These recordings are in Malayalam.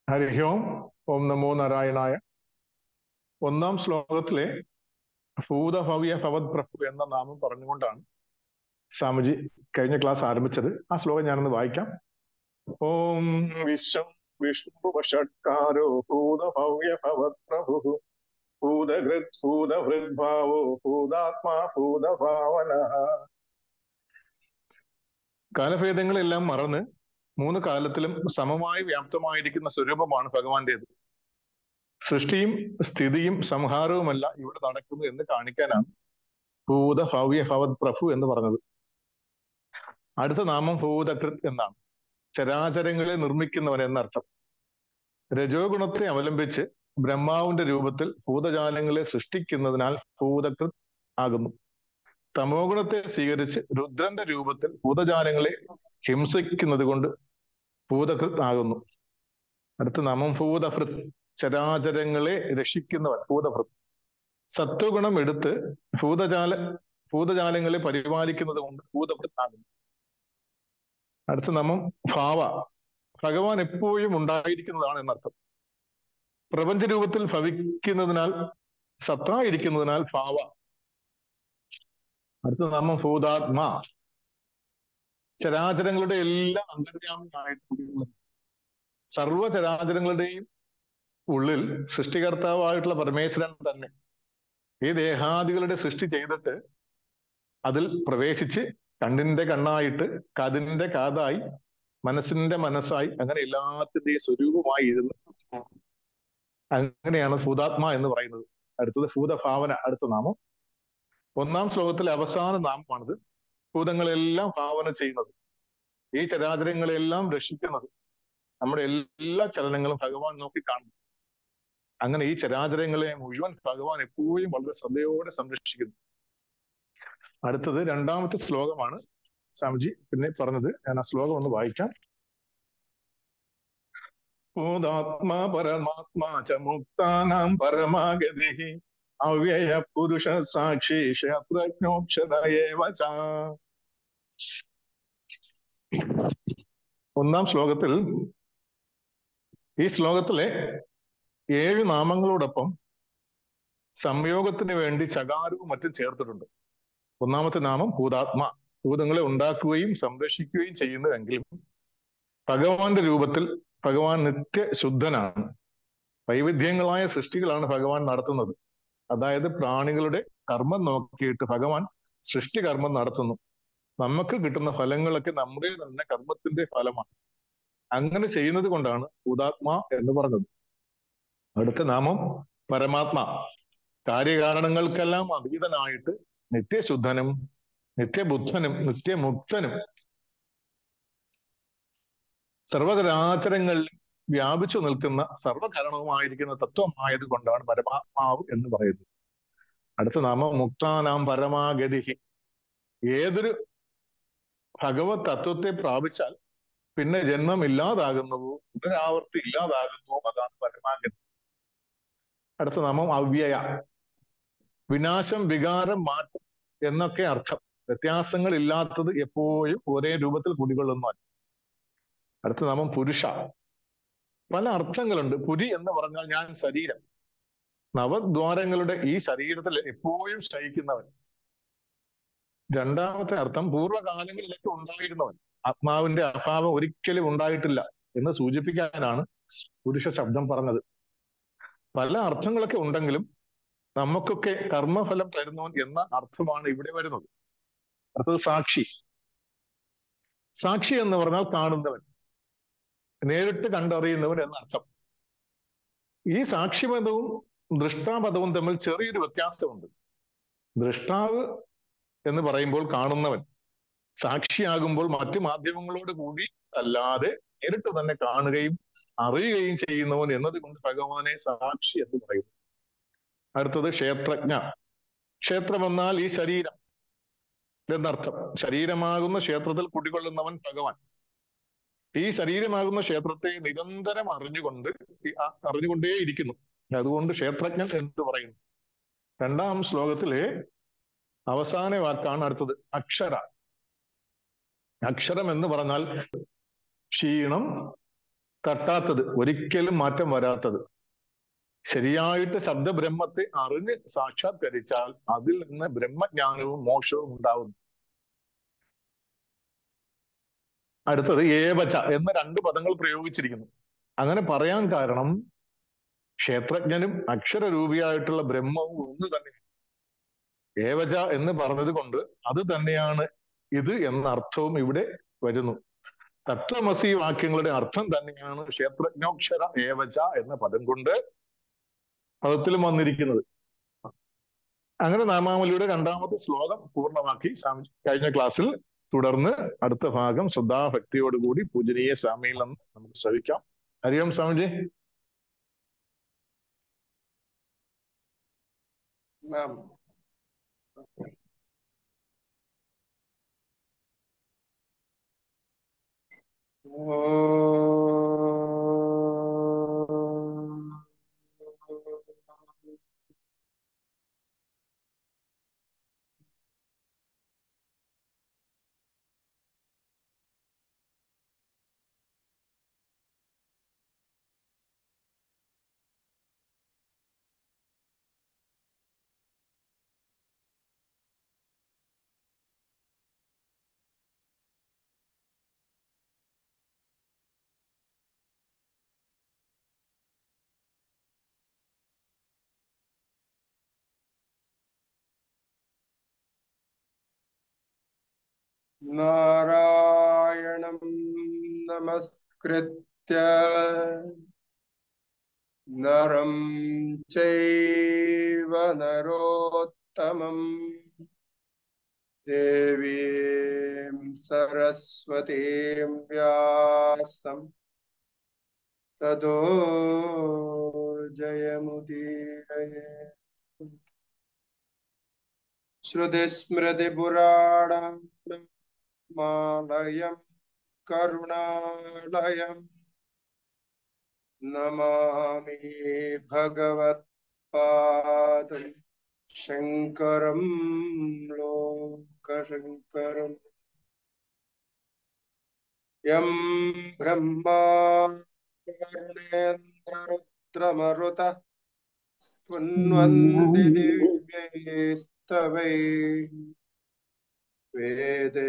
ഹരി ഓം ഓം നമോ നാരായണായ ഒന്നാം ശ്ലോകത്തിലെ ഭൂതഭവ്യ ഭവത് പ്രഭു എന്ന നാമം പറഞ്ഞുകൊണ്ടാണ് സ്വാമിജി കഴിഞ്ഞ ക്ലാസ് ആരംഭിച്ചത് ആ ശ്ലോകം ഞാനൊന്ന് വായിക്കാം ഓം വിശ്വം വിഷ്ണു വഷട്കാരോ ഭൂതഭവ്യ ഭവത് പ്രഭു ഭൂതകൃത് ഭൂതഭൃദ്ഭാവോ ഭൂതാത്മാ ഭൂതഭാവന കാലഭേദങ്ങളെല്ലാം മറന്ന് മൂന്ന് കാലത്തിലും സമമായി വ്യാപ്തമായിരിക്കുന്ന സ്വരൂപമാണ് ഭഗവാന്റേത് സൃഷ്ടിയും സ്ഥിതിയും സംഹാരവുമല്ല ഇവിടെ നടക്കുന്നു എന്ന് കാണിക്കാനാണ് ഭൂത ഭവ്യ ഭവത് പ്രഭു എന്ന് പറഞ്ഞത് അടുത്ത നാമം ഭൂതകൃത് എന്നാണ് ചരാചരങ്ങളെ നിർമ്മിക്കുന്നവൻ എന്നർത്ഥം രജോ ഗുണത്തെ അവലംബിച്ച് ബ്രഹ്മാവിന്റെ രൂപത്തിൽ ഭൂതജാലങ്ങളെ സൃഷ്ടിക്കുന്നതിനാൽ ഭൂതകൃത് ആകുന്നു തമോ ഗുണത്തെ സ്വീകരിച്ച് രുദ്രന്റെ രൂപത്തിൽ ഭൂതജാലങ്ങളെ ഹിംസിക്കുന്നത് കൊണ്ട് ഭൂതകൃത് ആകുന്നു അടുത്ത നാമം ഭൂതഭൃത് ചരാചരങ്ങളെ രക്ഷിക്കുന്നവൻ ഭൂതഭൃത് സത്വഗുണം എടുത്ത് ഭൂതജാല ഭൂതജാലങ്ങളെ പരിപാലിക്കുന്നത് കൊണ്ട് ഭൂതഭൃത് ആകുന്നു അടുത്ത നാമം ഭാവ ഭഗവാൻ എപ്പോഴും ഉണ്ടായിരിക്കുന്നതാണ് എന്നർത്ഥം പ്രപഞ്ച രൂപത്തിൽ ഭവിക്കുന്നതിനാൽ സത്തായിരിക്കുന്നതിനാൽ ഭാവ അടുത്ത നാമം ഭൂതാത്മാ ചരാചരങ്ങളുടെ എല്ലാം അന്തര്യാമിയായിട്ട് സർവ ചരാചരങ്ങളുടെയും ഉള്ളിൽ സൃഷ്ടികർത്താവായിട്ടുള്ള പരമേശ്വരൻ തന്നെ ഈ ദേഹാദികളുടെ സൃഷ്ടി ചെയ്തിട്ട് അതിൽ പ്രവേശിച്ച് കണ്ണിന്റെ കണ്ണായിട്ട് കാതിന്റെ കാതായി മനസ്സിന്റെ മനസ്സായി അങ്ങനെ എല്ലാത്തിന്റെയും സ്വരൂപമായി ഇരുന്ന് അങ്ങനെയാണ് ഭൂതാത്മ എന്ന് പറയുന്നത് അടുത്തത് ഭൂതഭാവന അടുത്ത നാമം ഒന്നാം ശ്ലോകത്തിലെ അവസാന നാമമാണിത് ഭൂതങ്ങളെല്ലാം ഭാവന ചെയ്യുന്നത് ഈ ചരാചരങ്ങളെല്ലാം രക്ഷിക്കുന്നത് നമ്മുടെ എല്ലാ ചലനങ്ങളും ഭഗവാൻ നോക്കി കാണുന്നു അങ്ങനെ ഈ ചരാചരങ്ങളെ മുഴുവൻ ഭഗവാൻ എപ്പോഴും വളരെ ശ്രദ്ധയോടെ സംരക്ഷിക്കുന്നു അടുത്തത് രണ്ടാമത്തെ ശ്ലോകമാണ് സ്വാമിജി പിന്നെ പറഞ്ഞത് ഞാൻ ആ ശ്ലോകം ഒന്ന് വായിക്കാം ഭൂതാത്മാ പരമാത്മാ ച മുക്താനാം പരമാഗതി അവ്യയ പുരുഷ സാക്ഷി ക്ഷേത്രജ്ഞോക്ഷതയേവ ഒന്നാം ശ്ലോകത്തിൽ ഈ ശ്ലോകത്തിലെ ഏഴ് നാമങ്ങളോടൊപ്പം സംയോഗത്തിന് വേണ്ടി ചകാരവും മറ്റും ചേർത്തിട്ടുണ്ട് ഒന്നാമത്തെ നാമം ഭൂതാത്മ ഭൂതങ്ങളെ ഉണ്ടാക്കുകയും സംരക്ഷിക്കുകയും ചെയ്യുന്നുവെങ്കിലും ഭഗവാന്റെ രൂപത്തിൽ ഭഗവാൻ നിത്യശുദ്ധനാണ് വൈവിധ്യങ്ങളായ സൃഷ്ടികളാണ് ഭഗവാൻ നടത്തുന്നത് അതായത് പ്രാണികളുടെ കർമ്മം നോക്കിയിട്ട് ഭഗവാൻ സൃഷ്ടി കർമ്മം നടത്തുന്നു നമുക്ക് കിട്ടുന്ന ഫലങ്ങളൊക്കെ നമ്മുടെ തന്നെ കർമ്മത്തിന്റെ ഫലമാണ് അങ്ങനെ ചെയ്യുന്നത് കൊണ്ടാണ് ഭൂതാത്മാ എന്ന് പറഞ്ഞത് അടുത്ത നാമം പരമാത്മ കാര്യകാരണങ്ങൾക്കെല്ലാം അതീതനായിട്ട് നിത്യശുദ്ധനും നിത്യബുദ്ധനും നിത്യമുക്തനും സർവചരാചരങ്ങളിൽ വ്യാപിച്ചു നിൽക്കുന്ന സർവകാരണവുമായിരിക്കുന്ന തത്വമായത് കൊണ്ടാണ് പരമാത്മാവ് എന്ന് പറയുന്നത് അടുത്ത നാമം മുക്താനാം പരമാഗതി ഏതൊരു ഭഗവത് തത്വത്തെ പ്രാപിച്ചാൽ പിന്നെ ജന്മം ഇല്ലാതാകുന്നുവോ പുനരാവർത്തി ഇല്ലാതാകുന്നുവോ അതാണ് പരമാഗതി അടുത്ത നാമം അവ്യയ വിനാശം വികാരം മാറ്റം എന്നൊക്കെ അർത്ഥം വ്യത്യാസങ്ങൾ ഇല്ലാത്തത് എപ്പോഴും ഒരേ രൂപത്തിൽ കുടികൊള്ളുന്നു അടുത്ത നാമം പുരുഷ പല അർത്ഥങ്ങളുണ്ട് പുരി എന്ന് പറഞ്ഞാൽ ഞാൻ ശരീരം നവദ്വാരങ്ങളുടെ ഈ ശരീരത്തിൽ എപ്പോഴും ശയിക്കുന്നവൻ രണ്ടാമത്തെ അർത്ഥം പൂർവ്വകാലങ്ങളിലൊക്കെ ഉണ്ടായിരുന്നവൻ ആത്മാവിന്റെ അഭാവം ഒരിക്കലും ഉണ്ടായിട്ടില്ല എന്ന് സൂചിപ്പിക്കാനാണ് പുരുഷ ശബ്ദം പറഞ്ഞത് പല അർത്ഥങ്ങളൊക്കെ ഉണ്ടെങ്കിലും നമുക്കൊക്കെ കർമ്മഫലം തരുന്നവൻ എന്ന അർത്ഥമാണ് ഇവിടെ വരുന്നത് അടുത്തത് സാക്ഷി സാക്ഷി എന്ന് പറഞ്ഞാൽ കാണുന്നവൻ നേരിട്ട് കണ്ടറിയുന്നവൻ എന്നർത്ഥം ഈ സാക്ഷിപദവും ദൃഷ്ടാപദവും തമ്മിൽ ചെറിയൊരു വ്യത്യാസമുണ്ട് ദൃഷ്ടാവ് എന്ന് പറയുമ്പോൾ കാണുന്നവൻ സാക്ഷിയാകുമ്പോൾ മറ്റു മാധ്യമങ്ങളോട് കൂടി അല്ലാതെ നേരിട്ട് തന്നെ കാണുകയും അറിയുകയും ചെയ്യുന്നവൻ എന്നതുകൊണ്ട് ഭഗവാനെ സാക്ഷി എന്ന് പറയുന്നു അടുത്തത് ക്ഷേത്രജ്ഞ ക്ഷേത്രം എന്നാൽ ഈ ശരീരം എന്നർത്ഥം ശരീരമാകുന്ന ക്ഷേത്രത്തിൽ കുടികൊള്ളുന്നവൻ ഭഗവാൻ ഈ ശരീരമാകുന്ന ക്ഷേത്രത്തെ നിരന്തരം അറിഞ്ഞുകൊണ്ട് അറിഞ്ഞുകൊണ്ടേയിരിക്കുന്നു അതുകൊണ്ട് ക്ഷേത്രജ്ഞൻ എന്ന് പറയുന്നു രണ്ടാം ശ്ലോകത്തിലെ അവസാന വാക്കാണ് അടുത്തത് അക്ഷര അക്ഷരം എന്ന് പറഞ്ഞാൽ ക്ഷീണം തട്ടാത്തത് ഒരിക്കലും മാറ്റം വരാത്തത് ശരിയായിട്ട് ശബ്ദബ്രഹ്മത്തെ അറിഞ്ഞ് സാക്ഷാത്കരിച്ചാൽ അതിൽ നിന്ന് ബ്രഹ്മജ്ഞാനവും മോക്ഷവും ഉണ്ടാവുന്നു അടുത്തത് ഏവച എന്ന രണ്ട് പദങ്ങൾ പ്രയോഗിച്ചിരിക്കുന്നു അങ്ങനെ പറയാൻ കാരണം ക്ഷേത്രജ്ഞനും അക്ഷരരൂപിയായിട്ടുള്ള ബ്രഹ്മവും ഒന്ന് തന്നെ ഏവച എന്ന് പറഞ്ഞത് കൊണ്ട് അത് തന്നെയാണ് ഇത് എന്ന അർത്ഥവും ഇവിടെ വരുന്നു തത്വമസി വാക്യങ്ങളുടെ അർത്ഥം തന്നെയാണ് ക്ഷേത്രജ്ഞോക്ഷര ഏവച എന്ന പദം കൊണ്ട് പദത്തിലും വന്നിരിക്കുന്നത് അങ്ങനെ നാമാവലിയുടെ രണ്ടാമത്തെ ശ്ലോകം പൂർണ്ണമാക്കി സ്വാമി കഴിഞ്ഞ ക്ലാസ്സിൽ തുടർന്ന് അടുത്ത ഭാഗം ശ്രദ്ധാഭക്തിയോടുകൂടി പൂജനീയ സ്വാമിയിൽ നിന്ന് നമുക്ക് ശ്രവിക്കാം ഹരിയോം സ്വാമിജി നാം നാരായണം നമസ്കൃത്യ നരം ചൈവ നരോത്തമം ദേവീം സരസ്വതീം വ്യാസം തതോ ജയമുദീരയേ ശ്രുതിസ്മൃതിപുരാണമാലയം കരുണാലയം നമാമി ഭഗവത്പാദം ശങ്കരം ലോകശങ്കരം യം ബ്രഹ്മാ വരുണേന്ദ്രരുദ്രമരുത स्तुन्वन्ति दिव्यैस्तवै वेदे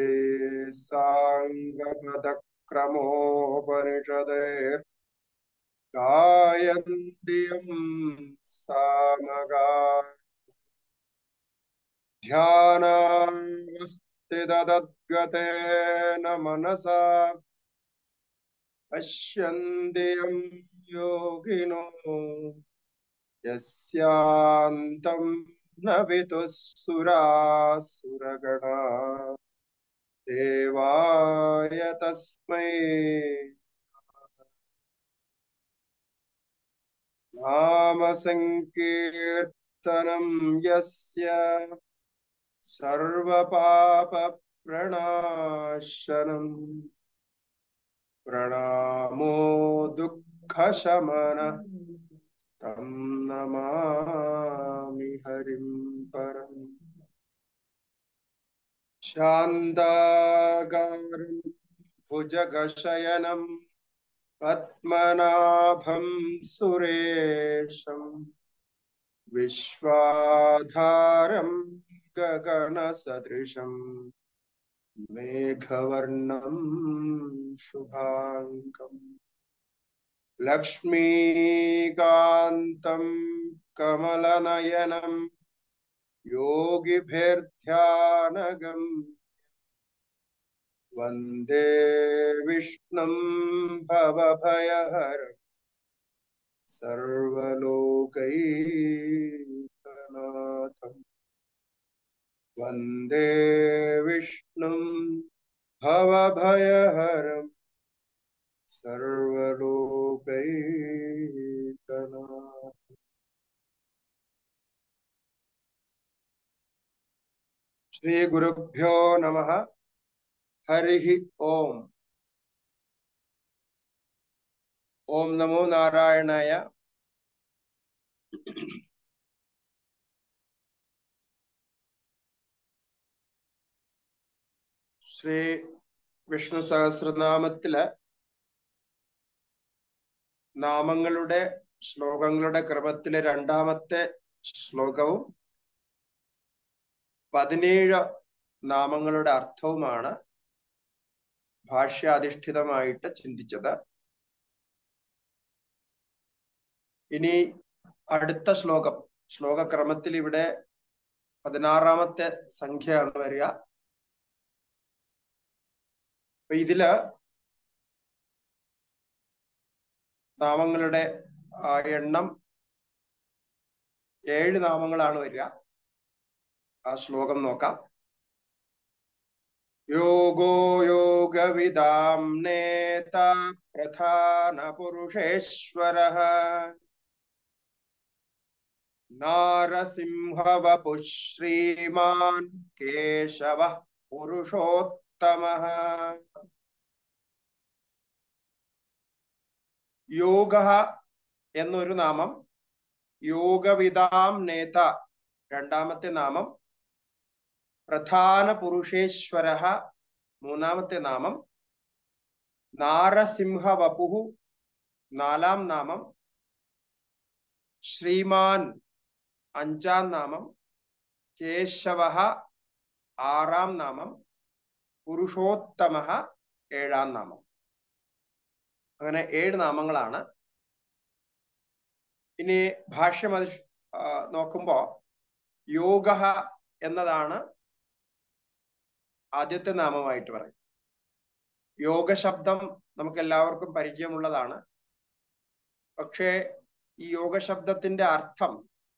साङ्गपदक्रमोपनिषदैर् गायन्ति यं सामगा ध्यानावस्थितदद्गतेन मनसा पश्यन्ति यं योगिनो यस्यान्तं न विदुःसुरासुरगणा देवाय तस्मै नामसङ्कीर्तनं यस्य सर्वपापप्रणाशनम् प्रणामो दुःखशमनः तं नमामि हरिं परम् शान्ताकारं भुजगशयनं पद्मनाभं सुरेशं विश्वाधारं गगनसदृशं मेघवर्णं शुभाङ्गम् लक्ष्मीकान्तं कमलनयनं योगिभिर्ध्यानगं वन्दे विष्णुं भवभयहर सर्वलोकैकनाथम् वन्दे विष्णुं भवभयहरम् सर्वलोकैकनाथ श्रीगुरुभ्यो नमः हरिः ओम् ओम नमो नारायणाय ശ്രീ വിഷ്ണു സഹസ്രനാമത്തില് നാമങ്ങളുടെ ശ്ലോകങ്ങളുടെ ക്രമത്തിലെ രണ്ടാമത്തെ ശ്ലോകവും പതിനേഴ് നാമങ്ങളുടെ അർത്ഥവുമാണ് ഭാഷ്യാധിഷ്ഠിതമായിട്ട് ചിന്തിച്ചത് ഇനി അടുത്ത ശ്ലോകം ശ്ലോകക്രമത്തിൽ ഇവിടെ പതിനാറാമത്തെ സംഖ്യയാണ് വരിക അപ്പൊ ഇതില് നാമങ്ങളുടെ ആ എണ്ണം ഏഴ് നാമങ്ങളാണ് വരിക ആ ശ്ലോകം നോക്കാം യോഗോ യോഗവിദാം നേത പ്രധാന പുരുഷേശ്വര നാരസിംഹവപു ശ്രീമാൻ കേശവ പുരുഷോത്തമ യോഗ എന്നൊരു നാമം യോഗവിദാം നേത രണ്ടാമത്തെ നാമം പ്രധാന പുരുഷേശ്വര മൂന്നാമത്തെ നാമം നാരസിംഹ വപുഹു നാലാം നാമം ശ്രീമാൻ അഞ്ചാം നാമം കേശവ ആറാം നാമം പുരുഷോത്തമ ഏഴാം നാമം അങ്ങനെ ഏഴ് നാമങ്ങളാണ് ഇനി ഭാഷ്യം അത് നോക്കുമ്പോ യോഗ എന്നതാണ് ആദ്യത്തെ നാമമായിട്ട് പറയും യോഗ ശബ്ദം നമുക്ക് എല്ലാവർക്കും പരിചയമുള്ളതാണ് പക്ഷേ ഈ യോഗ ശബ്ദത്തിന്റെ അർത്ഥം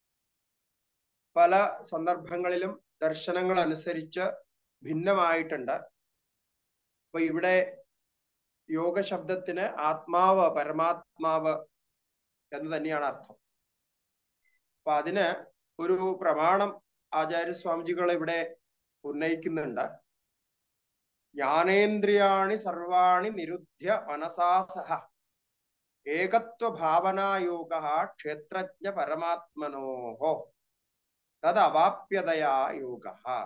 പല സന്ദർഭങ്ങളിലും ദർശനങ്ങൾ അനുസരിച്ച് ഭിന്നമായിട്ടുണ്ട് അപ്പൊ ഇവിടെ യോഗ ശബ്ദത്തിന് ആത്മാവ് പരമാത്മാവ് എന്ന് തന്നെയാണ് അർത്ഥം അപ്പൊ അതിന് ഒരു പ്രമാണം ആചാര്യസ്വാമിജികൾ ഇവിടെ ഉന്നയിക്കുന്നുണ്ട് ജ്ഞാനേന്ദ്രിയാണി സർവാണി നിരുദ്ധ്യ മനസാസഹ ഏകത്വ ഭാവനായോഗ ക്ഷേത്രജ്ഞ പരമാത്മനോഹോ തത് അവാപ്യതയാ യോഗ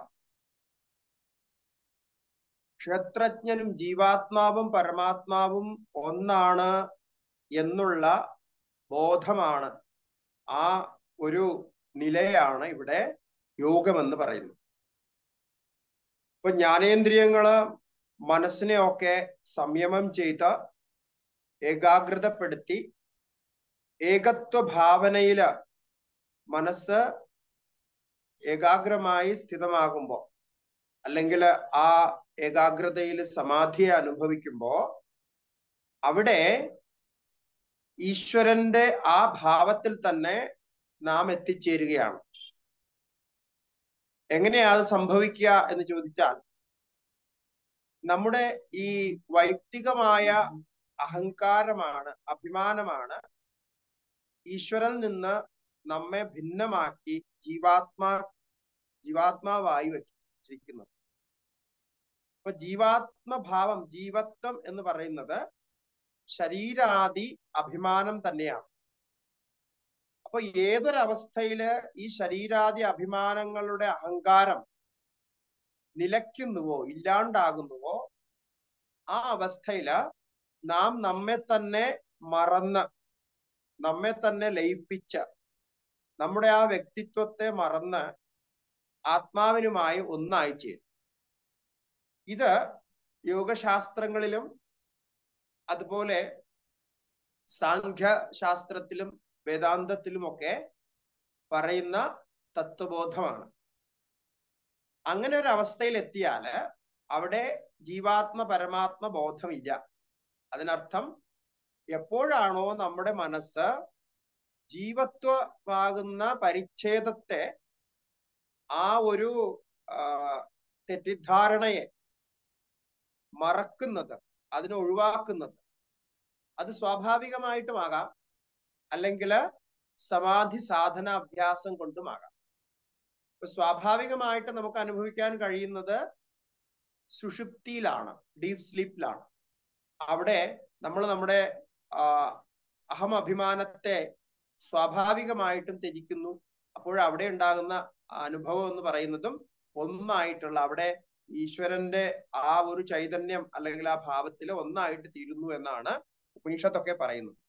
ക്ഷേത്രജ്ഞനും ജീവാത്മാവും പരമാത്മാവും ഒന്നാണ് എന്നുള്ള ബോധമാണ് ആ ഒരു നിലയാണ് ഇവിടെ യോഗമെന്ന് പറയുന്നത് ഇപ്പൊ ജ്ഞാനേന്ദ്രിയങ്ങള് മനസ്സിനെ ഒക്കെ സംയമം ചെയ്ത് ഏകാഗ്രതപ്പെടുത്തി ഏകത്വ ഭാവനയില് മനസ്സ് ഏകാഗ്രമായി സ്ഥിതമാകുമ്പോ അല്ലെങ്കിൽ ആ ഏകാഗ്രതയിൽ സമാധിയെ അനുഭവിക്കുമ്പോ അവിടെ ഈശ്വരന്റെ ആ ഭാവത്തിൽ തന്നെ നാം എത്തിച്ചേരുകയാണ് എങ്ങനെയാ അത് സംഭവിക്കുക എന്ന് ചോദിച്ചാൽ നമ്മുടെ ഈ വൈയക്തികമായ അഹങ്കാരമാണ് അഭിമാനമാണ് ഈശ്വരൻ നിന്ന് നമ്മെ ഭിന്നമാക്കി ജീവാത്മാ ജീവാത്മാവായി വെച്ചിരിക്കുന്നത് അപ്പൊ ജീവാത്മഭാവം ജീവത്വം എന്ന് പറയുന്നത് ശരീരാദി അഭിമാനം തന്നെയാണ് അപ്പൊ ഏതൊരവസ്ഥയില് ഈ ശരീരാദി അഭിമാനങ്ങളുടെ അഹങ്കാരം നിലയ്ക്കുന്നുവോ ഇല്ലാണ്ടാകുന്നുവോ ആ അവസ്ഥയില് നാം നമ്മെ തന്നെ മറന്ന് നമ്മെ തന്നെ ലയിപ്പിച്ച് നമ്മുടെ ആ വ്യക്തിത്വത്തെ മറന്ന് ആത്മാവിനുമായി ഒന്നായി ചേരും ഇത് യോഗശാസ്ത്രങ്ങളിലും അതുപോലെ സാഖ്യ ശാസ്ത്രത്തിലും വേദാന്തത്തിലുമൊക്കെ പറയുന്ന തത്വബോധമാണ് അങ്ങനെ ഒരു അവസ്ഥയിൽ എത്തിയാല് അവിടെ ജീവാത്മ പരമാത്മ ബോധമില്ല അതിനർത്ഥം എപ്പോഴാണോ നമ്മുടെ മനസ്സ് ജീവത്വമാകുന്ന പരിച്ഛേദത്തെ ആ ഒരു തെറ്റിദ്ധാരണയെ മറക്കുന്നത് അതിനെ ഒഴിവാക്കുന്നത് അത് സ്വാഭാവികമായിട്ടുമാകാം അല്ലെങ്കിൽ സമാധി സാധന അഭ്യാസം കൊണ്ടുമാകാം ഇപ്പൊ സ്വാഭാവികമായിട്ട് നമുക്ക് അനുഭവിക്കാൻ കഴിയുന്നത് സുഷുപ്തിയിലാണ് ഡീപ് സ്ലീപ്പിലാണ് അവിടെ നമ്മൾ നമ്മുടെ അഹം അഭിമാനത്തെ സ്വാഭാവികമായിട്ടും ത്യജിക്കുന്നു അപ്പോൾ അവിടെ ഉണ്ടാകുന്ന അനുഭവം എന്ന് പറയുന്നതും ഒന്നായിട്ടുള്ള അവിടെ ഈശ്വരന്റെ ആ ഒരു ചൈതന്യം അല്ലെങ്കിൽ ആ ഭാവത്തിൽ ഒന്നായിട്ട് തീരുന്നു എന്നാണ് ഉപനിഷത്തൊക്കെ പറയുന്നത്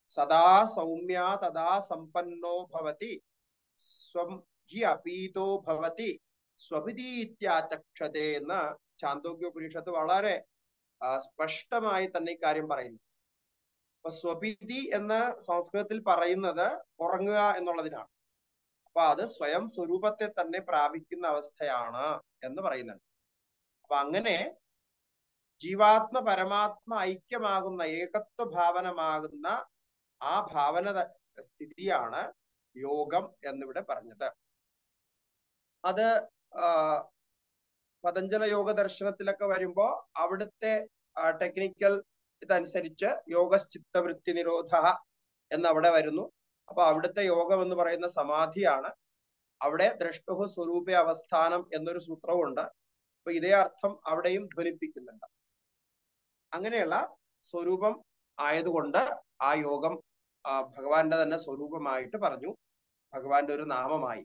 സദാ സൗമ്യ തഥാ സമ്പന്നോ ഭവതി സ്വം ഹി അപീതോ ഭവതി സ്വപിതീത്യാചക്ഷതേ എന്ന് ചാന്തോക്യോപനിഷത്ത് വളരെ ആ, സ്പഷ്ടമായി തന്നെ ഇക്കാര്യം പറയുന്നു അപ്പൊ സ്വപിതി എന്ന് സംസ്കൃതത്തിൽ പറയുന്നത് ഉറങ്ങുക എന്നുള്ളതിനാണ് അപ്പൊ അത് സ്വയം സ്വരൂപത്തെ തന്നെ പ്രാപിക്കുന്ന അവസ്ഥയാണ് എന്ന് പറയുന്നുണ്ട് അപ്പൊ അങ്ങനെ ജീവാത്മ പരമാത്മ ഐക്യമാകുന്ന ഏകത്വ ഭാവനമാകുന്ന ആ ഭാവന ത- സ്ഥിതിയാണ് യോഗം എന്നിവിടെ പറഞ്ഞത് അത് ആ, പതഞ്ജല യോഗ ദർശനത്തിലൊക്കെ വരുമ്പോ അവിടുത്തെ ടെക്നിക്കൽ ഇതനുസരിച്ച് യോഗശ്ചിത്തവൃത്തി നിരോധ എന്നവിടെ വരുന്നു അപ്പൊ അവിടുത്തെ യോഗം എന്ന് പറയുന്ന സമാധിയാണ് അവിടെ ദ്രഷ്ടുഹു സ്വരൂപ അവസ്ഥാനം എന്നൊരു സൂത്രവുമുണ്ട് അപ്പൊ ഇതേ അർത്ഥം അവിടെയും ധ്വനിപ്പിക്കുന്നുണ്ട് അങ്ങനെയുള്ള സ്വരൂപം ആയതുകൊണ്ട് ആ യോഗം ആ, ഭഗവാന്റെ തന്നെ സ്വരൂപമായിട്ട് പറഞ്ഞു ഭഗവാന്റെ ഒരു നാമമായി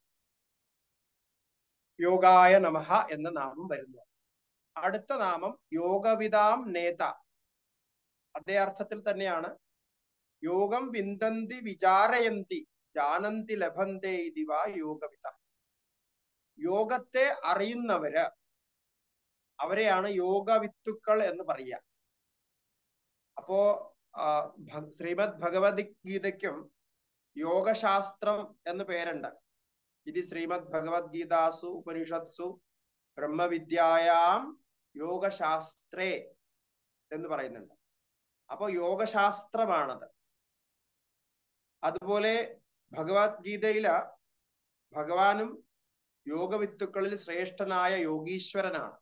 യോഗായ നമഃ എന്ന നാമം വരുന്നു അടുത്ത നാമം യോഗവിതാം നേത അതേ അർത്ഥത്തിൽ തന്നെയാണ് യോഗം വിന്തന്തി വിചാരയന്തി ജാനന്തി ലഭന്തേ ഇതിവ യോഗവിത യോഗത്തെ അറിയുന്നവര് അവരെയാണ് യോഗവിത്തുക്കൾ എന്ന് പറയുക അപ്പോ ആ, ഭ- ശ്രീമദ് ഭഗവത്ഗീതയ്ക്കും യോഗശാസ്ത്രം എന്ന് പേരുണ്ട് ഇത് ശ്രീമദ് ഭഗവത്ഗീതാസു ഉപനിഷത്സു ബ്രഹ്മവിദ്യായാം യോഗശാസ്ത്രേ എന്ന് പറയുന്നുണ്ട് അപ്പൊ യോഗശാസ്ത്രമാണത് അതുപോലെ ഭഗവത്ഗീതയില് ഭഗവാനും യോഗവിത്തുക്കളിൽ ശ്രേഷ്ഠനായ യോഗീശ്വരനാണ്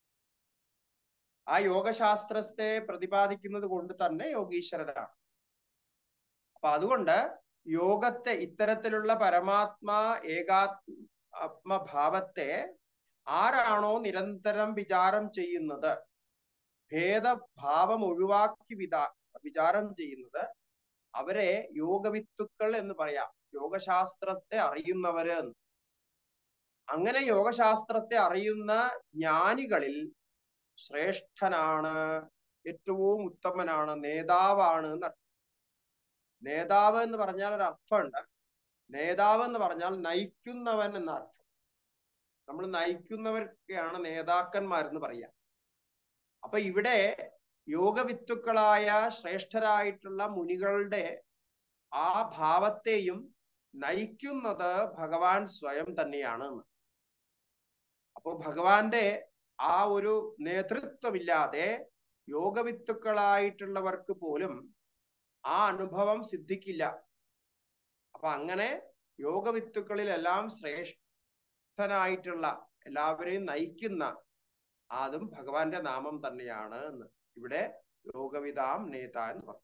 ആ യോഗശാസ്ത്രത്തെ പ്രതിപാദിക്കുന്നത് കൊണ്ട് തന്നെ യോഗീശ്വരനാണ് അപ്പൊ അതുകൊണ്ട് യോഗത്തെ ഇത്തരത്തിലുള്ള പരമാത്മാ ഏകാത്മഭാവത്തെ ആരാണോ നിരന്തരം വിചാരം ചെയ്യുന്നത് ഭേദഭാവം ഒഴിവാക്കി വിതാ വിചാരം ചെയ്യുന്നത് അവരെ യോഗവിത്തുക്കൾ എന്ന് പറയാം യോഗശാസ്ത്രത്തെ അറിയുന്നവര് എന്ന്. അങ്ങനെ യോഗശാസ്ത്രത്തെ അറിയുന്ന ജ്ഞാനികളിൽ ശ്രേഷ്ഠനാണ് ഏറ്റവും ഉത്തമനാണ് നേതാവാണ് എന്നർത്ഥം നേതാവ് എന്ന് പറഞ്ഞാൽ ഒരു അർത്ഥമുണ്ട് നേതാവ് എന്ന് പറഞ്ഞാൽ നയിക്കുന്നവൻ എന്ന അർത്ഥം നമ്മൾ നയിക്കുന്നവർക്കാണ് നേതാക്കന്മാരെന്ന് പറയാം അപ്പൊ ഇവിടെ യോഗവിത്തുക്കളായ ശ്രേഷ്ഠരായിട്ടുള്ള മുനികളുടെ ആ ഭാവത്തെയും നയിക്കുന്നത് ഭഗവാൻ സ്വയം തന്നെയാണ് എന്ന്. അപ്പോ ഭഗവാന്റെ ആ ഒരു നേതൃത്വമില്ലാതെ യോഗവിത്തുക്കളായിട്ടുള്ളവർക്ക് പോലും ആ അനുഭവം സിദ്ധിക്കില്ല അപ്പൊ അങ്ങനെ യോഗവിത്തുക്കളിലെല്ലാം ശ്രേഷ്ഠനായിട്ടുള്ള എല്ലാവരെയും നയിക്കുന്ന അതും ഭഗവാന്റെ നാമം തന്നെയാണ് എന്ന് ഇവിടെ യോഗവിതാം നേത എന്ന് പറഞ്ഞു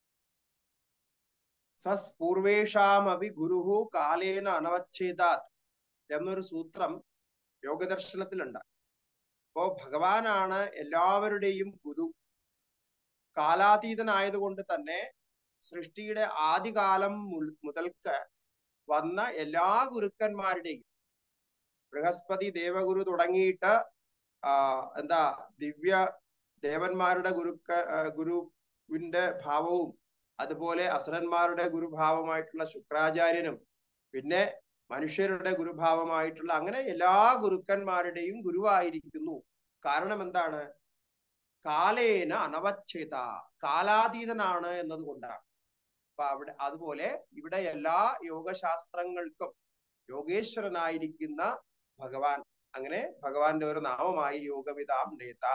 സസ് പൂർവേഷാമപി ഗുരുഹു കാലേന അനവച്ഛേദാത് എന്നൊരു സൂത്രം യോഗദർശനത്തിലുണ്ട് അപ്പോ ഭഗവാനാണ് എല്ലാവരുടെയും ഗുരു കാലാതീതനായതുകൊണ്ട് തന്നെ സൃഷ്ടിയുടെ ആദികാലം മുൽ- മുതൽക്ക് വന്ന എല്ലാ ഗുരുക്കന്മാരുടെയും ബൃഹസ്പതി ദേവഗുരു തുടങ്ങിയിട്ട് ആ എന്താ ദിവ്യ ദേവന്മാരുടെ ഗുരുക്ക ആ, ഗുരുവിന്റെ ഭാവവും അതുപോലെ അസുരന്മാരുടെ ഗുരുഭാവമായിട്ടുള്ള ശുക്രാചാര്യനും പിന്നെ മനുഷ്യരുടെ ഗുരുഭാവമായിട്ടുള്ള അങ്ങനെ എല്ലാ ഗുരുക്കന്മാരുടെയും ഗുരുവായിരിക്കുന്നു കാരണം എന്താണ് കാലേന അനവച്ഛേദ കാലാതീതനാണ് എന്നതുകൊണ്ടാണ് അപ്പൊ അവിടെ അതുപോലെ ഇവിടെ എല്ലാ യോഗശാസ്ത്രങ്ങൾക്കും യോഗേശ്വരനായിരിക്കുന്ന ഭഗവാൻ അങ്ങനെ ഭഗവാന്റെ ഒരു നാമമായി യോഗവിതാം നേത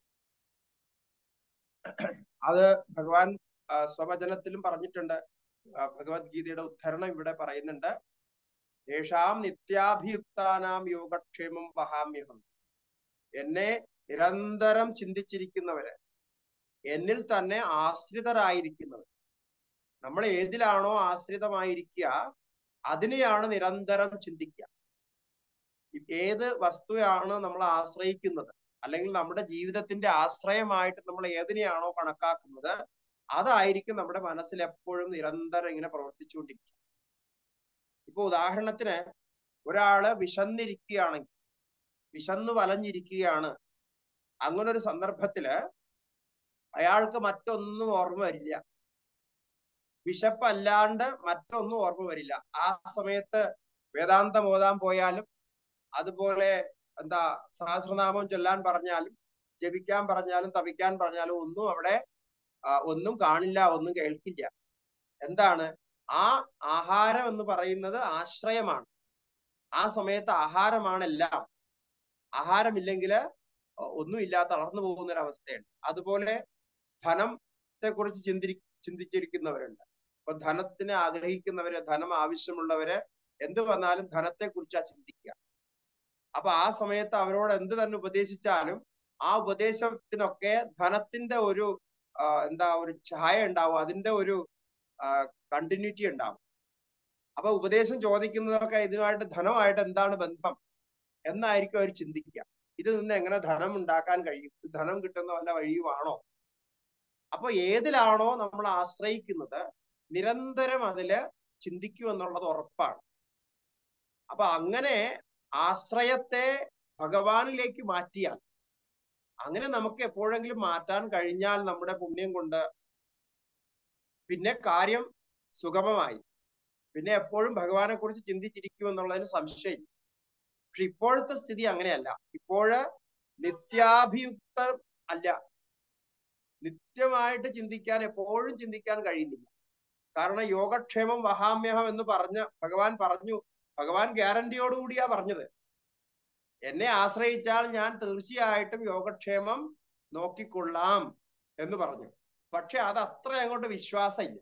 അത് ഭഗവാൻ ആ, സ്വവചനത്തിലും പറഞ്ഞിട്ടുണ്ട് ആ, ഭഗവത്ഗീതയുടെ ഉദ്ധരണം ഇവിടെ പറയുന്നുണ്ട് യേഷാം നിത്യാഭിയുക്താനാം യോഗക്ഷേമം വഹാമ്യഹം എന്നെ നിരന്തരം ചിന്തിച്ചിരിക്കുന്നവര് എന്നിൽ തന്നെ ആശ്രിതരായിരിക്കുന്നവർ നമ്മൾ ഏതിലാണോ ആശ്രിതമായിരിക്കുക അതിനെയാണ് നിരന്തരം ചിന്തിക്കുക ഏത് വസ്തുവാണ് നമ്മൾ ആശ്രയിക്കുന്നത് അല്ലെങ്കിൽ നമ്മുടെ ജീവിതത്തിന്റെ ആശ്രയമായിട്ട് നമ്മൾ ഏതിനെയാണോ കണക്കാക്കുന്നത് അതായിരിക്കും നമ്മുടെ മനസ്സിൽ എപ്പോഴും നിരന്തരം ഇങ്ങനെ പ്രവർത്തിച്ചുകൊണ്ടിരിക്കുക ഇപ്പൊ ഉദാഹരണത്തിന് ഒരാള് വിശന്നിരിക്കുകയാണെങ്കിൽ വിശന്നു വലഞ്ഞിരിക്കുകയാണ് അങ്ങനെ ഒരു സന്ദർഭത്തില് അയാൾക്ക് മറ്റൊന്നും ഓർമ്മ വരില്ല വിശപ്പല്ലാണ്ട് മറ്റൊന്നും ഓർമ്മ വരില്ല ആ സമയത്ത് വേദാന്തം ഓതാൻ പോയാലും അതുപോലെ എന്താ സഹസ്രനാമം ചൊല്ലാൻ പറഞ്ഞാലും ജപിക്കാൻ പറഞ്ഞാലും തപിക്കാൻ പറഞ്ഞാലും ഒന്നും അവിടെ ആ, ഒന്നും കാണില്ല ഒന്നും കേൾക്കില്ല എന്താണ് ആ ആഹാരം എന്ന് പറയുന്നത് ആശ്രയമാണ് ആ സമയത്ത് ആഹാരമാണ് എല്ലാം ആഹാരമില്ലെങ്കിൽ ഒന്നുമില്ലാത്ത തളർന്നു പോകുന്ന ഒരു അവസ്ഥയുണ്ട് അതുപോലെ ധനത്തെ കുറിച്ച് ചിന്തി ചിന്തിച്ചിരിക്കുന്നവരുണ്ട് അപ്പൊ ധനത്തിനെ ആഗ്രഹിക്കുന്നവര് ധനം ആവശ്യമുള്ളവര് എന്ത് വന്നാലും ധനത്തെ കുറിച്ചാ ചിന്തിക്കുക അപ്പൊ ആ സമയത്ത് അവരോട് എന്ത് തന്നെ ഉപദേശിച്ചാലും ആ ഉപദേശത്തിനൊക്കെ ധനത്തിന്റെ ഒരു ആ, എന്താ ഒരു ഛായ ഉണ്ടാവും അതിന്റെ ഒരു കണ്ടിന്യൂറ്റി ഉണ്ടാവും അപ്പൊ ഉപദേശം ചോദിക്കുന്നതൊക്കെ ഇതിനുമായിട്ട് ധനമായിട്ട് എന്താണ് ബന്ധം എന്നായിരിക്കും അവർ ചിന്തിക്കുക ഇത് നിന്ന് എങ്ങനെ ധനം ഉണ്ടാക്കാൻ കഴിയും ഇത് ധനം കിട്ടുന്ന വല്ല വഴിയുമാണോ അപ്പൊ ഏതിലാണോ നമ്മൾ ആശ്രയിക്കുന്നത് നിരന്തരം അതില് ചിന്തിക്കൂ എന്നുള്ളത് ഉറപ്പാണ് അപ്പൊ അങ്ങനെ ആശ്രയത്തെ ഭഗവാനിലേക്ക് മാറ്റിയാൽ അങ്ങനെ നമുക്ക് എപ്പോഴെങ്കിലും മാറ്റാൻ കഴിഞ്ഞാൽ നമ്മുടെ പുണ്യം കൊണ്ട് പിന്നെ കാര്യം സുഗമമായി പിന്നെ എപ്പോഴും ഭഗവാനെ കുറിച്ച് ചിന്തിച്ചിരിക്കും എന്നുള്ളതിന് സംശയമില്ല പക്ഷെ ഇപ്പോഴത്തെ സ്ഥിതി അങ്ങനെയല്ല ഇപ്പോഴ് നിത്യാഭിയുക്ത അല്ല നിത്യമായിട്ട് ചിന്തിക്കാൻ എപ്പോഴും ചിന്തിക്കാൻ കഴിയുന്നില്ല കാരണം യോഗക്ഷേമം വഹാമ്യഹം എന്ന് പറഞ്ഞ ഭഗവാൻ പറഞ്ഞു ഭഗവാൻ ഗ്യാരണ്ടിയോടുകൂടിയാ പറഞ്ഞത് എന്നെ ആശ്രയിച്ചാൽ ഞാൻ തീർച്ചയായിട്ടും യോഗക്ഷേമം നോക്കിക്കൊള്ളാം എന്ന് പറഞ്ഞു പക്ഷെ അത് അത്ര അങ്ങോട്ട് വിശ്വാസമില്ല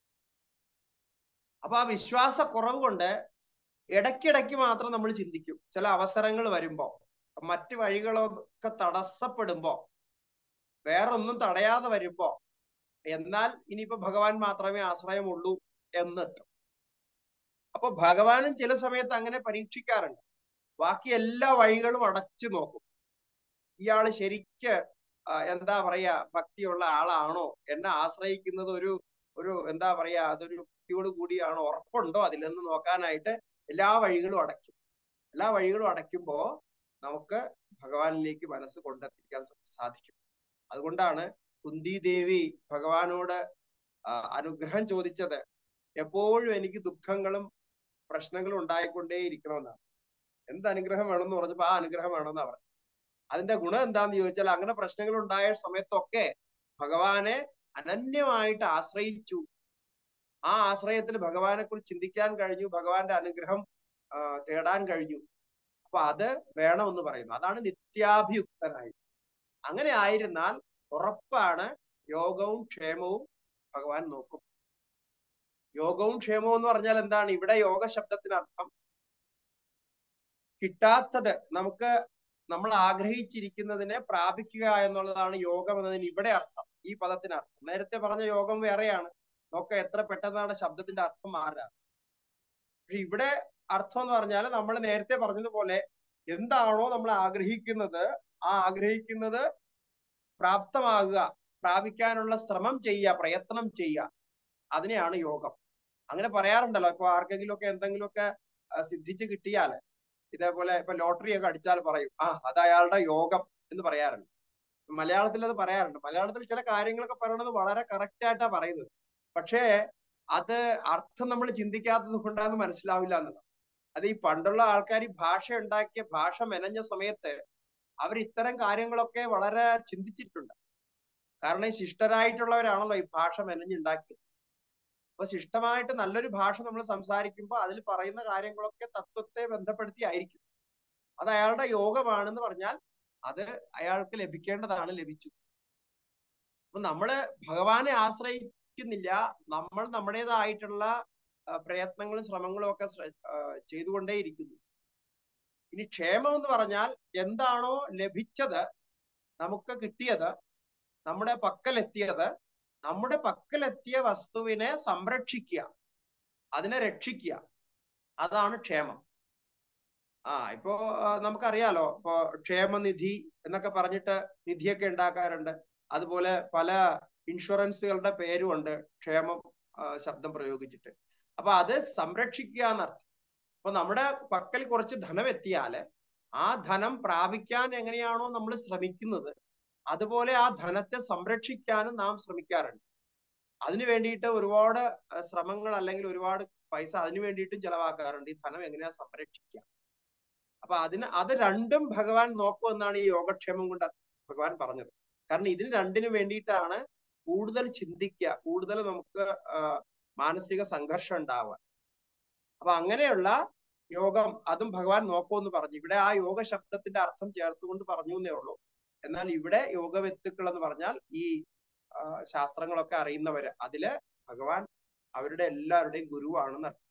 അപ്പൊ ആ വിശ്വാസ കുറവ് കൊണ്ട് ഇടയ്ക്കിടയ്ക്ക് മാത്രം നമ്മൾ ചിന്തിക്കും ചില അവസരങ്ങൾ വരുമ്പോ മറ്റു വഴികളൊക്കെ തടസ്സപ്പെടുമ്പോ വേറൊന്നും തടയാതെ വരുമ്പോ എന്നാൽ ഇനിയിപ്പോ ഭഗവാൻ മാത്രമേ ആശ്രയമുള്ളൂ എന്നെത്തും അപ്പൊ ഭഗവാനും ചില സമയത്ത് അങ്ങനെ പരീക്ഷിക്കാറുണ്ട് ബാക്കി എല്ലാ വഴികളും അടച്ചു നോക്കും ഇയാള് ശരിക്ക് ആ, എന്താ പറയാ ഭക്തിയുള്ള ആളാണോ എന്നെ ആശ്രയിക്കുന്നത് ഒരു ഒരു എന്താ പറയാ അതൊരു ഭക്തിയോട് കൂടിയാണോ ഉറപ്പുണ്ടോ അതിലെന്ന് നോക്കാനായിട്ട് എല്ലാ വഴികളും അടയ്ക്കും എല്ലാ വഴികളും അടയ്ക്കുമ്പോ നമുക്ക് ഭഗവാനിലേക്ക് മനസ്സ് കൊണ്ടെത്തിക്കാൻ സ- സാധിക്കും അതുകൊണ്ടാണ് കുന്തി ദേവി ഭഗവാനോട് ആ, അനുഗ്രഹം ചോദിച്ചത് എപ്പോഴും എനിക്ക് ദുഃഖങ്ങളും പ്രശ്നങ്ങളും ഉണ്ടായിക്കൊണ്ടേ ഇരിക്കണമെന്നാണ് എന്ത് അനുഗ്രഹം വേണമെന്ന് പറഞ്ഞപ്പോ ആ അനുഗ്രഹം വേണമെന്നാ പറഞ്ഞു അതിന്റെ ഗുണം എന്താന്ന് ചോദിച്ചാൽ അങ്ങനെ പ്രശ്നങ്ങൾ ഉണ്ടായ സമയത്തൊക്കെ ഭഗവാനെ അനന്യമായിട്ട് ആശ്രയിച്ചു ആ ആശ്രയത്തിൽ ഭഗവാനെ കുറിച്ച് ചിന്തിക്കാൻ കഴിഞ്ഞു ഭഗവാന്റെ അനുഗ്രഹം ആ, തേടാൻ കഴിഞ്ഞു അപ്പൊ അത് വേണമെന്ന് പറയുന്നു അതാണ് നിത്യാഭിയുക്തനായി അങ്ങനെ ആയിരുന്നാൽ ഉറപ്പാണ് യോഗവും ക്ഷേമവും ഭഗവാൻ നോക്കും യോഗവും ക്ഷേമവും എന്ന് പറഞ്ഞാൽ എന്താണ് ഇവിടെ യോഗ ശബ്ദത്തിന് അർത്ഥം കിട്ടാത്തത് നമുക്ക് നമ്മൾ ആഗ്രഹിച്ചിരിക്കുന്നതിനെ പ്രാപിക്കുക എന്നുള്ളതാണ് യോഗം എന്നതിന് ഇവിടെ അർത്ഥം ഈ പദത്തിന് അർത്ഥം നേരത്തെ പറഞ്ഞ യോഗം വേറെയാണ് നോക്ക എത്ര പെട്ടെന്നാണ് ശബ്ദത്തിന്റെ അർത്ഥം മാറുക പക്ഷെ ഇവിടെ അർത്ഥം എന്ന് പറഞ്ഞാൽ നമ്മൾ നേരത്തെ പറഞ്ഞതുപോലെ എന്താണോ നമ്മൾ ആഗ്രഹിക്കുന്നത് ആ ആഗ്രഹിക്കുന്നത് പ്രാപ്തമാകുക പ്രാപിക്കാനുള്ള ശ്രമം ചെയ്യുക പ്രയത്നം ചെയ്യുക അതിനെയാണ് യോഗം അങ്ങനെ പറയാറുണ്ടല്ലോ ഇപ്പൊ ആർക്കെങ്കിലും ഒക്കെ എന്തെങ്കിലുമൊക്കെ ആ, സിദ്ധിച്ച് കിട്ടിയാൽ ഇതേപോലെ ഇപ്പൊ ലോട്ടറി ഒക്കെ അടിച്ചാൽ പറയും ആ അത് അയാളുടെ യോഗം എന്ന് പറയാറുണ്ട് മലയാളത്തിൽ അത് പറയാറുണ്ട് മലയാളത്തിൽ ചില കാര്യങ്ങളൊക്കെ പറയണത് വളരെ കറക്റ്റ് ആയിട്ടാ പറയുന്നത് പക്ഷേ അത് അർത്ഥം നമ്മൾ ചിന്തിക്കാത്തത് കൊണ്ടാന്ന് മനസ്സിലാവില്ല എന്നുള്ളത് അത് ഈ പണ്ടുള്ള ആൾക്കാർ ഈ ഭാഷ ഉണ്ടാക്കിയ ഭാഷ മെനഞ്ഞ സമയത്ത് അവർ ഇത്തരം കാര്യങ്ങളൊക്കെ വളരെ ചിന്തിച്ചിട്ടുണ്ട് കാരണം ഈ ശിഷ്ടരായിട്ടുള്ളവരാണല്ലോ ഈ ഭാഷ മെനഞ്ഞുണ്ടാക്കിയത് അപ്പൊ ശിഷ്ടമായിട്ട് നല്ലൊരു ഭാഷ നമ്മൾ സംസാരിക്കുമ്പോൾ അതിൽ പറയുന്ന കാര്യങ്ങളൊക്കെ തത്വത്തെ ബന്ധപ്പെടുത്തി ആയിരിക്കും അത് അയാളുടെ യോഗമാണെന്ന് പറഞ്ഞാൽ അത് അയാൾക്ക് ലഭിക്കേണ്ടതാണ് ലഭിച്ചു അപ്പൊ നമ്മള് ഭഗവാനെ ആശ്രയിക്കുന്നില്ല നമ്മൾ നമ്മുടേതായിട്ടുള്ള ആ, പ്രയത്നങ്ങളും ശ്രമങ്ങളും ഒക്കെ ശ്ര- ആ, ചെയ്തുകൊണ്ടേയിരിക്കുന്നു ഇനി ക്ഷേമം എന്ന് പറഞ്ഞാൽ എന്താണോ ലഭിച്ചത് നമുക്ക് കിട്ടിയത് നമ്മുടെ പക്കലെത്തിയത് നമ്മുടെ പക്കലെത്തിയ വസ്തുവിനെ സംരക്ഷിക്കുക അതിനെ രക്ഷിക്കുക അതാണ് ക്ഷേമം ആ ഇപ്പോ ആ, നമുക്കറിയാലോ ഇപ്പോ ക്ഷേമനിധി എന്നൊക്കെ പറഞ്ഞിട്ട് നിധിയൊക്കെ ഉണ്ടാക്കാറുണ്ട് അതുപോലെ പല ഇൻഷുറൻസുകളുടെ പേരുമുണ്ട് ക്ഷേമം ആ, ശബ്ദം പ്രയോഗിച്ചിട്ട് അപ്പൊ അത് സംരക്ഷിക്കുക എന്നർത്ഥം അപ്പൊ നമ്മുടെ പക്കൽ കുറച്ച് ധനം എത്തിയാല് ആ ധനം പ്രാപിക്കാൻ എങ്ങനെയാണോ നമ്മൾ ശ്രമിക്കുന്നത് അതുപോലെ ആ ധനത്തെ സംരക്ഷിക്കാനും നാം ശ്രമിക്കാറുണ്ട് അതിനു വേണ്ടിയിട്ട് ഒരുപാട് അഹ് ശ്രമങ്ങൾ അല്ലെങ്കിൽ ഒരുപാട് പൈസ അതിനു വേണ്ടിയിട്ടും ചെലവാക്കാറുണ്ട് ഈ ധനം എങ്ങനെയാ സംരക്ഷിക്കുക അപ്പൊ അതിന് അത് രണ്ടും ഭഗവാൻ നോക്കുമെന്നാണ് ഈ യോഗക്ഷേമം കൊണ്ട് ഭഗവാൻ പറഞ്ഞത് കാരണം ഇതിന് രണ്ടിനും വേണ്ടിയിട്ടാണ് കൂടുതൽ ചിന്തിക്കുക കൂടുതൽ നമുക്ക് ആ, മാനസിക സംഘർഷം ഉണ്ടാവുക അപ്പൊ അങ്ങനെയുള്ള യോഗം അതും ഭഗവാൻ നോക്കുമെന്ന് പറഞ്ഞു ഇവിടെ ആ യോഗ ശബ്ദത്തിന്റെ അർത്ഥം ചേർത്തുകൊണ്ട് പറഞ്ഞു എന്നേ ഉള്ളൂ എന്നാൽ ഇവിടെ യോഗവെത്തുക്കൾ എന്ന് പറഞ്ഞാൽ ഈ ആ, ശാസ്ത്രങ്ങളൊക്കെ അറിയുന്നവര് അതില് ഭഗവാൻ അവരുടെ എല്ലാവരുടെയും ഗുരുവാണെന്ന് അർത്ഥം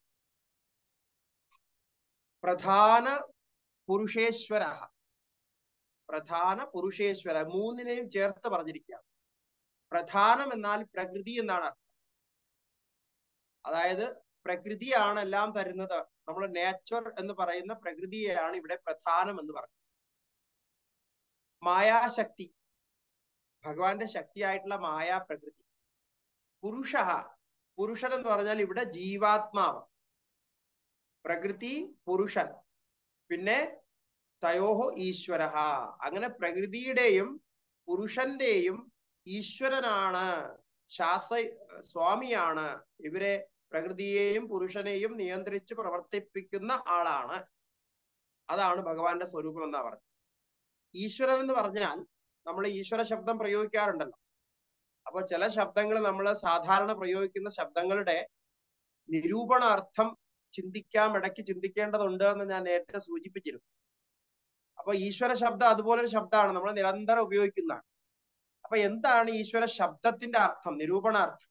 പ്രധാന പുരുഷേശ്വര പ്രധാന പുരുഷേശ്വര മൂന്നിനെയും ചേർത്ത് പറഞ്ഞിരിക്കുകയാണ് പ്രധാനം എന്നാൽ പ്രകൃതി എന്നാണ് അർത്ഥം അതായത് പ്രകൃതിയാണ് എല്ലാം തരുന്നത് നമ്മൾ നേച്ചർ എന്ന് പറയുന്ന പ്രകൃതിയെയാണ് ഇവിടെ പ്രധാനം എന്ന് പറയുന്നത് മായാശക്തി ഭഗവാന്റെ ശക്തിയായിട്ടുള്ള മായാ പ്രകൃതി പുരുഷ പുരുഷൻ എന്ന് പറഞ്ഞാൽ ഇവിടെ ജീവാത്മാവ് പ്രകൃതി പുരുഷൻ പിന്നെ തയോഹോ ഈശ്വര അങ്ങനെ പ്രകൃതിയുടെയും പുരുഷന്റെയും ഈശ്വരനാണ് ശാസ സ്വാമിയാണ് ഇവരെ പ്രകൃതിയെയും പുരുഷനെയും നിയന്ത്രിച്ച് പ്രവർത്തിപ്പിക്കുന്ന ആളാണ് അതാണ് ഭഗവാന്റെ സ്വരൂപം എന്നാ പറഞ്ഞത് ഈശ്വരൻ എന്ന് പറഞ്ഞാൽ നമ്മൾ ഈശ്വര ശബ്ദം പ്രയോഗിക്കാറുണ്ടല്ലോ അപ്പൊ ചില ശബ്ദങ്ങൾ നമ്മൾ സാധാരണ പ്രയോഗിക്കുന്ന ശബ്ദങ്ങളുടെ നിരൂപണാർത്ഥം ചിന്തിക്കാം ഇടയ്ക്ക് ചിന്തിക്കേണ്ടതുണ്ട് എന്ന് ഞാൻ നേരത്തെ സൂചിപ്പിച്ചിരുന്നു അപ്പൊ ഈശ്വര ശബ്ദം അതുപോലെ ഒരു ശബ്ദമാണ് നമ്മൾ നിരന്തരം ഉപയോഗിക്കുന്നതാണ് അപ്പൊ എന്താണ് ഈശ്വര ശബ്ദത്തിന്റെ അർത്ഥം നിരൂപണാർത്ഥം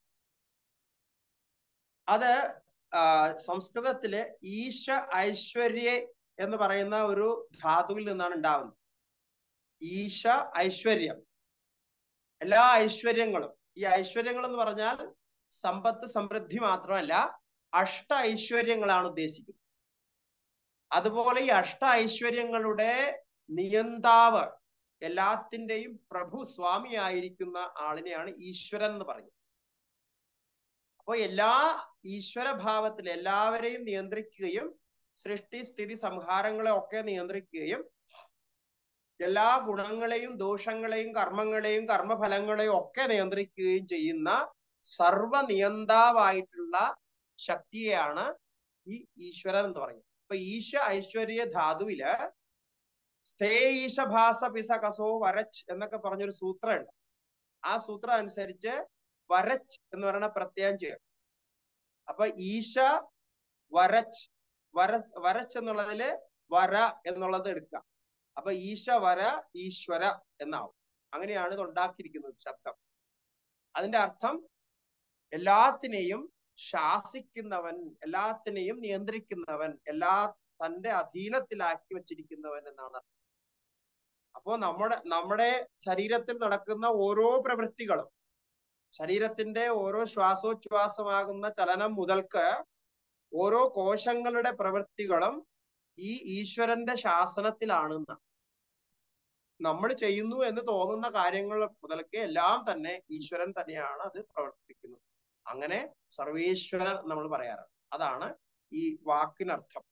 അത് ആ, സംസ്കൃതത്തില് ഈശ ഐശ്വര്യ എന്ന് പറയുന്ന ഒരു ധാതുവിൽ നിന്നാണ് ഉണ്ടാവുന്നത് ഈശ ഐശ്വര്യം എല്ലാ ഐശ്വര്യങ്ങളും ഈ ഐശ്വര്യങ്ങൾ എന്ന് പറഞ്ഞാൽ സമ്പത്ത് സമൃദ്ധി മാത്രമല്ല അഷ്ട ഐശ്വര്യങ്ങളാണ് ഉദ്ദേശിക്കുന്നത് അതുപോലെ ഈ അഷ്ട ഐശ്വര്യങ്ങളുടെ നിയന്താവ് എല്ലാത്തിന്റെയും പ്രഭു സ്വാമിയായിരിക്കുന്ന ആളിനെയാണ് ഈശ്വരൻ എന്ന് പറയുന്നത് അപ്പോൾ എല്ലാ ഈശ്വര ഭാവത്തിൽ എല്ലാവരെയും നിയന്ത്രിക്കുകയും സൃഷ്ടി സ്ഥിതി സംഹാരങ്ങളെ ഒക്കെ നിയന്ത്രിക്കുകയും എല്ലാ ഗുണങ്ങളെയും ദോഷങ്ങളെയും കർമ്മങ്ങളെയും കർമ്മഫലങ്ങളെയും ഒക്കെ നിയന്ത്രിക്കുകയും ചെയ്യുന്ന സർവ നിയന്താവായിട്ടുള്ള ശക്തിയെയാണ് ഈ ഈശ്വരൻ എന്ന് പറയുന്നത് അപ്പൊ ഈശ ഐശ്വര്യ ധാതുവില് സ്ഥേ ഈശഭാസ പിസ കസോ വരച്ച് എന്നൊക്കെ പറഞ്ഞൊരു സൂത്രമുണ്ട് ആ സൂത്രം അനുസരിച്ച് വരച്ച് എന്ന് പറയുന്ന പ്രത്യയം ചേർക്കും അപ്പൊ ഈശ വരച്ച് വര വരച്ച് എന്നുള്ളതില് വര എന്നുള്ളത് എടുക്കാം അപ്പൊ ഈശ വര ഈശ്വര എന്നാവും അങ്ങനെയാണ് ഇത് ഉണ്ടാക്കിയിരിക്കുന്നത് ശബ്ദം അതിന്റെ അർത്ഥം എല്ലാത്തിനെയും ശാസിക്കുന്നവൻ എല്ലാത്തിനെയും നിയന്ത്രിക്കുന്നവൻ എല്ലാ തന്റെ അധീനത്തിലാക്കി വച്ചിരിക്കുന്നവൻ എന്നാണ് അപ്പോ നമ്മുടെ നമ്മുടെ ശരീരത്തിൽ നടക്കുന്ന ഓരോ പ്രവൃത്തികളും ശരീരത്തിന്റെ ഓരോ ശ്വാസോച്ഛ്വാസമാകുന്ന ചലനം മുതൽക്ക് ഓരോ കോശങ്ങളുടെ പ്രവൃത്തികളും ഈ ഈശ്വരന്റെ ശാസനത്തിലാണെന്ന് നമ്മൾ ചെയ്യുന്നു എന്ന് തോന്നുന്ന കാര്യങ്ങൾ മുതൽക്ക് എല്ലാം തന്നെ ഈശ്വരൻ തന്നെയാണ് അത് പ്രവർത്തിക്കുന്നത് അങ്ങനെ സർവേശ്വരൻ നമ്മൾ പറയാറുണ്ട് അതാണ് ഈ വാക്കിനർത്ഥം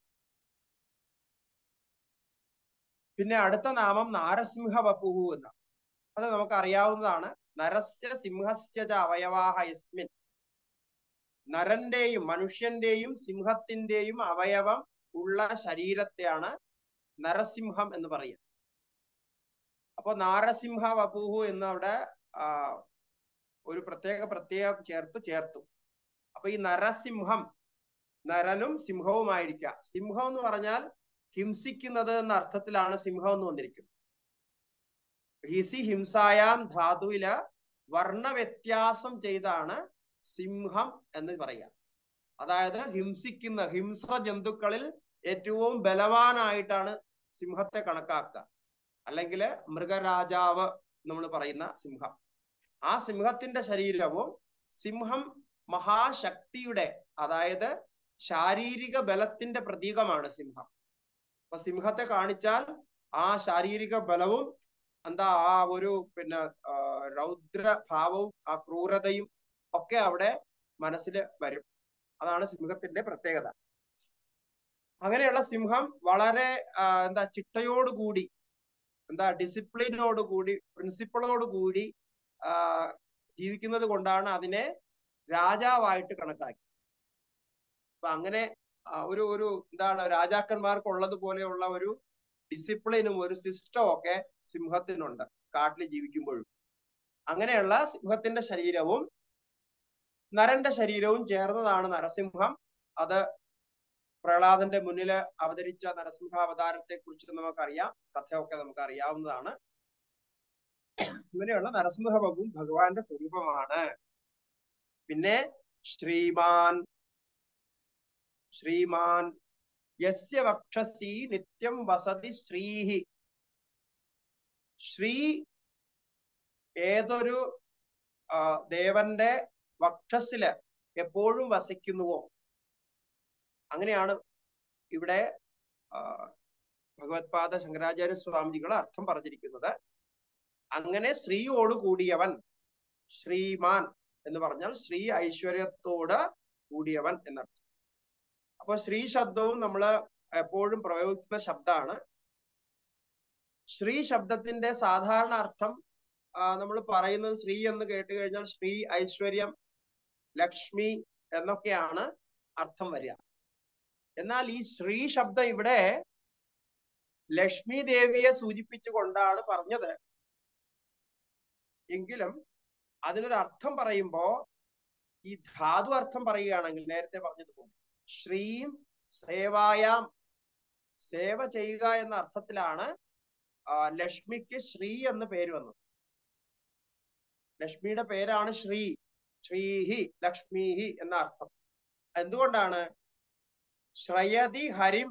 പിന്നെ അടുത്ത നാമം നാരസിംഹ വപുഹു എന്ന അത് നമുക്ക് അറിയാവുന്നതാണ് നരസ്യ സിംഹസ്യ ച അവയവാഹ യസ്മിൻ നരന്റെയും മനുഷ്യന്റെയും സിംഹത്തിന്റെയും അവയവം ഉള്ള ശരീരത്തെയാണ് നരസിംഹം എന്ന് പറയുക അപ്പൊ നാരസിംഹ വപുഹു എന്ന് അവിടെ ആ, ഒരു പ്രത്യേക പ്രത്യേകം ചേർത്ത് ചേർത്തു അപ്പൊ ഈ നരസിംഹം നരനും സിംഹവുമായിരിക്കുക സിംഹം എന്ന് പറഞ്ഞാൽ ഹിംസിക്കുന്നത് എന്ന അർത്ഥത്തിലാണ് സിംഹം എന്ന് വന്നിരിക്കുന്നത് ഹിസി ഹിംസായാം ധാതുവില് വർണ്ണവ്യത്യാസം ചെയ്താണ് സിംഹം എന്ന് പറയുക അതായത് ഹിംസിക്കുന്ന ഹിംസ്ര ജന്തുക്കളിൽ ഏറ്റവും ബലവാനായിട്ടാണ് സിംഹത്തെ കണക്കാക്കുക അല്ലെങ്കിൽ മൃഗരാജാവ് നമ്മൾ പറയുന്ന സിംഹം ആ സിംഹത്തിന്റെ ശരീരവും സിംഹം മഹാശക്തിയുടെ അതായത് ശാരീരിക ബലത്തിന്റെ പ്രതീകമാണ് സിംഹം അപ്പൊ സിംഹത്തെ കാണിച്ചാൽ ആ ശാരീരിക ബലവും എന്താ ആ ഒരു പിന്നെ ആ, രൗദ്രഭാവവും ആ ക്രൂരതയും ഒക്കെ അവിടെ മനസ്സിൽ വരും അതാണ് സിംഹത്തിന്റെ പ്രത്യേകത അങ്ങനെയുള്ള സിംഹം വളരെ ആ, എന്താ ചിട്ടയോടുകൂടി എന്താ ഡിസിപ്ലിനോട് കൂടി പ്രിൻസിപ്പിളോട് കൂടി ആ, ജീവിക്കുന്നത് കൊണ്ടാണ് അതിനെ രാജാവായിട്ട് കണക്കാക്കി അപ്പൊ അങ്ങനെ ആ, ഒരു ഒരു എന്താണ് രാജാക്കന്മാർക്ക് ഉള്ളതുപോലെയുള്ള ഒരു ഡിസിപ്ലിനും ഒരു സിസ്റ്റവും ഒക്കെ സിംഹത്തിനുണ്ട് കാട്ടിൽ ജീവിക്കുമ്പോഴും അങ്ങനെയുള്ള സിംഹത്തിന്റെ ശരീരവും നരന്റെ ശരീരവും ചേർന്നതാണ് നരസിംഹം അത് പ്രഹ്ലാദന്റെ മുന്നിൽ അവതരിച്ച നരസിംഹാവതാരത്തെ കുറിച്ച് നമുക്കറിയാം കഥയൊക്കെ നമുക്ക് അറിയാവുന്നതാണ് ഇങ്ങനെയുള്ള നരസിംഹവും ഭഗവാന്റെ സ്വരൂപമാണ് പിന്നെ ശ്രീമാൻ ശ്രീമാൻ യസ്യ വക്ഷസി നിത്യം വസതി ശ്രീഹി ശ്രീ ഏതൊരു ആ, ദേവന്റെ വക്ഷസില് എപ്പോഴും വസിക്കുന്നുവോ അങ്ങനെയാണ് ഇവിടെ ആ, ഭഗവത്പാദ ശങ്കരാചാര്യ സ്വാമിജികൾ അർത്ഥം പറഞ്ഞിരിക്കുന്നത് അങ്ങനെ ശ്രീയോട് കൂടിയവൻ ശ്രീമാൻ എന്ന് പറഞ്ഞാൽ ശ്രീ ഐശ്വര്യത്തോട് കൂടിയവൻ എന്നർത്ഥം അപ്പൊ ശ്രീ ശബ്ദവും നമ്മൾ എപ്പോഴും പ്രയോഗിക്കുന്ന ശബ്ദമാണ് ശ്രീ ശബ്ദത്തിന്റെ സാധാരണ അർത്ഥം നമ്മൾ പറയുന്നത് ശ്രീ എന്ന് കേട്ട് കഴിഞ്ഞാൽ ശ്രീ ഐശ്വര്യം ലക്ഷ്മി എന്നൊക്കെയാണ് അർത്ഥം വരിക എന്നാൽ ഈ ശ്രീ ശബ്ദം ഇവിടെ ലക്ഷ്മി ദേവിയെ സൂചിപ്പിച്ചുകൊണ്ടാണ് പറഞ്ഞത് എങ്കിലും അതിനൊരു അർത്ഥം പറയുമ്പോ ഈ ധാതു അർത്ഥം പറയുകയാണെങ്കിൽ നേരത്തെ പറഞ്ഞതുപോലെ ശ്രീം സേവായാം സേവ ചെയ്യുക എന്ന അർത്ഥത്തിലാണ് ആ, ലക്ഷ്മിക്ക് ശ്രീ എന്ന് പേര് വന്നത് ലക്ഷ്മിയുടെ പേരാണ് ശ്രീ ശ്രീഹി ലക്ഷ്മീഹി എന്ന അർത്ഥം എന്തുകൊണ്ടാണ് ശ്രയതി ഹരിം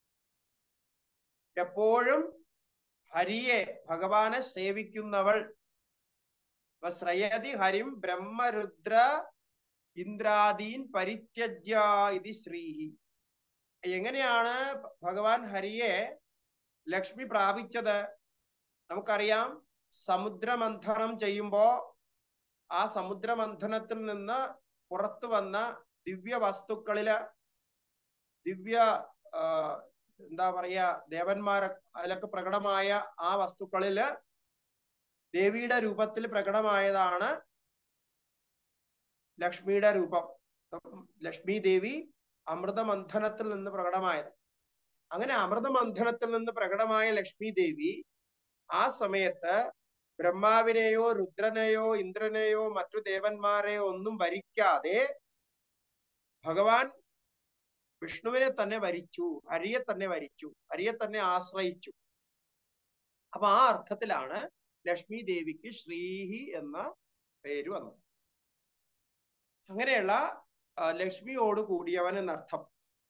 എപ്പോഴും ഹരിയെ ഭഗവാനെ സേവിക്കുന്നവൾ അപ്പൊ ശ്രയതി ഹരിം ബ്രഹ്മരുദ്ര ഇന്ദ്രാദീൻ പരിത്യജ്യ ഇതി ശ്രീഹി എങ്ങനെയാണ് ഭഗവാൻ ഹരിയെ ലക്ഷ്മി പ്രാപിച്ചത് നമുക്കറിയാം സമുദ്രമന്ഥനം ചെയ്യുമ്പോ ആ സമുദ്രമന്ഥനത്തിൽ നിന്ന് പുറത്തു വന്ന ദിവ്യ വസ്തുക്കളില് ദിവ്യ ആ, എന്താ പറയാ ദേവന്മാരെ അതിലൊക്കെ പ്രകടമായ ആ വസ്തുക്കളില് ദേവിയുടെ രൂപത്തിൽ പ്രകടമായതാണ് ലക്ഷ്മിയുടെ രൂപം ലക്ഷ്മി ദേവി അമൃതമന്ഥനത്തിൽ നിന്ന് പ്രകടമായത് അങ്ങനെ അമൃതമന്ഥനത്തിൽ നിന്ന് പ്രകടമായ ലക്ഷ്മി ദേവി ആ സമയത്ത് ബ്രഹ്മാവിനെയോ രുദ്രനെയോ ഇന്ദ്രനെയോ മറ്റു ദേവന്മാരെയോ ഒന്നും വരിക്കാതെ ഭഗവാൻ വിഷ്ണുവിനെ തന്നെ വരിച്ചു ഹരിയെ തന്നെ വരിച്ചു ഹരിയെ തന്നെ ആശ്രയിച്ചു അപ്പൊ ആ അർത്ഥത്തിലാണ് ലക്ഷ്മി ദേവിക്ക് ശ്രീഹി എന്ന പേര് വന്നത് അങ്ങനെയുള്ള ആ, ലക്ഷ്മിയോട് കൂടിയവൻ എന്നർത്ഥം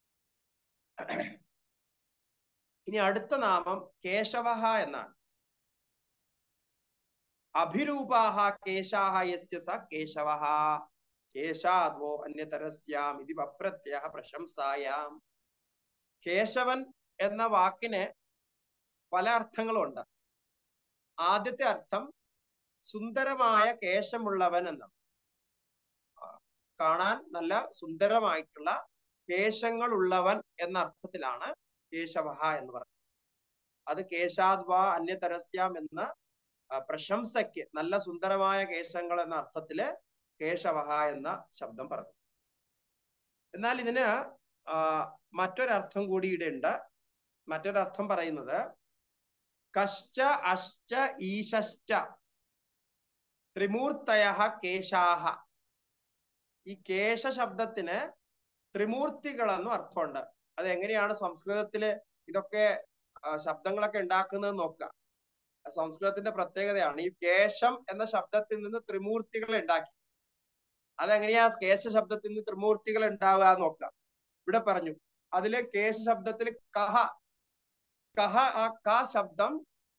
ഇനി അടുത്ത നാമം കേശവഹ എന്നാണ് അഭിരൂപാഹ കേശാഹ യസ്യ സ കേശവഹ കേശാദ്വോ അന്യതരസ്യാം ഇതി വപ്രത്യ പ്രശംസായാം കേശവൻ എന്ന വാക്കിന് പല അർത്ഥങ്ങളുണ്ട് ആദ്യത്തെ അർത്ഥം സുന്ദരമായ കേശമുള്ളവൻ എന്നാണ് ആ, കാണാൻ നല്ല സുന്ദരമായിട്ടുള്ള കേശങ്ങൾ ഉള്ളവൻ എന്ന അർത്ഥത്തിലാണ് കേശവഹ എന്ന് പറയുന്നത് അത് കേശാദ്വാ അന്യതരസ്യാം എന്ന ആ, പ്രശംസയ്ക്ക് നല്ല സുന്ദരമായ കേശങ്ങൾ എന്ന അർത്ഥത്തില് കേശവഹ എന്ന ശബ്ദം പറഞ്ഞു എന്നാൽ ഇതിന് ആ, മറ്റൊരർത്ഥം കൂടി ഇവിടെ ഉണ്ട് മറ്റൊരർത്ഥം പറയുന്നത് കശ്ച അശ്ച ഈശശ്ച ത്രിമൂർത്തയ കേശാഹ ഈ കേശ ശബ്ദത്തിന് ത്രിമൂർത്തികൾ എന്നും അർത്ഥമുണ്ട് അത് എങ്ങനെയാണ് സംസ്കൃതത്തില് ഇതൊക്കെ ആ, ശബ്ദങ്ങളൊക്കെ ഉണ്ടാക്കുന്നത് നോക്കുക സംസ്കൃതത്തിന്റെ പ്രത്യേകതയാണ് ഈ കേശം എന്ന ശബ്ദത്തിൽ നിന്ന് ത്രിമൂർത്തികൾ ഉണ്ടാക്കി അതെങ്ങനെയാ കേശ ശബ്ദത്തിൽ നിന്ന് ത്രിമൂർത്തികൾ ഉണ്ടാവുക എന്ന് നോക്കാം ഇവിടെ പറഞ്ഞു അതിലെ കേശ ശബ്ദത്തിൽ കഹ കഹ ആ ക ശബ്ദം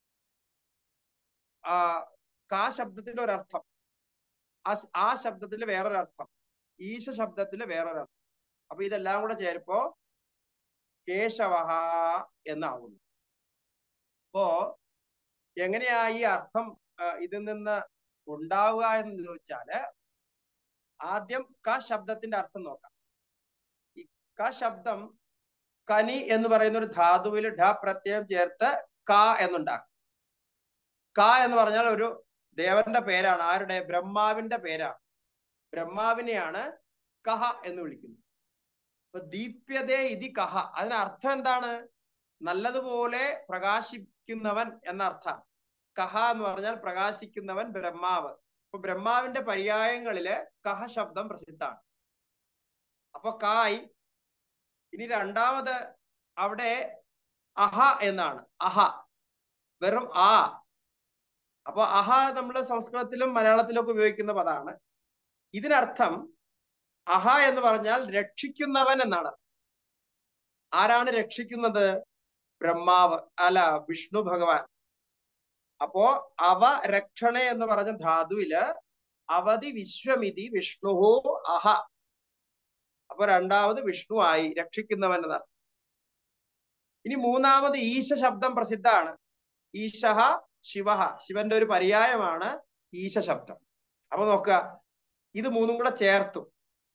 ആ കാ ശബ്ദത്തിന്റെ ഒരർത്ഥം ആ ശ- ആ ശബ്ദത്തിൽ വേറൊരർത്ഥം ഈശ ശബ്ദത്തിൽ വേറൊരർത്ഥം അപ്പൊ ഇതെല്ലാം കൂടെ ചേരുമ്പോ കേശവഹ എന്നാവുന്നു അപ്പോ എങ്ങനെയാ ഈ അർത്ഥം ആ, ഇതിൽ നിന്ന് ഉണ്ടാവുക എന്ന് ചോദിച്ചാല് ആദ്യം ക ശബ്ദത്തിന്റെ അർത്ഥം നോക്കാം ഈ ക ശബ്ദം കനി എന്ന് പറയുന്ന ഒരു ധാതുവിൽ ഢ പ്രത്യയം ചേർത്ത് ക എന്നുണ്ടാക്കും ക എന്ന് പറഞ്ഞാൽ ഒരു ദേവന്റെ പേരാണ് ആരുടെ ബ്രഹ്മാവിന്റെ പേരാണ് ബ്രഹ്മാവിനെയാണ് കഹ എന്ന് വിളിക്കുന്നത് അപ്പൊ ദീപ്യതേ ഇതി കഹ അതിന് അർത്ഥം എന്താണ് നല്ലതുപോലെ പ്രകാശിക്കുന്നവൻ എന്ന അർത്ഥം കഹ എന്ന് പറഞ്ഞാൽ പ്രകാശിക്കുന്നവൻ ബ്രഹ്മാവ് അപ്പൊ ബ്രഹ്മാവിന്റെ പര്യായങ്ങളില് കഹ ശബ്ദം പ്രസിദ്ധമാണ് അപ്പൊ കായ് ഇനി രണ്ടാമത് അവിടെ അഹ എന്നാണ് അഹ വെറും ആ അപ്പൊ അഹ നമ്മൾ സംസ്കൃതത്തിലും മലയാളത്തിലും ഒക്കെ ഉപയോഗിക്കുന്ന പദമാണ് ഇതിനർത്ഥം അഹ എന്ന് പറഞ്ഞാൽ രക്ഷിക്കുന്നവൻ എന്നാണ് ആരാണ് രക്ഷിക്കുന്നത് ബ്രഹ്മാവ് അല്ല വിഷ്ണു ഭഗവാൻ അപ്പോ അവ രക്ഷണ എന്ന് പറഞ്ഞ ധാതുവില് അവധി വിശ്വമിതി വിഷ്ണുഹോ അഹ അപ്പൊ രണ്ടാമത് വിഷ്ണു ആയി രക്ഷിക്കുന്നവൻ എന്നർത്ഥം ഇനി മൂന്നാമത് ഈശ ശബ്ദം പ്രസിദ്ധമാണ് ഈശഹ ശിവ ശിവന്റെ ഒരു പര്യായമാണ് ഈശ ശബ്ദം അപ്പൊ നോക്കുക ഇത് മൂന്നും കൂടെ ചേർത്തു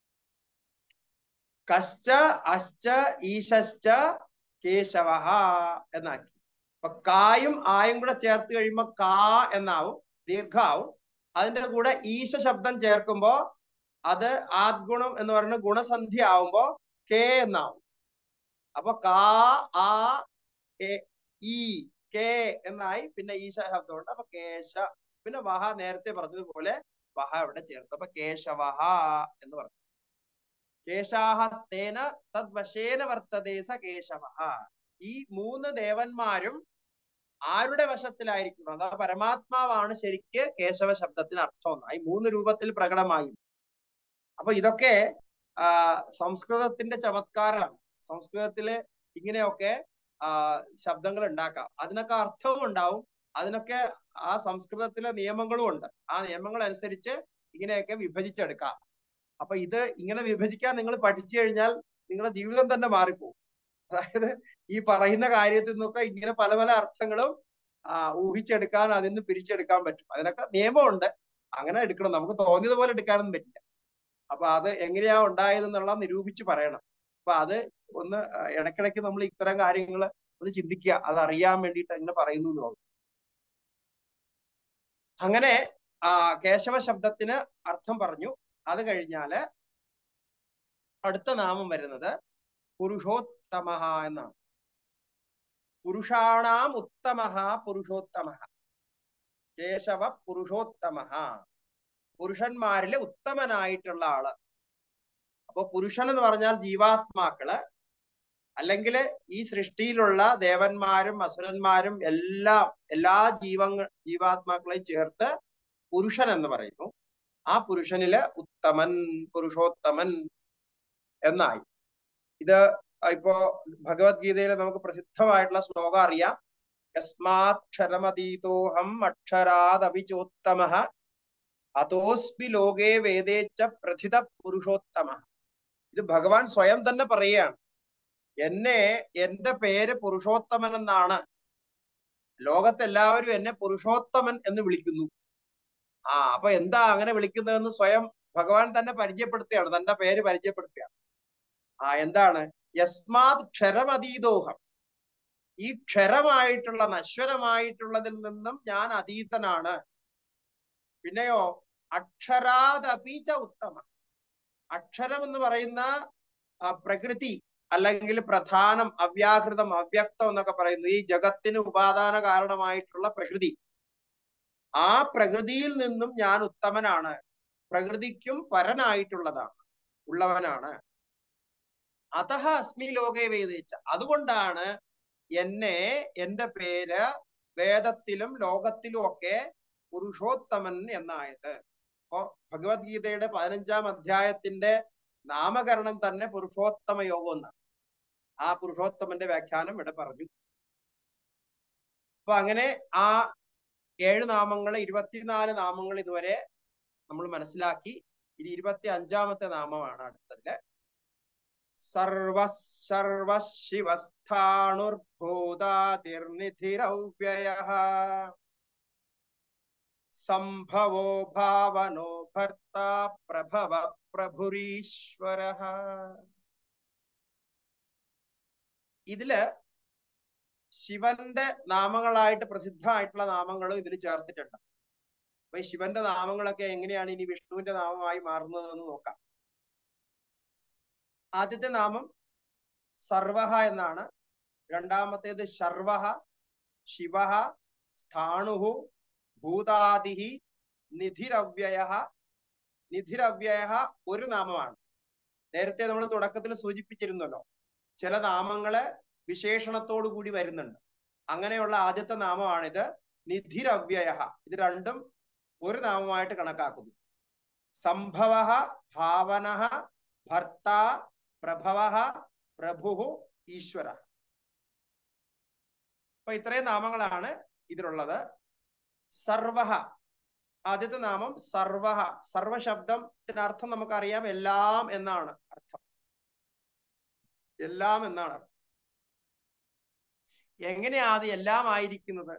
കശ്ച അശ്ച ഈശശ്ച കേശവ എന്നാക്കി അപ്പൊ കായും ആയും കൂടെ ചേർത്ത് കഴിയുമ്പോ കാ എന്നാവും ദീർഘാവും അതിന്റെ കൂടെ ഈശ ശബ്ദം ചേർക്കുമ്പോ അത് ആദ്ഗുണം എന്ന് പറയുന്ന ഗുണസന്ധി ആവുമ്പോ കെ എന്നാവും അപ്പൊ കാ ആ എ, ഈ കെ എന്നായി പിന്നെ ഈശ ശബ്ദമുണ്ട് അപ്പൊ കേശ പിന്നെ വഹ നേരത്തെ പറഞ്ഞതുപോലെ വഹ ഇവിടെ ചേർത്ത് അപ്പൊ കേശവഹ എന്ന് പറഞ്ഞു കേശാഹസ്തേന തദ്വശേന വർത്തതേ സ കേശവ ഈ മൂന്ന് ദേവന്മാരും ആരുടെ വശത്തിലായിരിക്കുന്നു അതാ പരമാത്മാവാണ് ശരിക്ക് കേശവ ശബ്ദത്തിന് അർത്ഥം ഒന്ന് ഈ മൂന്ന് രൂപത്തിൽ പ്രകടമായി അപ്പൊ ഇതൊക്കെ ആ സംസ്കൃതത്തിന്റെ ചമത്കാരമാണ് സംസ്കൃതത്തില് ഇങ്ങനെയൊക്കെ ആ ശബ്ദങ്ങൾ ഉണ്ടാക്കാം അതിനൊക്കെ അർത്ഥവും ഉണ്ടാവും അതിനൊക്കെ ആ സംസ്കൃതത്തിലെ നിയമങ്ങളും ഉണ്ട് ആ നിയമങ്ങൾ അനുസരിച്ച് ഇങ്ങനെയൊക്കെ വിഭജിച്ചെടുക്കാം അപ്പൊ ഇത് ഇങ്ങനെ വിഭജിക്കാൻ നിങ്ങൾ പഠിച്ചു കഴിഞ്ഞാൽ നിങ്ങളുടെ ജീവിതം തന്നെ മാറിപ്പോകും അതായത് ഈ പറയുന്ന കാര്യത്തിൽ നിന്നൊക്കെ ഇങ്ങനെ പല പല അർത്ഥങ്ങളും ആ ഊഹിച്ചെടുക്കാൻ അതിൽ നിന്ന് പിരിച്ചെടുക്കാൻ പറ്റും അതിനൊക്കെ നിയമമുണ്ട് അങ്ങനെ എടുക്കണം നമുക്ക് തോന്നിയതുപോലെ എടുക്കാനൊന്നും പറ്റില്ല അപ്പൊ അത് എങ്ങനെയാ ഉണ്ടായതെന്നുള്ള നിരൂപിച്ച് പറയണം അപ്പൊ അത് ഒന്ന് ഇടയ്ക്കിടയ്ക്ക് നമ്മൾ ഇത്തരം കാര്യങ്ങൾ ഒന്ന് ചിന്തിക്കുക അത് അറിയാൻ വേണ്ടിയിട്ട് എങ്ങനെ പറയുന്നു എന്ന് തോന്നും അങ്ങനെ ആ കേശവ ശബ്ദത്തിന് അർത്ഥം പറഞ്ഞു അത് കഴിഞ്ഞാല് അടുത്ത നാമം വരുന്നത് പുരുഷോത്തമ എന്നാണ് പുരുഷാണാം ഉത്തമ പുരുഷോത്തമ കേശവ പുരുഷോത്തമ പുരുഷന്മാരിലെ ഉത്തമനായിട്ടുള്ള ആള് അപ്പൊ പുരുഷൻ എന്ന് പറഞ്ഞാൽ ജീവാത്മാക്കള് അല്ലെങ്കിൽ ഈ സൃഷ്ടിയിലുള്ള ദേവന്മാരും അസുരന്മാരും എല്ലാം എല്ലാ ജീവങ്ങൾ ജീവാത്മാക്കളെയും ചേർത്ത് പുരുഷൻ എന്ന് പറയുന്നു ആ പുരുഷനില് ഉത്തമൻ പുരുഷോത്തമൻ എന്നായി ഇത് ഇപ്പോ ഭഗവത്ഗീതയിൽ നമുക്ക് പ്രസിദ്ധമായിട്ടുള്ള ശ്ലോകം അറിയാം യസ്മാക്ഷരമതീതോഹം അക്ഷരാദപിചോത്തമ അതോസ്മി ലോകേ വേദേച്ച പ്രഥിത പുരുഷോത്തമ ഇത് ഭഗവാൻ സ്വയം തന്നെ പറയുകയാണ് എന്നെ എന്റെ പേര് പുരുഷോത്തമൻ എന്നാണ് ലോകത്തെല്ലാവരും എന്നെ പുരുഷോത്തമൻ എന്ന് വിളിക്കുന്നു ആ അപ്പൊ എന്താ അങ്ങനെ വിളിക്കുന്നതെന്ന് സ്വയം ഭഗവാൻ തന്നെ പരിചയപ്പെടുത്തുകയാണ് തന്റെ പേര് പരിചയപ്പെടുത്തുകയാണ് ആ എന്താണ് യസ്മാത് ക്ഷരമതീതോഹം ഈ ക്ഷരമായിട്ടുള്ള നശ്വരമായിട്ടുള്ളതിൽ നിന്നും ഞാൻ അതീതനാണ് പിന്നെയോ അക്ഷരാദപീച്ച ഉത്തമ അക്ഷരം എന്ന് പറയുന്ന പ്രകൃതി അല്ലെങ്കിൽ പ്രധാനം അവ്യാഹൃതം അവ്യക്തം എന്നൊക്കെ പറയുന്നു ഈ ജഗത്തിന് ഉപാദാന കാരണമായിട്ടുള്ള പ്രകൃതി ആ പ്രകൃതിയിൽ നിന്നും ഞാൻ ഉത്തമനാണ് പ്രകൃതിക്കും പരനായിട്ടുള്ളതാണ് ഉള്ളവനാണ് അതഹ അസ്മി ലോകേ വേദിച്ച അതുകൊണ്ടാണ് എന്നെ എന്റെ പേര് വേദത്തിലും ലോകത്തിലും ഒക്കെ പുരുഷോത്തമൻ എന്നായത് അപ്പോ ഭഗവത്ഗീതയുടെ പതിനഞ്ചാം അധ്യായത്തിന്റെ നാമകരണം തന്നെ പുരുഷോത്തമ യോഗം എന്നാണ് ആ പുരുഷോത്തമന്റെ വ്യാഖ്യാനം ഇവിടെ പറഞ്ഞു അപ്പൊ അങ്ങനെ ആ ഏഴ് നാമങ്ങൾ ഇരുപത്തിനാല് നാമങ്ങൾ ഇതുവരെ നമ്മൾ മനസ്സിലാക്കി ഇനി ഇരുപത്തി അഞ്ചാമത്തെ നാമമാണ് അടുത്തതില് സർവ സർവ ശിവസ്ഥാണുർഭൂതാതിർനിധിരവ്യയ സംഭവോ ഭാവനോ ഭർത്ത പ്രഭവ പ്രഭുരീശ്വര ഇതില് ശിവന്റെ നാമങ്ങളായിട്ട് പ്രസിദ്ധമായിട്ടുള്ള നാമങ്ങളും ഇതിൽ ചേർത്തിട്ടുണ്ട് അപ്പൊ ഈ ശിവന്റെ നാമങ്ങളൊക്കെ എങ്ങനെയാണ് ഇനി വിഷ്ണുവിന്റെ നാമമായി മാറുന്നത് എന്ന് നോക്കാം ആദ്യത്തെ നാമം സർവഹ എന്നാണ് രണ്ടാമത്തേത് ശർവഹ ശിവഹ സ്ഥാണുഹു ഭൂതാദിഹി നിധിരവ്യയ നിധിരവ്യയ ഒരു നാമമാണ് നേരത്തെ നമ്മൾ തുടക്കത്തിൽ സൂചിപ്പിച്ചിരുന്നല്ലോ ചില നാമങ്ങള് വിശേഷണത്തോടു കൂടി വരുന്നുണ്ട് അങ്ങനെയുള്ള ആദ്യത്തെ നാമമാണിത് നിധിരവ്യയ ഇത് രണ്ടും ഒരു നാമമായിട്ട് കണക്കാക്കുന്നു സംഭവ ഭാവന ഭർത്ത പ്രഭവ പ്രഭു ഈശ്വര അപ്പൊ ഇത്രയും നാമങ്ങളാണ് ഇതിലുള്ളത് സർവഹ ആദ്യത്തെ നാമം സർവഹ സർവശബ്ദത്തിന് അർത്ഥം നമുക്കറിയാം എല്ലാം എന്നാണ് അർത്ഥം എല്ലാം എന്നാണ് അർത്ഥം എങ്ങനെയാ അത് എല്ലാം ആയിരിക്കുന്നത്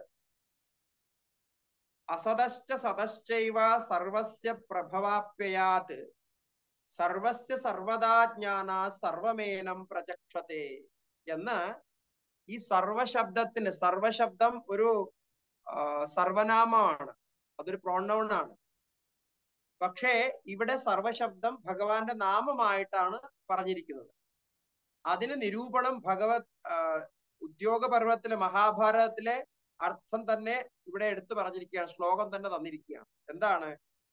അസതശ്ച സതശ്ചൈവ സർവസ്യ പ്രഭവാപ്യയാത് സർവസ്യ സർവദാ ജ്ഞാന സർവമേനം പ്രചക്ഷത്തെ എന്ന് ഈ സർവശബ്ദത്തിന് സർവശബ്ദം ഒരു സർവനാമമാണ് അതൊരു പ്രോണൗൺ ആണ് പക്ഷേ ഇവിടെ സർവശബ്ദം ഭഗവാന്റെ നാമമായിട്ടാണ് പറഞ്ഞിരിക്കുന്നത് അതിന് നിരൂപണം ഭഗവത് ഉദ്യോഗ പർവത്തിലെ മഹാഭാരതത്തിലെ അർത്ഥം തന്നെ ഇവിടെ എടുത്തു പറഞ്ഞിരിക്കുകയാണ് ശ്ലോകം തന്നെ തന്നിരിക്കുകയാണ് എന്താണ്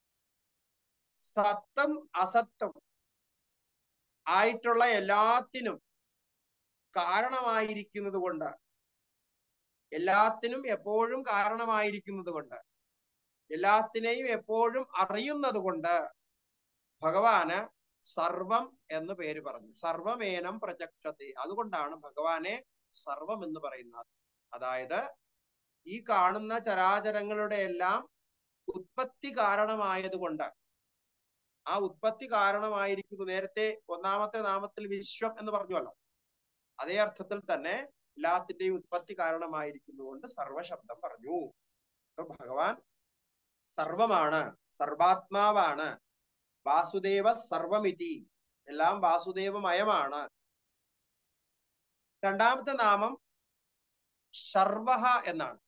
സത്തം അസത്വം ആയിട്ടുള്ള എല്ലാത്തിനും കാരണമായിരിക്കുന്നത് കൊണ്ട് എല്ലാത്തിനും എപ്പോഴും കാരണമായിരിക്കുന്നത് കൊണ്ട് എല്ലാത്തിനെയും എപ്പോഴും അറിയുന്നത് കൊണ്ട് ഭഗവാന് സർവം എന്ന് പേര് പറഞ്ഞു സർവമേനം പ്രചക്ഷത്തെ അതുകൊണ്ടാണ് ഭഗവാനെ സർവം എന്ന് പറയുന്നത് അതായത് ഈ കാണുന്ന ചരാചരങ്ങളുടെ എല്ലാം ഉത്പത്തി കാരണമായതുകൊണ്ട് ആ ഉത്പത്തി കാരണമായിരിക്കുന്നു നേരത്തെ ഒന്നാമത്തെ നാമത്തിൽ വിശ്വം എന്ന് പറഞ്ഞുവല്ലോ അതേ അർത്ഥത്തിൽ തന്നെ എല്ലാത്തിന്റെയും ഉത്പത്തി കാരണമായിരിക്കുന്നതുകൊണ്ട് സർവശബ്ദം പറഞ്ഞു അപ്പൊ ഭഗവാൻ സർവമാണ് സർവാത്മാവാണ് വാസുദേവ സർവമിതി എല്ലാം വാസുദേവമയമാണ് രണ്ടാമത്തെ നാമം ശർവഹ എന്നാണ്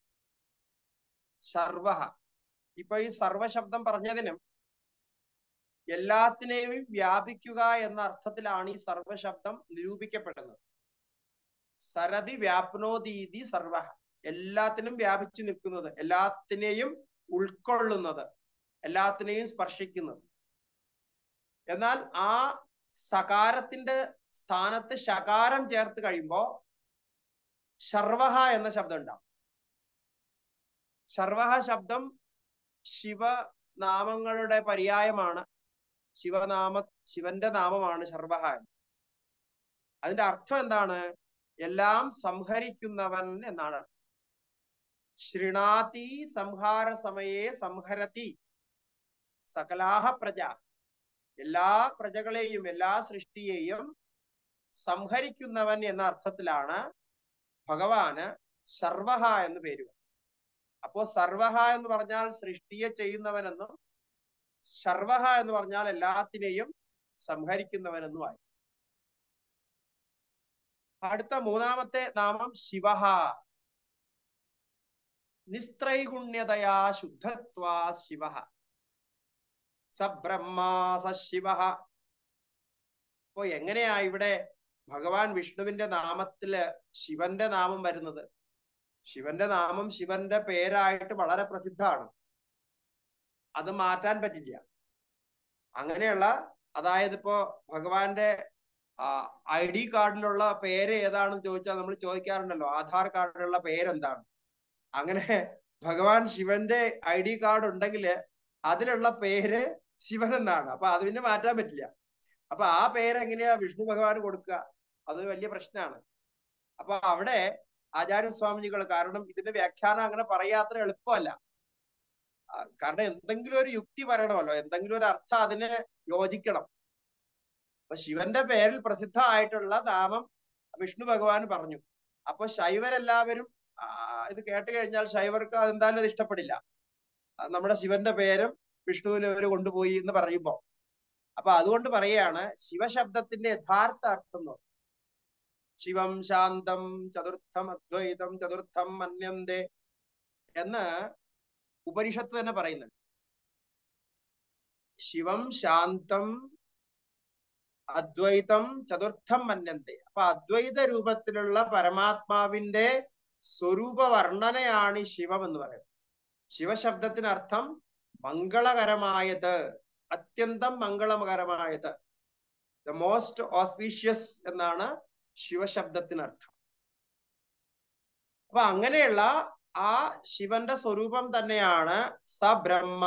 ശർവഹ ഇപ്പൊ ഈ സർവശബ്ദം പറഞ്ഞതിനും എല്ലാത്തിനെയും വ്യാപിക്കുക എന്ന അർത്ഥത്തിലാണ് ഈ സർവശബ്ദം നിരൂപിക്കപ്പെടുന്നത് സരതി വ്യാപ്നോദീതി സർവ എല്ലാത്തിനും വ്യാപിച്ചു നിൽക്കുന്നത് എല്ലാത്തിനെയും ഉൾക്കൊള്ളുന്നത് എല്ലാത്തിനെയും സ്പർശിക്കുന്നത് എന്നാൽ ആ സകാരത്തിന്റെ സ്ഥാനത്ത് ശകാരം ചേർത്ത് കഴിയുമ്പോ ശർവഹ എന്ന ശബ്ദം ഉണ്ടാവും ശർവഹ ശബ്ദം ശിവനാമങ്ങളുടെ പര്യായമാണ് ശിവനാമ ശിവന്റെ നാമമാണ് ശർവഹ അതിന്റെ അർത്ഥം എന്താണ് എല്ലാം സംഹരിക്കുന്നവൻ എന്നാണ് ശൃണാതി സംഹാര സമയെ സംഹരതി സകലാഹ പ്രജ എല്ലാ പ്രജകളെയും എല്ലാ സൃഷ്ടിയെയും സംഹരിക്കുന്നവൻ എന്ന അർത്ഥത്തിലാണ് ഭഗവാന് സർവഹ എന്ന് പേര് അപ്പോ സർവഹ എന്ന് പറഞ്ഞാൽ സൃഷ്ടിയെ ചെയ്യുന്നവനെന്നും സർവഹ എന്ന് പറഞ്ഞാൽ എല്ലാത്തിനെയും സംഹരിക്കുന്നവനെന്നുമായി അടുത്ത മൂന്നാമത്തെ നാമം ശിവഹ നിസ്ത്രൈഗുണ്യതയാ ശുദ്ധത്വാ ശിവ സബ്രഹ്മാ സശിവ അപ്പോ എങ്ങനെയാ ഇവിടെ ഭഗവാൻ വിഷ്ണുവിന്റെ നാമത്തില് ശിവന്റെ നാമം വരുന്നത് ശിവന്റെ നാമം ശിവന്റെ പേരായിട്ട് വളരെ പ്രസിദ്ധമാണ് അത് മാറ്റാൻ പറ്റില്ല അങ്ങനെയുള്ള അതായത് ഇപ്പോ ഭഗവാന്റെ ഐ ഡി കാർഡിലുള്ള പേര് ഏതാണെന്ന് ചോദിച്ചാൽ നമ്മൾ ചോദിക്കാറുണ്ടല്ലോ ആധാർ കാർഡിലുള്ള പേരെന്താണ് അങ്ങനെ ഭഗവാൻ ശിവന്റെ ഐ ഡി കാർഡ് ഉണ്ടെങ്കിൽ അതിലുള്ള പേര് ശിവൻ എന്നാണ് അപ്പൊ അത് പിന്നെ മാറ്റാൻ പറ്റില്ല അപ്പൊ ആ പേര് എങ്ങനെയാ വിഷ്ണു ഭഗവാൻ കൊടുക്കുക അത് വലിയ പ്രശ്നമാണ് അപ്പൊ അവിടെ ആചാര്യസ്വാമിജികൾ കാരണം ഇതിന്റെ വ്യാഖ്യാനം അങ്ങനെ പറയാത്ര എളുപ്പമല്ല കാരണം എന്തെങ്കിലും ഒരു യുക്തി പറയണമല്ലോ എന്തെങ്കിലും ഒരു അർത്ഥം അതിന് യോജിക്കണം അപ്പൊ ശിവന്റെ പേരിൽ പ്രസിദ്ധമായിട്ടുള്ള നാമം വിഷ്ണു ഭഗവാൻ പറഞ്ഞു അപ്പൊ ശൈവരെല്ലാവരും ഇത് കേട്ട് കഴിഞ്ഞാൽ ശൈവർക്ക് അതെന്തായാലും അത് ഇഷ്ടപ്പെടില്ല നമ്മുടെ ശിവന്റെ പേരും വിഷ്ണുവിന് അവര് കൊണ്ടുപോയി എന്ന് പറയുമ്പോ അപ്പൊ അതുകൊണ്ട് പറയാണ് ശിവശബ്ദത്തിന്റെ യഥാർത്ഥ അർത്ഥം എന്ന് ശിവം ശാന്തം ചതുർത്ഥം അദ്വൈതം ചതുർത്ഥം മന്യന്തേ എന്ന് ഉപനിഷത്ത് തന്നെ പറയുന്നുണ്ട് ശിവം ശാന്തം അദ്വൈതം ചതുർത്ഥം മന്യന്തെ അപ്പൊ അദ്വൈത രൂപത്തിലുള്ള പരമാത്മാവിന്റെ സ്വരൂപ വർണ്ണനയാണ് ഈ ശിവം എന്ന് പറയുന്നത് ശിവശബ്ദത്തിനർത്ഥം മംഗളകരമായത് അത്യന്തം മംഗളകരമായത് ദ മോസ്റ്റ് ഓസ്പീഷ്യസ് എന്നാണ് ശിവശബ്ദത്തിനർത്ഥം അപ്പൊ അങ്ങനെയുള്ള ആ ശിവന്റെ സ്വരൂപം തന്നെയാണ് സ ബ്രഹ്മ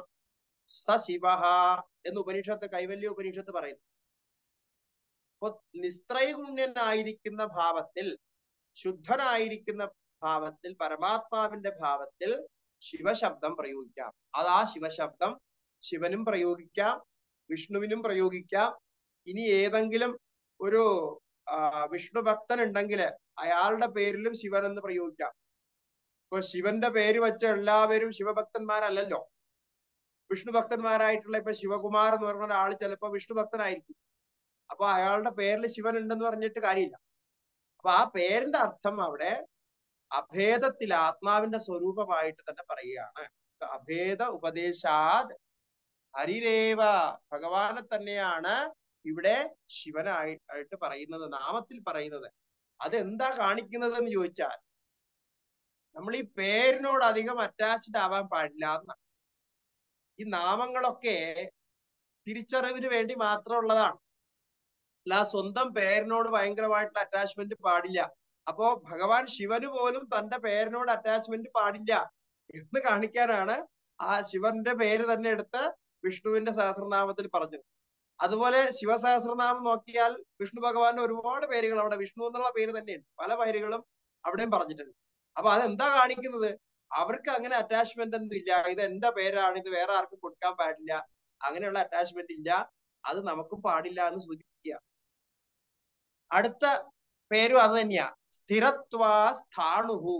സ ശിവ എന്ന് ഉപനിഷത്ത് കൈവല്യ ഉപനിഷത്ത് പറയുന്നു അപ്പൊ നിസ്ത്രൈഗുണ്യനായിരിക്കുന്ന ഭാവത്തിൽ ശുദ്ധനായിരിക്കുന്ന ഭാവത്തിൽ പരമാത്മാവിന്റെ ഭാവത്തിൽ ശിവശബ്ദം പ്രയോഗിക്കാം അത് ആ ശിവശബ്ദം ശിവനും പ്രയോഗിക്കാം വിഷ്ണുവിനും പ്രയോഗിക്കാം ഇനി ഏതെങ്കിലും ഒരു വിഷ്ണു ഭക്തൻ ഉണ്ടെങ്കിൽ അയാളുടെ പേരിലും ശിവൻ എന്ന് പ്രയോഗിക്കാം ഇപ്പൊ ശിവന്റെ പേര് വെച്ച എല്ലാവരും ശിവഭക്തന്മാരല്ലല്ലോ വിഷ്ണു ഭക്തന്മാരായിട്ടുള്ള ഇപ്പൊ ശിവകുമാർ എന്ന് പറഞ്ഞ ഒരാൾ ചിലപ്പോ വിഷ്ണു ഭക്തനായിരിക്കും അപ്പൊ അയാളുടെ പേരിൽ ശിവൻ ഉണ്ടെന്ന് പറഞ്ഞിട്ട് കാര്യമില്ല അപ്പൊ ആ പേരിന്റെ അർത്ഥം അവിടെ അഭേദത്തിൽ ആത്മാവിന്റെ സ്വരൂപമായിട്ട് തന്നെ പറയുകയാണ് അഭേദ ഉപദേശാത് ഹരിരേവ ഭഗവാനെ തന്നെയാണ് ഇവിടെ ശിവനായി ആയിട്ട് പറയുന്നത് നാമത്തിൽ പറയുന്നത് അതെന്താ കാണിക്കുന്നത് എന്ന് ചോദിച്ചാൽ നമ്മൾ ഈ പേരിനോട് അധികം അറ്റാച്ച്ഡ് ആവാൻ പാടില്ല എന്നാണ് ഈ നാമങ്ങളൊക്കെ തിരിച്ചറിവിന് വേണ്ടി മാത്രമുള്ളതാണ് അല്ല സ്വന്തം പേരിനോട് ഭയങ്കരമായിട്ടുള്ള അറ്റാച്ച്മെന്റ് പാടില്ല അപ്പോ ഭഗവാൻ ശിവന് പോലും തന്റെ പേരിനോട് അറ്റാച്ച്മെന്റ് പാടില്ല എന്ന് കാണിക്കാനാണ് ആ ശിവന്റെ പേര് തന്നെ എടുത്ത് വിഷ്ണുവിന്റെ സഹസ്രനാമത്തിൽ പറഞ്ഞത് അതുപോലെ ശിവസഹസ്രനാമം നോക്കിയാൽ വിഷ്ണു ഭഗവാന്റെ ഒരുപാട് പേരുകൾ അവിടെ വിഷ്ണു എന്നുള്ള പേര് തന്നെയുണ്ട് പല പേരുകളും അവിടെയും പറഞ്ഞിട്ടുണ്ട് അപ്പൊ അതെന്താ കാണിക്കുന്നത് അവർക്ക് അങ്ങനെ അറ്റാച്ച്മെന്റ് ഒന്നും ഇല്ല ഇത് എന്റെ പേരാണ് ഇത് വേറെ ആർക്കും കൊടുക്കാൻ പാടില്ല അങ്ങനെയുള്ള അറ്റാച്ച്മെന്റ് ഇല്ല അത് നമുക്കും പാടില്ല എന്ന് സൂചിപ്പിക്കുക അടുത്ത പേരും അത് തന്നെയാ സ്ഥിരത്വ സ്ഥാണുഹു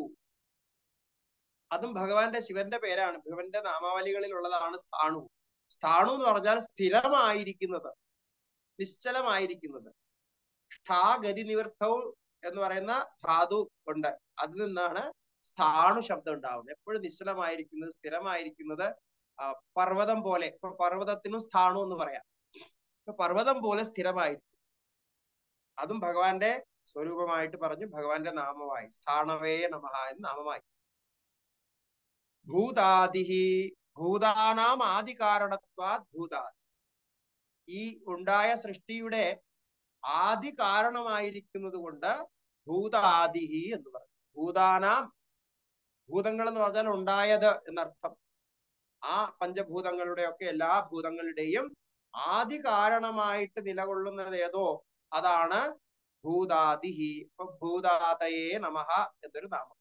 അതും ഭഗവാന്റെ ശിവന്റെ പേരാണ് ഭഗവന്റെ നാമാവലികളിൽ ഉള്ളതാണ് സ്ഥാണു സ്ഥാണു എന്ന് പറഞ്ഞാൽ സ്ഥിരമായിരിക്കുന്നത് നിശ്ചലമായിരിക്കുന്നത് സ്ഥാഗതി നിവൃത്തവും എന്ന് പറയുന്ന ധാതു ഉണ്ട് അതിൽ നിന്നാണ് സ്ഥാണു ശബ്ദം ഉണ്ടാവുന്നത് എപ്പോഴും നിശ്ചലമായിരിക്കുന്നത് സ്ഥിരമായിരിക്കുന്നത് പർവ്വതം പോലെ ഇപ്പൊ പർവ്വതത്തിനും സ്ഥാണു എന്ന് പറയാം ഇപ്പൊ പർവ്വതം പോലെ സ്ഥിരമായിരിക്കും അതും ഭഗവാന്റെ സ്വരൂപമായിട്ട് പറഞ്ഞു ഭഗവാന്റെ നാമമായി സ്ഥാണവേ നമഹ എന്ന് നാമമായി ഭൂതാദിഹി ഭൂതാനാം ആദി കാരണത്വാ ഭൂതാദി ഈ ഉണ്ടായ സൃഷ്ടിയുടെ ആദി കാരണമായിരിക്കുന്നത് കൊണ്ട് ഭൂതാദിഹി എന്ന് പറയും ഭൂതാനാം ഭൂതങ്ങൾ എന്ന് പറഞ്ഞാൽ ഉണ്ടായത് എന്നർത്ഥം ആ പഞ്ചഭൂതങ്ങളുടെ ഒക്കെ എല്ലാ ഭൂതങ്ങളുടെയും ആദി കാരണമായിട്ട് നിലകൊള്ളുന്നത് ഏതോ അതാണ് ഭൂതാദിഹി ഇപ്പൊ ഭൂതാതയെ നമഹ എന്നൊരു നാമം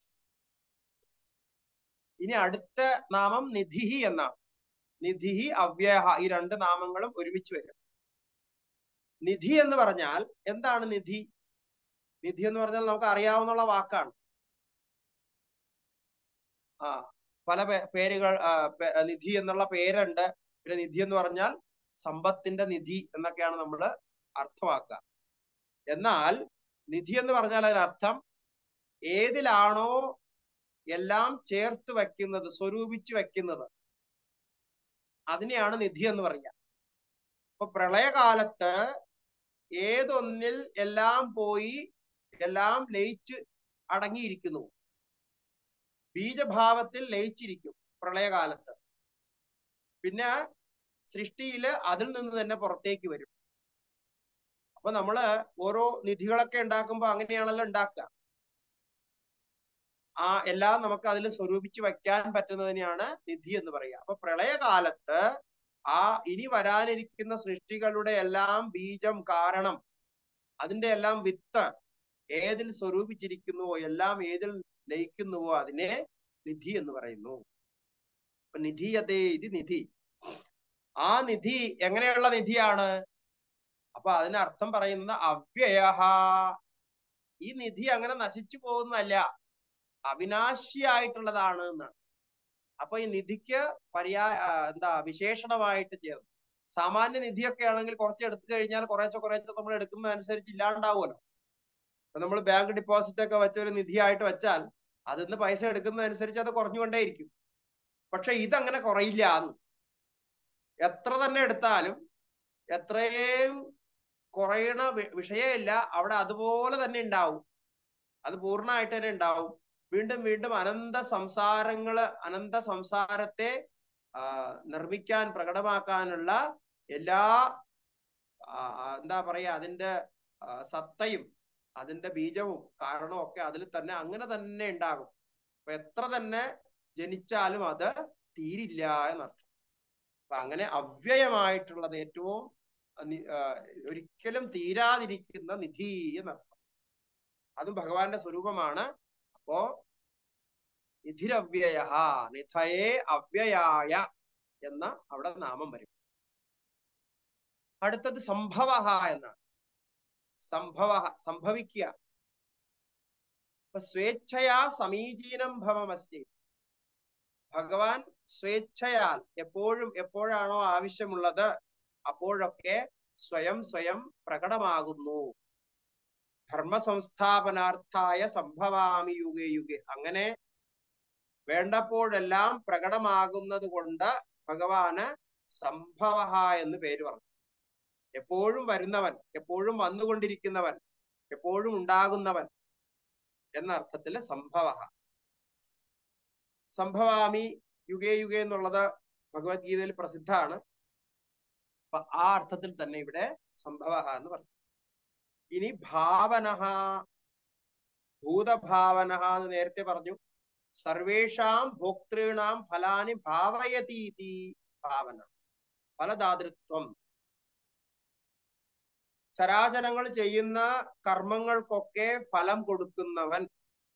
ഇനി അടുത്ത നാമം നിധിഹി എന്നാണ് നിധിഹി അവ്യഹ ഈ രണ്ട് നാമങ്ങളും ഒരുമിച്ച് വരും നിധി എന്ന് പറഞ്ഞാൽ എന്താണ് നിധി നിധി എന്ന് പറഞ്ഞാൽ നമുക്ക് അറിയാവുന്ന വാക്കാണ് ആ പല പേരുകൾ നിധി എന്നുള്ള പേരുണ്ട് പിന്നെ നിധി എന്ന് പറഞ്ഞാൽ സമ്പത്തിന്റെ നിധി എന്നൊക്കെയാണ് നമ്മൾ അർത്ഥമാക്കുക എന്നാൽ നിധി എന്ന് പറഞ്ഞാൽ അതിനർത്ഥം ഏതിലാണോ എല്ലാം ചേർത്ത് വെക്കുന്നത് സ്വരൂപിച്ച് വെക്കുന്നത് അതിനെയാണ് നിധി എന്ന് പറയുക അപ്പൊ പ്രളയകാലത്ത് ഏതൊന്നിൽ എല്ലാം പോയി എല്ലാം ലയിച്ച് അടങ്ങിയിരിക്കുന്നു ബീജഭാവത്തിൽ ലയിച്ചിരിക്കും പ്രളയകാലത്ത് പിന്നെ സൃഷ്ടിയില് അതിൽ നിന്ന് തന്നെ പുറത്തേക്ക് വരും അപ്പൊ നമ്മള് ഓരോ നിധികളൊക്കെ ഉണ്ടാക്കുമ്പോ അങ്ങനെയാണല്ലോ ഉണ്ടാക്കുക ആ എല്ലാം നമുക്ക് അതിൽ സ്വരൂപിച്ച് വയ്ക്കാൻ പറ്റുന്നതിനെയാണ് നിധി എന്ന് പറയുക അപ്പൊ പ്രളയകാലത്ത് ആ ഇനി വരാനിരിക്കുന്ന സൃഷ്ടികളുടെ എല്ലാം ബീജം കാരണം അതിന്റെ എല്ലാം വിത്ത് ഏതിൽ സ്വരൂപിച്ചിരിക്കുന്നുവോ എല്ലാം ഏതിൽ ലയിക്കുന്നുവോ അതിനെ നിധി എന്ന് പറയുന്നു അപ്പൊ നിധിയതേ ഇത് നിധി ആ നിധി എങ്ങനെയുള്ള നിധിയാണ് അപ്പൊ അതിന് അർത്ഥം പറയുന്നത് അവ്യയ ഈ നിധി അങ്ങനെ നശിച്ചു പോകുന്നതല്ല അവിനാശിയായിട്ടുള്ളതാണ് എന്നാണ് അപ്പൊ ഈ നിധിക്ക് പര്യാ എന്താ വിശേഷണമായിട്ട് ചേർന്നു സാമാന്യ നിധിയൊക്കെ ആണെങ്കിൽ കുറച്ച് എടുത്തു കഴിഞ്ഞാൽ കുറേശ്ശെ കുറേശ്ശെ നമ്മൾ എടുക്കുന്നതനുസരിച്ച് ഇല്ലാണ്ടാവുമല്ലോ അപ്പൊ നമ്മൾ ബാങ്ക് ഡിപ്പോസിറ്റ് ഒക്കെ വെച്ച ഒരു നിധിയായിട്ട് വെച്ചാൽ അതിന്ന് പൈസ എടുക്കുന്നതനുസരിച്ച് അത് കുറഞ്ഞുകൊണ്ടേയിരിക്കും പക്ഷെ ഇതങ്ങനെ കുറയില്ല എന്ന് എത്ര തന്നെ എടുത്താലും എത്രയും കുറയണ വിഷയമില്ല അവിടെ അതുപോലെ തന്നെ ഉണ്ടാവും അത് പൂർണ്ണമായിട്ട് തന്നെ ഉണ്ടാവും വീണ്ടും വീണ്ടും അനന്ത സംസാരങ്ങള് അനന്ത സംസാരത്തെ നിർമ്മിക്കാൻ പ്രകടമാക്കാനുള്ള എല്ലാ എന്താ പറയാ അതിന്റെ സത്തയും അതിന്റെ ബീജവും കാരണവും ഒക്കെ അതിൽ തന്നെ അങ്ങനെ തന്നെ ഉണ്ടാകും അപ്പൊ എത്ര തന്നെ ജനിച്ചാലും അത് തീരില്ല എന്നർത്ഥം അപ്പൊ അങ്ങനെ അവ്യയമായിട്ടുള്ളത് ഏറ്റവും ഒരിക്കലും തീരാതിരിക്കുന്ന നിധി എന്നർത്ഥം അതും ഭഗവാന്റെ സ്വരൂപമാണ് അപ്പോ നിധിരവ്യയ നിധയെ അവ്യയായ എന്ന അവിടെ നാമം വരും അടുത്തത് സംഭവ എന്നാണ് സംഭവ സംഭവിക്കുക അപ്പൊ സ്വേച്ഛയാ സമീചീനം ഭവമസ്യ ഭഗവാൻ സ്വേച്ഛയാൽ എപ്പോഴും എപ്പോഴാണോ ആവശ്യമുള്ളത് അപ്പോഴൊക്കെ സ്വയം സ്വയം പ്രകടമാകുന്നു ധർമ്മ സംസ്ഥാപനാർത്ഥായ സംഭവാമി യുഗേ യുഗേ അങ്ങനെ വേണ്ടപ്പോഴെല്ലാം പ്രകടമാകുന്നത് കൊണ്ട് ഭഗവാന് സംഭവ എന്ന് പേര് പറഞ്ഞു എപ്പോഴും വരുന്നവൻ എപ്പോഴും വന്നുകൊണ്ടിരിക്കുന്നവൻ എപ്പോഴും ഉണ്ടാകുന്നവൻ എന്ന അർത്ഥത്തില് സംഭവ സംഭവാമി യുഗേ യുഗേ എന്നുള്ളത് ഭഗവത്ഗീതയിൽ പ്രസിദ്ധമാണ് അപ്പൊ ആ അർത്ഥത്തിൽ തന്നെ ഇവിടെ സംഭവ എന്ന് പറഞ്ഞു ഇനി ഭാവന ഭൂതഭാവന എന്ന് നേരത്തെ പറഞ്ഞു സർവേഷാം ഭോക്തൃണാം ഫലാനി ഭാവയതീതി ഭാവന ഫലദാതൃത്വം ചരാചരങ്ങൾ ചെയ്യുന്ന കർമ്മങ്ങൾക്കൊക്കെ ഫലം കൊടുക്കുന്നവൻ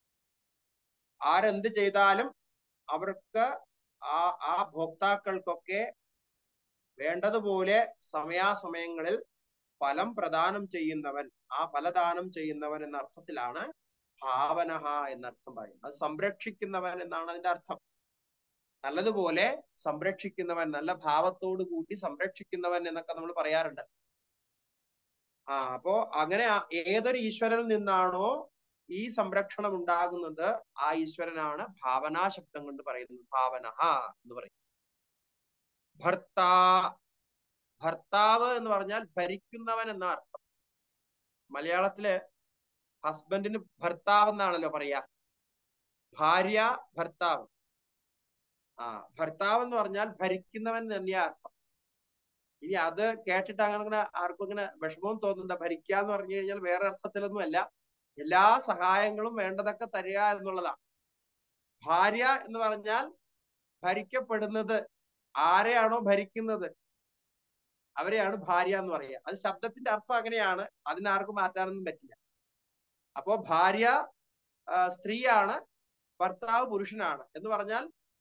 ആരെന്ത് ചെയ്താലും അവർക്ക് ആ ആ ഭോക്താക്കൾക്കൊക്കെ വേണ്ടതുപോലെ സമയാസമയങ്ങളിൽ ഫലം പ്രദാനം ചെയ്യുന്നവൻ ആ ഫലദാനം ചെയ്യുന്നവൻ എന്ന അർത്ഥത്തിലാണ് ഭാവനഹ എന്നർത്ഥം പറയുന്നത് അത് സംരക്ഷിക്കുന്നവൻ എന്നാണ് അതിന്റെ അർത്ഥം നല്ലതുപോലെ സംരക്ഷിക്കുന്നവൻ നല്ല ഭാവത്തോടു കൂടി സംരക്ഷിക്കുന്നവൻ എന്നൊക്കെ നമ്മൾ പറയാറുണ്ട് ആ അപ്പോ അങ്ങനെ ഏതൊരു ഈശ്വരനിൽ നിന്നാണോ ഈ സംരക്ഷണം ഉണ്ടാകുന്നത് ആ ഈശ്വരനാണ് ഭാവനാ ശബ്ദം കൊണ്ട് പറയുന്നത് ഭാവന എന്ന് പറയും ഭർത്താ ഭർത്താവ് എന്ന് പറഞ്ഞാൽ ഭരിക്കുന്നവൻ എന്ന അർത്ഥം മലയാളത്തില് ഹസ്ബൻഡിന് ഭർത്താവ് എന്നാണല്ലോ പറയാ ഭാര്യ ഭർത്താവ് ആ ഭർത്താവ് എന്ന് പറഞ്ഞാൽ ഭരിക്കുന്നവൻ തന്നെയാ അർത്ഥം ഇനി അത് കേട്ടിട്ട് അങ്ങനെ ആർക്കും ഇങ്ങനെ വിഷമവും തോന്നുന്നുണ്ട് ഭരിക്കുക എന്ന് പറഞ്ഞു കഴിഞ്ഞാൽ വേറെ അർത്ഥത്തിലൊന്നും അല്ല എല്ലാ സഹായങ്ങളും വേണ്ടതൊക്കെ തരിക എന്നുള്ളതാണ് ഭാര്യ എന്ന് പറഞ്ഞാൽ ഭരിക്കപ്പെടുന്നത് ആരെയാണോ ഭരിക്കുന്നത് അവരെയാണ് ഭാര്യ എന്ന് പറയുക അത് ശബ്ദത്തിന്റെ അർത്ഥം അങ്ങനെയാണ് അതിനാർക്കും മാറ്റാനൊന്നും പറ്റില്ല അപ്പോ ഭാര്യ സ്ത്രീയാണ് ഭർത്താവ് പുരുഷനാണ് എന്ന് പറഞ്ഞാൽ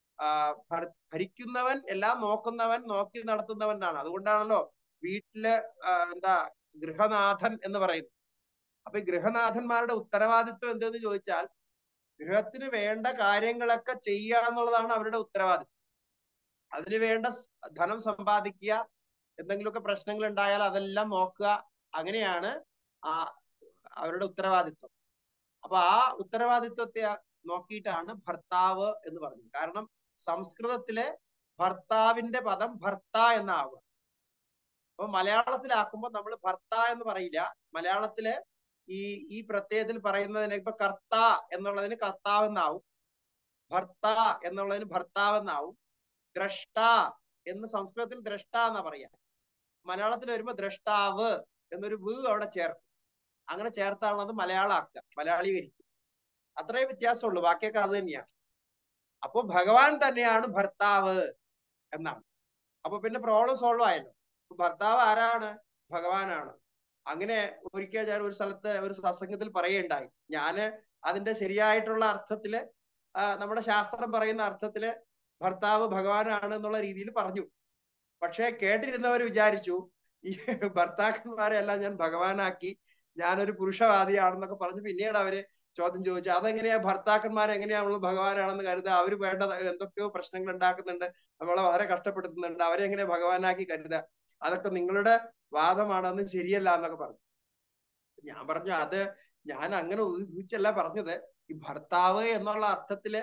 ഭരിക്കുന്നവൻ എല്ലാം നോക്കുന്നവൻ നോക്കി നടത്തുന്നവൻ എന്നാണ് അതുകൊണ്ടാണല്ലോ വീട്ടില് എന്താ ഗൃഹനാഥൻ എന്ന് പറയുന്നത് അപ്പൊ ഈ ഗൃഹനാഥന്മാരുടെ ഉത്തരവാദിത്വം എന്തെന്ന് ചോദിച്ചാൽ ഗൃഹത്തിന് വേണ്ട കാര്യങ്ങളൊക്കെ ചെയ്യുക എന്നുള്ളതാണ് അവരുടെ ഉത്തരവാദിത്വം അതിന് വേണ്ട ധനം സമ്പാദിക്കുക എന്തെങ്കിലുമൊക്കെ പ്രശ്നങ്ങൾ ഉണ്ടായാൽ അതെല്ലാം നോക്കുക അങ്ങനെയാണ് ആ അവരുടെ ഉത്തരവാദിത്വം അപ്പൊ ആ ഉത്തരവാദിത്വത്തെ നോക്കിയിട്ടാണ് ഭർത്താവ് എന്ന് പറഞ്ഞത് കാരണം സംസ്കൃതത്തിലെ ഭർത്താവിന്റെ പദം ഭർത്ത എന്നാവുക അപ്പൊ മലയാളത്തിലാക്കുമ്പോൾ നമ്മൾ ഭർത്ത എന്ന് പറയില്ല മലയാളത്തിലെ ഈ ഈ പ്രത്യയത്തിൽ പറയുന്നതിന് ഇപ്പൊ കർത്ത എന്നുള്ളതിന് കർത്താവ് എന്നാവും ഭർത്ത എന്നുള്ളതിന് ഭർത്താവ് എന്നാവും ദ്രഷ്ട എന്ന് സംസ്കൃതത്തിൽ ദ്രഷ്ട എന്നാ പറയാ മലയാളത്തിൽ വരുമ്പോ ദ്രഷ്ടാവ് എന്നൊരു വ് അവിടെ ചേർക്കും അങ്ങനെ ചേർത്താണ് അത് മലയാളാക്കുക മലയാളീകരിക്കുക അത്രേ വ്യത്യാസമുള്ളൂ ബാക്കിയൊക്കെ അത് തന്നെയാണ് അപ്പൊ ഭഗവാൻ തന്നെയാണ് ഭർത്താവ് എന്നാണ് അപ്പൊ പിന്നെ പ്രോബ്ലം സോൾവ് ആയല്ലോ ഭർത്താവ് ആരാണ് ഭഗവാനാണ് അങ്ങനെ ഒരിക്കൽ ഞാൻ ഒരു സ്ഥലത്ത് ഒരു സത്സംഗത്തിൽ പറയുണ്ടായി ഞാന് അതിന്റെ ശരിയായിട്ടുള്ള അർത്ഥത്തില് നമ്മുടെ ശാസ്ത്രം പറയുന്ന അർത്ഥത്തില് ഭർത്താവ് ഭഗവാനാണ് എന്നുള്ള രീതിയിൽ പറഞ്ഞു പക്ഷെ കേട്ടിരുന്നവർ വിചാരിച്ചു ഈ ഭർത്താക്കന്മാരെ എല്ലാം ഞാൻ ഭഗവാനാക്കി ഞാനൊരു പുരുഷവാദിയാണെന്നൊക്കെ പറഞ്ഞു പിന്നീട് അവര് ചോദ്യം ചോദിച്ചു അതെങ്ങനെയാ ഭർത്താക്കന്മാർ എങ്ങനെയാണുള്ളത് ഭഗവാനാണെന്ന് കരുതുക അവര് വേണ്ട എന്തൊക്കെയോ പ്രശ്നങ്ങൾ ഉണ്ടാക്കുന്നുണ്ട് നമ്മളെ വളരെ കഷ്ടപ്പെടുത്തുന്നുണ്ട് അവരെ എങ്ങനെ ഭഗവാനാക്കി കരുതുക അതൊക്കെ നിങ്ങളുടെ വാദമാണെന്ന് ശരിയല്ല എന്നൊക്കെ പറഞ്ഞു ഞാൻ പറഞ്ഞു അത് ഞാൻ അങ്ങനെ ഊഹിച്ചല്ല പറഞ്ഞത് ഈ ഭർത്താവ് എന്നുള്ള അർത്ഥത്തില്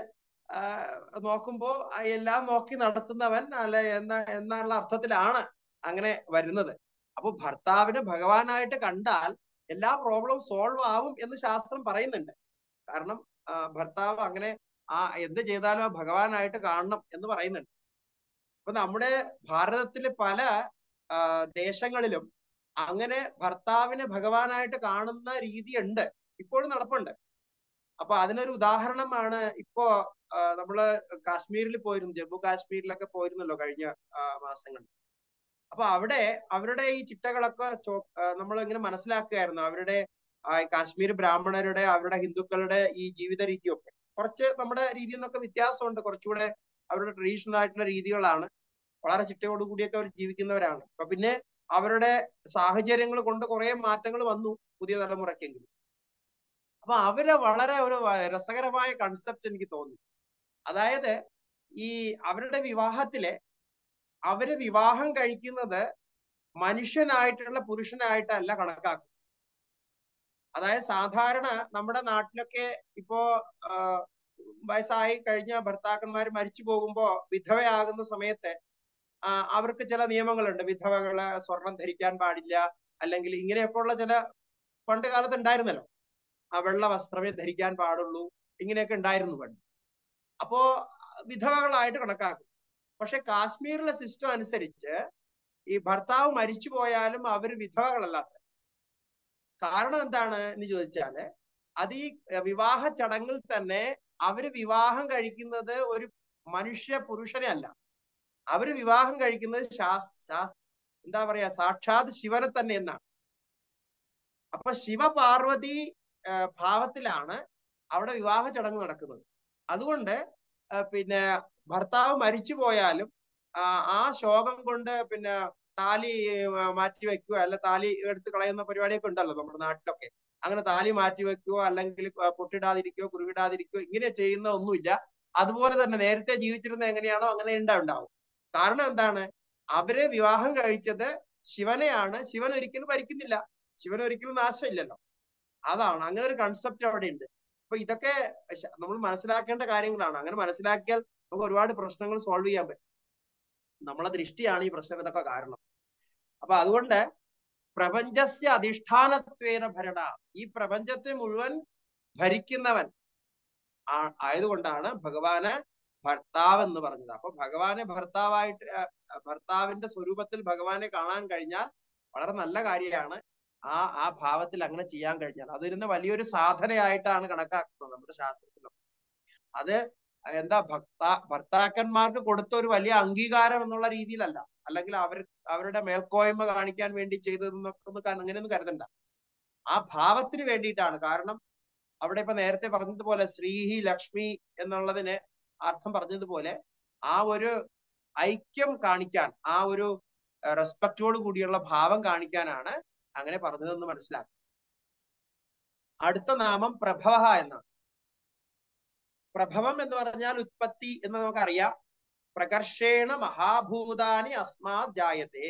ആ, നോക്കുമ്പോ ആ എല്ലാം നോക്കി നടത്തുന്നവൻ അല്ലെ എന്ന എന്നുള്ള അർത്ഥത്തിലാണ് അങ്ങനെ വരുന്നത് അപ്പൊ ഭർത്താവിനെ ഭഗവാനായിട്ട് കണ്ടാൽ എല്ലാ പ്രോബ്ലം സോൾവ് ആവും എന്ന് ശാസ്ത്രം പറയുന്നുണ്ട് കാരണം ആ, ഭർത്താവ് അങ്ങനെ ആ എന്ത് ചെയ്താലും ആ ഭഗവാനായിട്ട് കാണണം എന്ന് പറയുന്നുണ്ട് അപ്പൊ നമ്മുടെ ഭാരതത്തിലെ പല ആ, ദേശങ്ങളിലും അങ്ങനെ ഭർത്താവിനെ ഭഗവാനായിട്ട് കാണുന്ന രീതിയുണ്ട് ഇപ്പോഴും നടപ്പുണ്ട് അപ്പൊ അതിനൊരു ഉദാഹരണമാണ് ഇപ്പോ ആ, നമ്മള് കാശ്മീരിൽ പോയിരുന്നു ജമ്മു കാശ്മീരിലൊക്കെ പോയിരുന്നല്ലോ കഴിഞ്ഞ ആ, മാസങ്ങളിൽ അപ്പൊ അവിടെ അവരുടെ ഈ ചിട്ടകളൊക്കെ നമ്മൾ ഇങ്ങനെ മനസ്സിലാക്കുകയായിരുന്നു അവരുടെ ആ, കാശ്മീർ ബ്രാഹ്മണരുടെ അവരുടെ ഹിന്ദുക്കളുടെ ഈ ജീവിത രീതിയൊക്കെ കുറച്ച് നമ്മുടെ രീതിയിൽ നിന്നൊക്കെ വ്യത്യാസമുണ്ട് കുറച്ചുകൂടെ അവരുടെ ട്രഡീഷണൽ ആയിട്ടുള്ള രീതികളാണ് വളരെ ചിട്ടയോട് കൂടിയൊക്കെ അവർ ജീവിക്കുന്നവരാണ് അപ്പൊ പിന്നെ അവരുടെ സാഹചര്യങ്ങൾ കൊണ്ട് കുറെ മാറ്റങ്ങൾ വന്നു പുതിയ തലമുറയ്ക്കെങ്കിലും അപ്പൊ അവരെ വളരെ ഒരു വ- രസകരമായ കൺസെപ്റ്റ് എനിക്ക് തോന്നി അതായത് ഈ അവരുടെ വിവാഹത്തിലെ അവര് വിവാഹം കഴിക്കുന്നത് മനുഷ്യനായിട്ടുള്ള പുരുഷനായിട്ടല്ല കണക്കാക്കുന്നത് അതായത് സാധാരണ നമ്മുടെ നാട്ടിലൊക്കെ ഇപ്പോ ആ, വയസ്സായി കഴിഞ്ഞ ഭർത്താക്കന്മാർ മരിച്ചു പോകുമ്പോ വിധവയാകുന്ന സമയത്ത് ആ, അവർക്ക് ചില നിയമങ്ങളുണ്ട് വിധവകള് സ്വർണം ധരിക്കാൻ പാടില്ല അല്ലെങ്കിൽ ഇങ്ങനെയൊക്കെയുള്ള ചില പണ്ട് കാലത്ത് ഉണ്ടായിരുന്നല്ലോ ആ വെള്ള വസ്ത്രമേ ധരിക്കാൻ പാടുള്ളൂ ഇങ്ങനെയൊക്കെ ഉണ്ടായിരുന്നു പണ്ട് അപ്പോ വിധവകളായിട്ട് കണക്കാക്കും പക്ഷെ കാശ്മീരിലെ സിസ്റ്റം അനുസരിച്ച് ഈ ഭർത്താവ് മരിച്ചു പോയാലും അവര് വിധവകളല്ലാത്ത കാരണം എന്താണ് എന്ന് ചോദിച്ചാല് അത് ഈ വിവാഹ ചടങ്ങിൽ തന്നെ അവര് വിവാഹം കഴിക്കുന്നത് ഒരു മനുഷ്യ പുരുഷനെ അല്ല അവര് വിവാഹം കഴിക്കുന്നത് ശാസ് ശാസ് എന്താ പറയാ സാക്ഷാത് ശിവനെ തന്നെ എന്നാണ് അപ്പൊ ശിവപാർവതി ആ, ഭാവത്തിലാണ് അവിടെ വിവാഹ ചടങ്ങ് നടക്കുന്നത് അതുകൊണ്ട് ആ, പിന്നെ ഭർത്താവ് മരിച്ചു പോയാലും ആ, ആ ശോകം കൊണ്ട് പിന്നെ താലി ആ, മാറ്റി വെക്കുക അല്ല താലി എടുത്ത് കളയുന്ന പരിപാടിയൊക്കെ ഉണ്ടല്ലോ നമ്മുടെ നാട്ടിലൊക്കെ അങ്ങനെ താലി മാറ്റി വെക്കുകയോ അല്ലെങ്കിൽ ആ, പൊട്ടിടാതിരിക്കുകയോ കുരുവിടാതിരിക്കുകയോ ഇങ്ങനെ ചെയ്യുന്ന ഒന്നുമില്ല അതുപോലെ തന്നെ നേരത്തെ ജീവിച്ചിരുന്ന എങ്ങനെയാണോ അങ്ങനെ ഉണ്ടാ ഉണ്ടാവും കാരണം എന്താണ് അവര് വിവാഹം കഴിച്ചത് ശിവനെയാണ് ശിവൻ ഒരിക്കലും ഭരിക്കുന്നില്ല ശിവൻ ഒരിക്കലും നാശമില്ലല്ലോ അതാണ് അങ്ങനെ ഒരു കൺസെപ്റ്റ് അവിടെ ഉണ്ട് അപ്പൊ ഇതൊക്കെ ശ- നമ്മൾ മനസ്സിലാക്കേണ്ട കാര്യങ്ങളാണ് അങ്ങനെ മനസ്സിലാക്കിയാൽ നമുക്ക് ഒരുപാട് പ്രശ്നങ്ങൾ സോൾവ് ചെയ്യാൻ പറ്റും നമ്മളെ ദൃഷ്ടിയാണ് ഈ പ്രശ്നത്തിനൊക്കെ കാരണം അപ്പൊ അതുകൊണ്ട് പ്രപഞ്ചസ്യ അധിഷ്ഠാനത്വേന ഭരണ ഈ പ്രപഞ്ചത്തെ മുഴുവൻ ഭരിക്കുന്നവൻ ആ- ആയതുകൊണ്ടാണ് ഭഗവാന് ഭർത്താവ് എന്ന് പറഞ്ഞത് അപ്പൊ ഭഗവാനെ ഭർത്താവായിട്ട് ആ, ആ, ഭർത്താവിന്റെ സ്വരൂപത്തിൽ ഭഗവാനെ കാണാൻ കഴിഞ്ഞാൽ വളരെ നല്ല കാര്യമാണ് ആ ആ ഭാവത്തിൽ അങ്ങനെ ചെയ്യാൻ കഴിഞ്ഞാൽ അത് തന്നെ വലിയൊരു സാധനയായിട്ടാണ് കണക്കാക്കുന്നത് നമ്മുടെ ശാസ്ത്രത്തിലും അത് എന്താ ഭക്ത ഭർത്താക്കന്മാർക്ക് കൊടുത്ത ഒരു വലിയ അംഗീകാരം എന്നുള്ള രീതിയിലല്ല അല്ലെങ്കിൽ അവർ അവരുടെ മേൽക്കോയ്മ കാണിക്കാൻ വേണ്ടി ചെയ്തതെന്നൊക്കെ ഒന്ന് ക- അങ്ങനെയൊന്നും കരുതണ്ട ആ ഭാവത്തിന് വേണ്ടിയിട്ടാണ് കാരണം അവിടെ ഇപ്പൊ നേരത്തെ പറഞ്ഞതുപോലെ ശ്രീഹി ലക്ഷ്മി എന്നുള്ളതിന് അർത്ഥം പറഞ്ഞതുപോലെ ആ ഒരു ഐക്യം കാണിക്കാൻ ആ ഒരു റെസ്പെക്റ്റോട് കൂടിയുള്ള ഭാവം കാണിക്കാനാണ് അങ്ങനെ പറഞ്ഞതെന്ന് മനസ്സിലാക്കും അടുത്ത നാമം പ്രഭവ എന്നാണ് പ്രഭവം എന്ന് പറഞ്ഞാൽ ഉത്പത്തി എന്ന് നമുക്കറിയാം പ്രകർഷേണ മഹാഭൂതാനി അസ്മാത് ജായത്തെ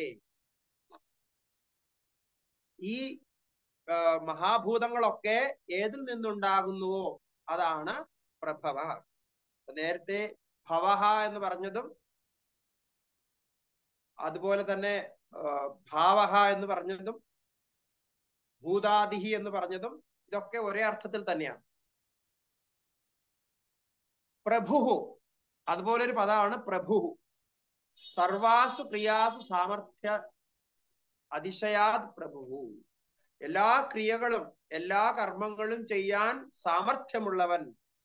ഈ ആ, മഹാഭൂതങ്ങളൊക്കെ ഏതിൽ നിന്നുണ്ടാകുന്നുവോ അതാണ് പ്രഭവ നേരത്തെ ഭവഹ എന്ന് പറഞ്ഞതും അതുപോലെ തന്നെ ആ, ഭാവഹ എന്ന് പറഞ്ഞതും ഭൂതാദിഹി എന്ന് പറഞ്ഞതും ഇതൊക്കെ ഒരേ അർത്ഥത്തിൽ തന്നെയാണ് പ്രഭുഹു അതുപോലെ ഒരു പദമാണ് പ്രഭുഹു സർവാസു ക്രിയാസു സാമർഥ്യ അതിശയാത് പ്രഭുഹു എല്ലാ ക്രിയകളും എല്ലാ കർമ്മങ്ങളും ചെയ്യാൻ സാമർഥ്യമുള്ളവൻ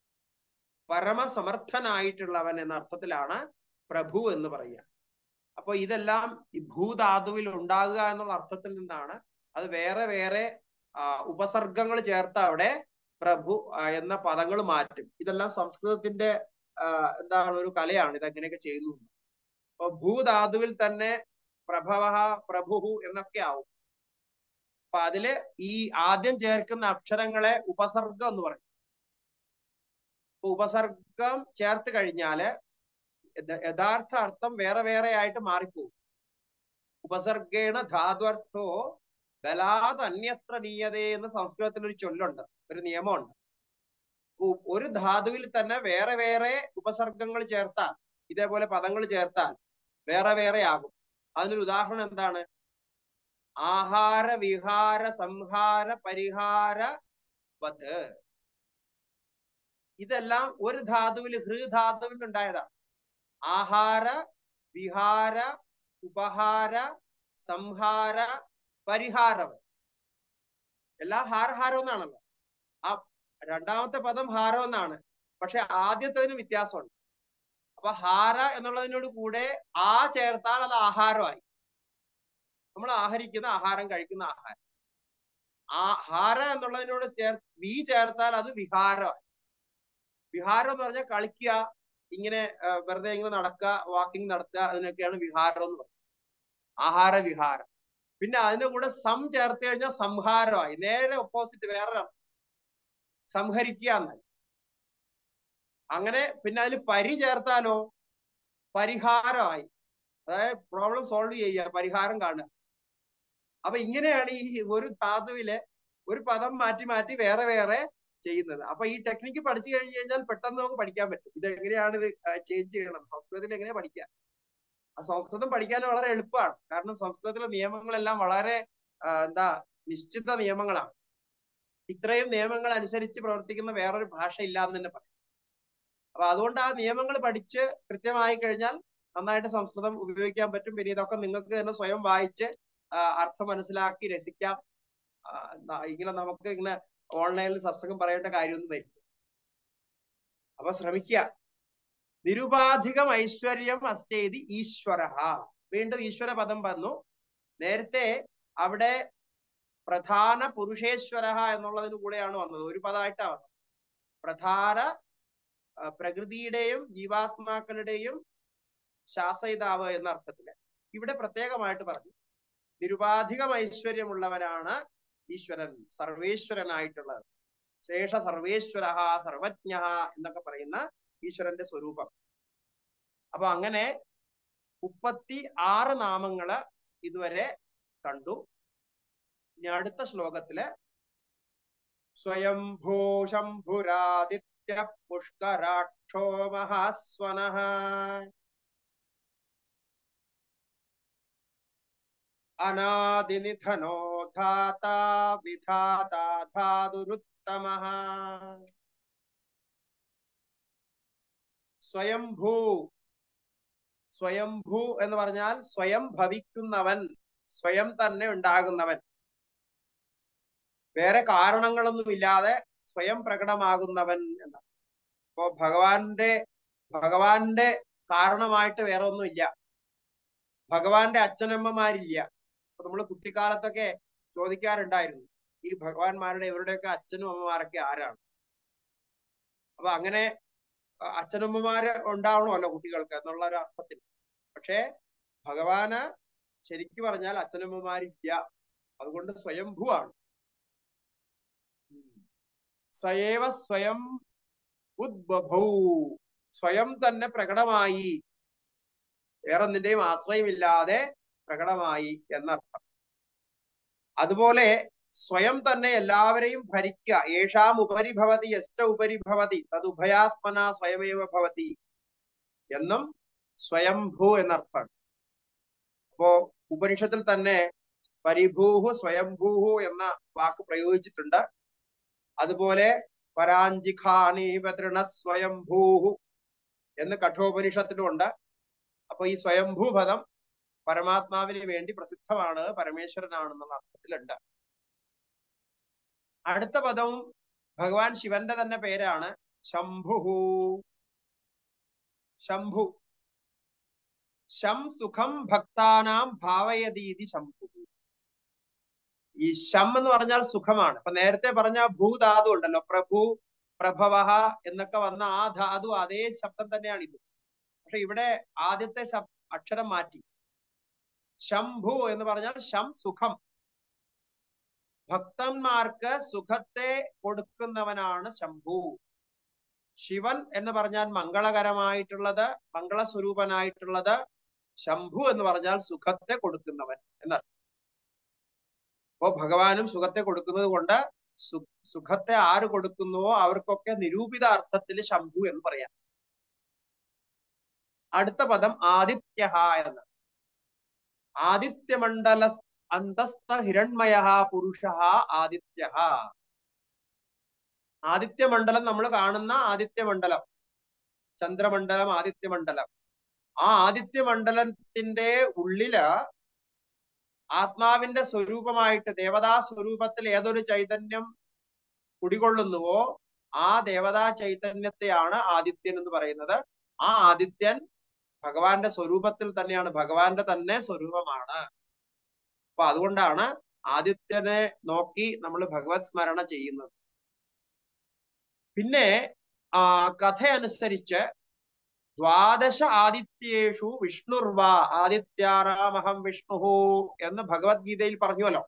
പരമസമർത്ഥനായിട്ടുള്ളവൻ എന്ന അർത്ഥത്തിലാണ് പ്രഭു എന്ന് പറയുക അപ്പൊ ഇതെല്ലാം ഈ ഭൂധാതുവിൽ ഉണ്ടാകുക എന്നുള്ള അർത്ഥത്തിൽ നിന്നാണ് അത് വേറെ വേറെ ആ, ഉപസർഗങ്ങൾ ചേർത്ത് അവിടെ പ്രഭു ആ, എന്ന പദങ്ങൾ മാറ്റും ഇതെല്ലാം സംസ്കൃതത്തിന്റെ ആ, എന്താണ് ഒരു കലയാണ് ഇത് അങ്ങനെയൊക്കെ ചെയ്യുന്നു അപ്പൊ ഭൂധാതുവിൽ തന്നെ പ്രഭവ പ്രഭുഹു എന്നൊക്കെ ആവും അപ്പൊ അതില് ഈ ആദ്യം ചേർക്കുന്ന അക്ഷരങ്ങളെ ഉപസർഗം എന്ന് പറയും അപ്പൊ ഉപസർഗം ചേർത്ത് കഴിഞ്ഞാല് യഥ- യഥാർത്ഥ അർത്ഥം വേറെ വേറെ ആയിട്ട് മാറിപ്പോകും ഉപസർഗേണ ധാത്വർത്ഥോ ബലാത് അന്യത്ര നീയതേ എന്ന് സംസ്കൃതത്തിൽ ഒരു ചൊല്ലുണ്ട് ഒരു നിയമമുണ്ട് ഉ- ഒരു ധാതുവിൽ തന്നെ വേറെ വേറെ ഉപസർഗങ്ങൾ ചേർത്താൽ ഇതേപോലെ പദങ്ങൾ ചേർത്താൽ വേറെ വേറെ ആകും അതിനൊരു ഉദാഹരണം എന്താണ് ആഹാര വിഹാര സംഹാര പരിഹാര വത് ഇതെല്ലാം ഒരു ധാതുവിൽ ഹൃ ധാതുവിൽ ഉണ്ടായതാണ് ആഹാര വിഹാര ഉപഹാര സംഹാര പരിഹാരം എല്ലാം ഹാരഹാരം എന്നാണല്ലോ ആ രണ്ടാമത്തെ പദം ഹാരം എന്നാണ് പക്ഷെ ആദ്യത്തതിന് വ്യത്യാസമുണ്ട് അപ്പൊ ഹാര എന്നുള്ളതിനോട് കൂടെ ആ ചേർത്താൽ അത് ആഹാരമായി നമ്മൾ ആഹരിക്കുന്ന ആഹാരം കഴിക്കുന്ന ആഹാരം ആ ഹാര എന്നുള്ളതിനോട് ചേർ വി ചേർത്താൽ അത് വിഹാരമായി വിഹാരം എന്ന് പറഞ്ഞാൽ കളിക്കുക ഇങ്ങനെ ആ, വെറുതെ ഇങ്ങനെ നടക്കുക വാക്കിംഗ് നടത്തുക അതിനൊക്കെയാണ് വിഹാരം എന്ന് പറയുന്നത് ആഹാര വിഹാരം പിന്നെ അതിന്റെ കൂടെ സം ചേർത്ത് കഴിഞ്ഞാൽ സംഹാരമായി നേരെ ഓപ്പോസിറ്റ് വേറെ സംഹരിക്കുക എന്നായി അങ്ങനെ പിന്നെ അതിൽ പരി ചേർത്താലോ പരിഹാരമായി അതായത് പ്രോബ്ലം സോൾവ് ചെയ്യുക പരിഹാരം കാണുക അപ്പൊ ഇങ്ങനെയാണ് ഈ ഒരു ധാതുവിലെ ഒരു പദം മാറ്റി മാറ്റി വേറെ വേറെ ചെയ്യുന്നത് അപ്പൊ ഈ ടെക്നിക്ക് പഠിച്ചു കഴിഞ്ഞു കഴിഞ്ഞാൽ പെട്ടെന്ന് നമുക്ക് പഠിക്കാൻ പറ്റും ഇത് എങ്ങനെയാണ് ഇത് ചേഞ്ച് ചെയ്യണം സംസ്കൃതത്തിൽ എങ്ങനെ പഠിക്കാം ആ സംസ്കൃതം പഠിക്കാൻ വളരെ എളുപ്പമാണ് കാരണം സംസ്കൃതത്തിലെ നിയമങ്ങളെല്ലാം വളരെ ആ, എന്താ നിശ്ചിത നിയമങ്ങളാണ് ഇത്രയും നിയമങ്ങൾ അനുസരിച്ച് പ്രവർത്തിക്കുന്ന വേറൊരു ഭാഷ ഇല്ല എന്ന് തന്നെ പറയാം അപ്പൊ അതുകൊണ്ട് ആ നിയമങ്ങൾ പഠിച്ച് കൃത്യമായി കഴിഞ്ഞാൽ നന്നായിട്ട് സംസ്കൃതം ഉപയോഗിക്കാൻ പറ്റും പിന്നെ ഇതൊക്കെ നിങ്ങൾക്ക് തന്നെ സ്വയം വായിച്ച് ആ, അർത്ഥം മനസ്സിലാക്കി രസിക്കാം ആ, ന- ഇങ്ങനെ നമുക്ക് ഇങ്ങനെ ഓൺലൈനിൽ സത്സംഗം പറയേണ്ട കാര്യമൊന്നും വരില്ല അപ്പൊ ശ്രമിക്കുക നിരുപാധികം ഐശ്വര്യം അസ്തേതി ഈശ്വര വീണ്ടും ഈശ്വര പദം വന്നു നേരത്തെ അവിടെ പ്രധാന പുരുഷേശ്വര എന്നുള്ളതിന് കൂടെയാണ് വന്നത് ഒരു പദമായിട്ടാണ് വന്നത് പ്രധാന ആ, പ്രകൃതിയുടെയും ജീവാത്മാക്കളുടെയും ശാസയിതാവ് എന്ന അർത്ഥത്തില് ഇവിടെ പ്രത്യേകമായിട്ട് പറഞ്ഞു നിരുപാധികം ഐശ്വര്യമുള്ളവനാണ് ഈശ്വരൻ സർവേശ്വരനായിട്ടുള്ളത് ശേഷ സർവേശ്വര സർവജ്ഞ എന്നൊക്കെ പറയുന്ന ഈശ്വരന്റെ സ്വരൂപം അപ്പൊ അങ്ങനെ മുപ്പത്തി ആറ് നാമങ്ങള് ഇതുവരെ കണ്ടു ഇനി അടുത്ത ശ്ലോകത്തില് സ്വയംഭൂ ശംഭുരാദിത്യ പുഷ്കരാക്ഷോ മഹാസ്വനഃ അനാദിനിധനോ ധാതാ വിധാതാ ധാതുരുത്തമഃ സ്വയംഭൂ സ്വയംഭൂ എന്ന് പറഞ്ഞാൽ സ്വയം ഭവിക്കുന്നവൻ സ്വയം തന്നെ ഉണ്ടാകുന്നവൻ വേറെ കാരണങ്ങളൊന്നുമില്ലാതെ സ്വയം പ്രകടമാകുന്നവൻ എന്നാണ് അപ്പോ ഭഗവാന്റെ ഭഗവാന്റെ കാരണമായിട്ട് വേറെ ഒന്നുമില്ല ഭഗവാന്റെ അച്ഛനമ്മമാരില്ല അപ്പൊ നമ്മൾ കുട്ടിക്കാലത്തൊക്കെ ചോദിക്കാറുണ്ടായിരുന്നു ഈ ഭഗവാന്മാരുടെ ഇവരുടെയൊക്കെ അച്ഛനും അമ്മമാരൊക്കെ ആരാണ് അപ്പൊ അങ്ങനെ അ- അച്ഛനമ്മമാര് ഉണ്ടാവണമല്ലോ കുട്ടികൾക്ക് എന്നുള്ള ഒരു അർത്ഥത്തിൽ പക്ഷേ ഭഗവാന് ശരിക്കു പറഞ്ഞാൽ അച്ഛനമ്മമാരില്ല അതുകൊണ്ട് സ്വയംഭുവാണ് സയേവ സ്വയം ഉദ്ബഭൂ സ്വയം തന്നെ പ്രകടമായി വേറൊന്നിന്റെയും ആശ്രയമില്ലാതെ പ്രകടമായി എന്നർത്ഥം അതുപോലെ സ്വയം തന്നെ എല്ലാവരെയും ഭരിക്കുക യേഷാം ഉപരി ഭവതി യശ്ച ഉപരി ഭവതി തതുഭയാത്മന സ്വയമേവ ഭവതി എന്നും സ്വയംഭൂ എന്നർത്ഥമാണ് അപ്പോ ഉപനിഷത്തിൽ തന്നെ പരിഭൂഹു സ്വയംഭൂഹു എന്ന വാക്ക് പ്രയോഗിച്ചിട്ടുണ്ട് അതുപോലെ പരാഞ്ചിഖാനീവ തൃണ സ്വയംഭൂഹു എന്ന് കഠോപനിഷത്തിലുണ്ട് അപ്പൊ ഈ സ്വയംഭൂ പദം പരമാത്മാവിന് വേണ്ടി പ്രസിദ്ധമാണ് പരമേശ്വരനാണെന്നുള്ള അർത്ഥത്തിലുണ്ട് അടുത്ത പദവും ഭഗവാൻ ശിവന്റെ തന്നെ പേരാണ് ശംഭുഹു ശംഭു ശം സുഖം ഭക്താനാം ഭാവയതീതി ശംഭു ഈ ശം എന്ന് പറഞ്ഞാൽ സുഖമാണ് അപ്പൊ നേരത്തെ പറഞ്ഞ ഭൂധാതു ഉണ്ടല്ലോ പ്രഭു പ്രഭവ എന്നൊക്കെ വന്ന ആ ധാതു അതേ ശബ്ദം തന്നെയാണ് ഇത് പക്ഷെ ഇവിടെ ആദ്യത്തെ ശബ് അക്ഷരം മാറ്റി ശംഭു എന്ന് പറഞ്ഞാൽ ശം സുഖം ഭക്തന്മാർക്ക് സുഖത്തെ കൊടുക്കുന്നവനാണ് ശംഭു ശിവൻ എന്ന് പറഞ്ഞാൽ മംഗളകരമായിട്ടുള്ളത് മംഗളസ്വരൂപനായിട്ടുള്ളത് ശംഭു എന്ന് പറഞ്ഞാൽ സുഖത്തെ കൊടുക്കുന്നവൻ എന്നർത്ഥം അപ്പോ ഭഗവാനും സുഖത്തെ കൊടുക്കുന്നത് കൊണ്ട് സു സുഖത്തെ ആര് കൊടുക്കുന്നുവോ അവർക്കൊക്കെ നിരൂപിത അർത്ഥത്തിൽ ശംഭു എന്ന് പറയാം അടുത്ത പദം ആദിത്യ എന്ന് ആദിത്യമണ്ഡല അന്തസ്ഥ ഹിരൺമയ പുരുഷ ആദിത്യ ആദിത്യമണ്ഡലം നമ്മൾ കാണുന്ന ആദിത്യമണ്ഡലം ചന്ദ്രമണ്ഡലം ആദിത്യമണ്ഡലം ആ ആദിത്യമണ്ഡലത്തിന്റെ ഉള്ളില് ആത്മാവിന്റെ സ്വരൂപമായിട്ട് ദേവതാ സ്വരൂപത്തിൽ ഏതൊരു ചൈതന്യം കുടികൊള്ളുന്നുവോ ആ ദേവതാ ചൈതന്യത്തെയാണ് ആദിത്യൻ എന്ന് പറയുന്നത് ആ ആദിത്യൻ ഭഗവാന്റെ സ്വരൂപത്തിൽ തന്നെയാണ് ഭഗവാന്റെ തന്നെ സ്വരൂപമാണ് അപ്പൊ അതുകൊണ്ടാണ് ആദിത്യനെ നോക്കി നമ്മൾ ഭഗവത് സ്മരണ ചെയ്യുന്നത് പിന്നെ ആ കഥ അനുസരിച്ച് ദ്വാദശ ആദിത്യേഷു വിഷ്ണുർവ ആദിത്യാറാമഹം വിഷ്ണു എന്ന് ഭഗവത്ഗീതയിൽ പറഞ്ഞുവല്ലോ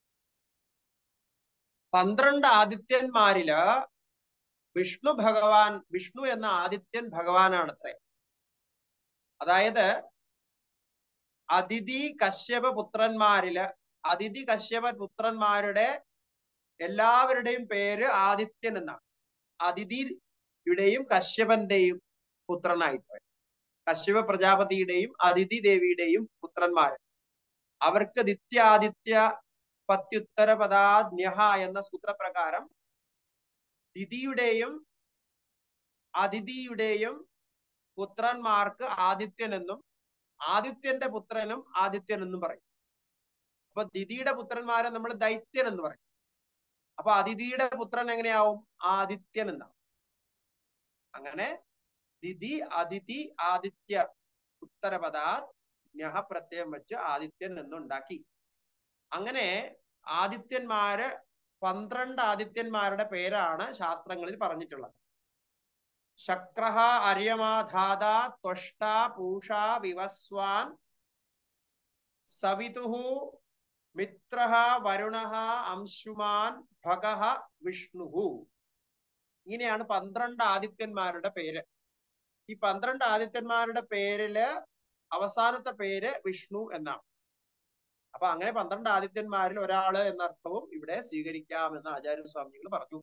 പന്ത്രണ്ട് ആദിത്യന്മാരില് വിഷ്ണു ഭഗവാൻ വിഷ്ണു എന്ന ആദിത്യൻ ഭഗവാനാണത്രേ അതായത് അതിഥി കശ്യപ പുത്രന്മാരില് അതിഥി കശ്യപ പുത്രന്മാരുടെ എല്ലാവരുടെയും പേര് ആദിത്യൻ എന്നാണ് അതിഥിയുടെയും കശ്യപന്റെയും പുത്രനായിട്ട് കശ്യപ പ്രജാപതിയുടെയും അതിഥി ദേവിയുടെയും പുത്രന്മാര് അവർക്ക് നിത്യാദിത്യ പത്യുത്തര പദാജ്ഞ എന്ന സൂത്രപ്രകാരം ദിതിയുടെയും അതിഥിയുടെയും പുത്രന്മാർക്ക് ആദിത്യൻ എന്നും ആദിത്യന്റെ പുത്രനും ആദിത്യൻ എന്നും പറയും അപ്പൊ ദിതിയുടെ പുത്രന്മാരെ നമ്മൾ ദൈത്യൻ എന്ന് പറയും അപ്പൊ അതിഥിയുടെ പുത്രൻ എങ്ങനെയാവും ആദിത്യൻ എന്നാവും അങ്ങനെ ദിതി അതിഥി ആദിത്യ ഉത്തരപദാ ജ്ഞഹ പ്രത്യയം വെച്ച് ആദിത്യൻ എന്നുണ്ടാക്കി അങ്ങനെ ആദിത്യന്മാര് പന്ത്രണ്ട് ആദിത്യന്മാരുടെ പേരാണ് ശാസ്ത്രങ്ങളിൽ പറഞ്ഞിട്ടുള്ളത് ശക്രഹ അര്യമാധാത ത്വഷ്ട പൂഷ വിവസ്വാൻ സവിതുഹു മിത്രഹ വരുണഹ അംശുമാൻ ഭഗഹ വിഷ്ണുഹു ഇങ്ങനെയാണ് പന്ത്രണ്ട് ആദിത്യന്മാരുടെ പേര് ഈ പന്ത്രണ്ട് ആദിത്യന്മാരുടെ പേരില് അവസാനത്തെ പേര് വിഷ്ണു എന്നാണ് അപ്പൊ അങ്ങനെ പന്ത്രണ്ട് ആദിത്യന്മാരിൽ ഒരാള് എന്ന അർത്ഥവും ഇവിടെ സ്വീകരിക്കാമെന്ന് ആചാര്യസ്വാമികൾ പറഞ്ഞു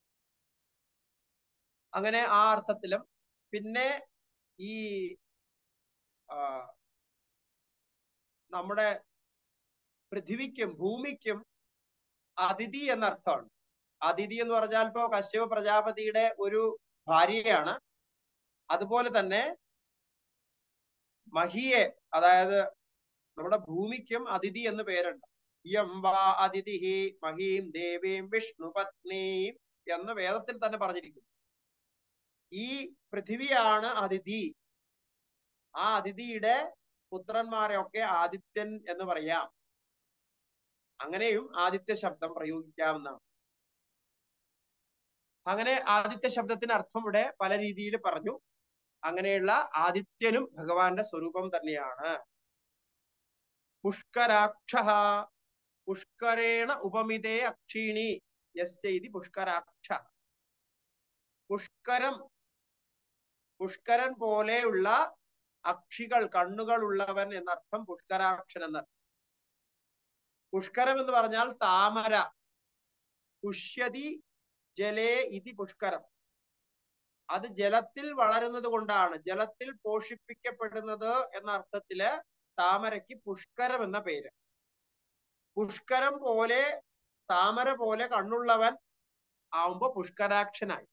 അങ്ങനെ ആ അർത്ഥത്തിലും പിന്നെ ഈ നമ്മുടെ പൃഥ്വിക്കും ഭൂമിക്കും അതിഥി എന്ന അർത്ഥമാണ് അതിഥി എന്ന് പറഞ്ഞാൽ ഇപ്പോ കശ്യപ പ്രജാപതിയുടെ ഒരു ഭാര്യയാണ് അതുപോലെ തന്നെ മഹിയെ അതായത് നമ്മുടെ ഭൂമിക്കും അതിഥി എന്ന് പേരുണ്ട് യം വാ അതിഥി മഹീം ദേവീം വിഷ്ണു പത്നീം എന്ന് വേദത്തിൽ തന്നെ പറഞ്ഞിരിക്കുന്നു ഈ പൃഥിവിയാണ് അതിഥി ആ അതിഥിയുടെ പുത്രന്മാരെ ഒക്കെ ആദിത്യൻ എന്ന് പറയാം അങ്ങനെയും ആദിത്യ ശബ്ദം പ്രയോഗിക്കാവുന്നതാണ് അങ്ങനെ ആദിത്യ ശബ്ദത്തിന് അർത്ഥം ഇവിടെ പല രീതിയിൽ പറഞ്ഞു അങ്ങനെയുള്ള ആദിത്യനും ഭഗവാന്റെ സ്വരൂപം തന്നെയാണ് പുഷ്കരാക്ഷ പുഷ്കരേണ ഉപമിതേ അക്ഷീണി യസ്യൈതി പുഷ്കരാക്ഷ പുഷ്കരം പുഷ്കരൻ പോലെയുള്ള അക്ഷികൾ കണ്ണുകൾ ഉള്ളവൻ എന്നർത്ഥം പുഷ്കരാക്ഷൻ എന്നർത്ഥം പുഷ്കരം എന്ന് പറഞ്ഞാൽ താമര പുഷ്യതി ജലേ ഇതി പുഷ്കരം അത് ജലത്തിൽ വളരുന്നത് കൊണ്ടാണ് ജലത്തിൽ പോഷിപ്പിക്കപ്പെടുന്നത് എന്ന അർത്ഥത്തില് താമരയ്ക്ക് പുഷ്കരം എന്ന പേര് പുഷ്കരം പോലെ താമര പോലെ കണ്ണുള്ളവൻ ആവുമ്പോ പുഷ്കരാക്ഷനായി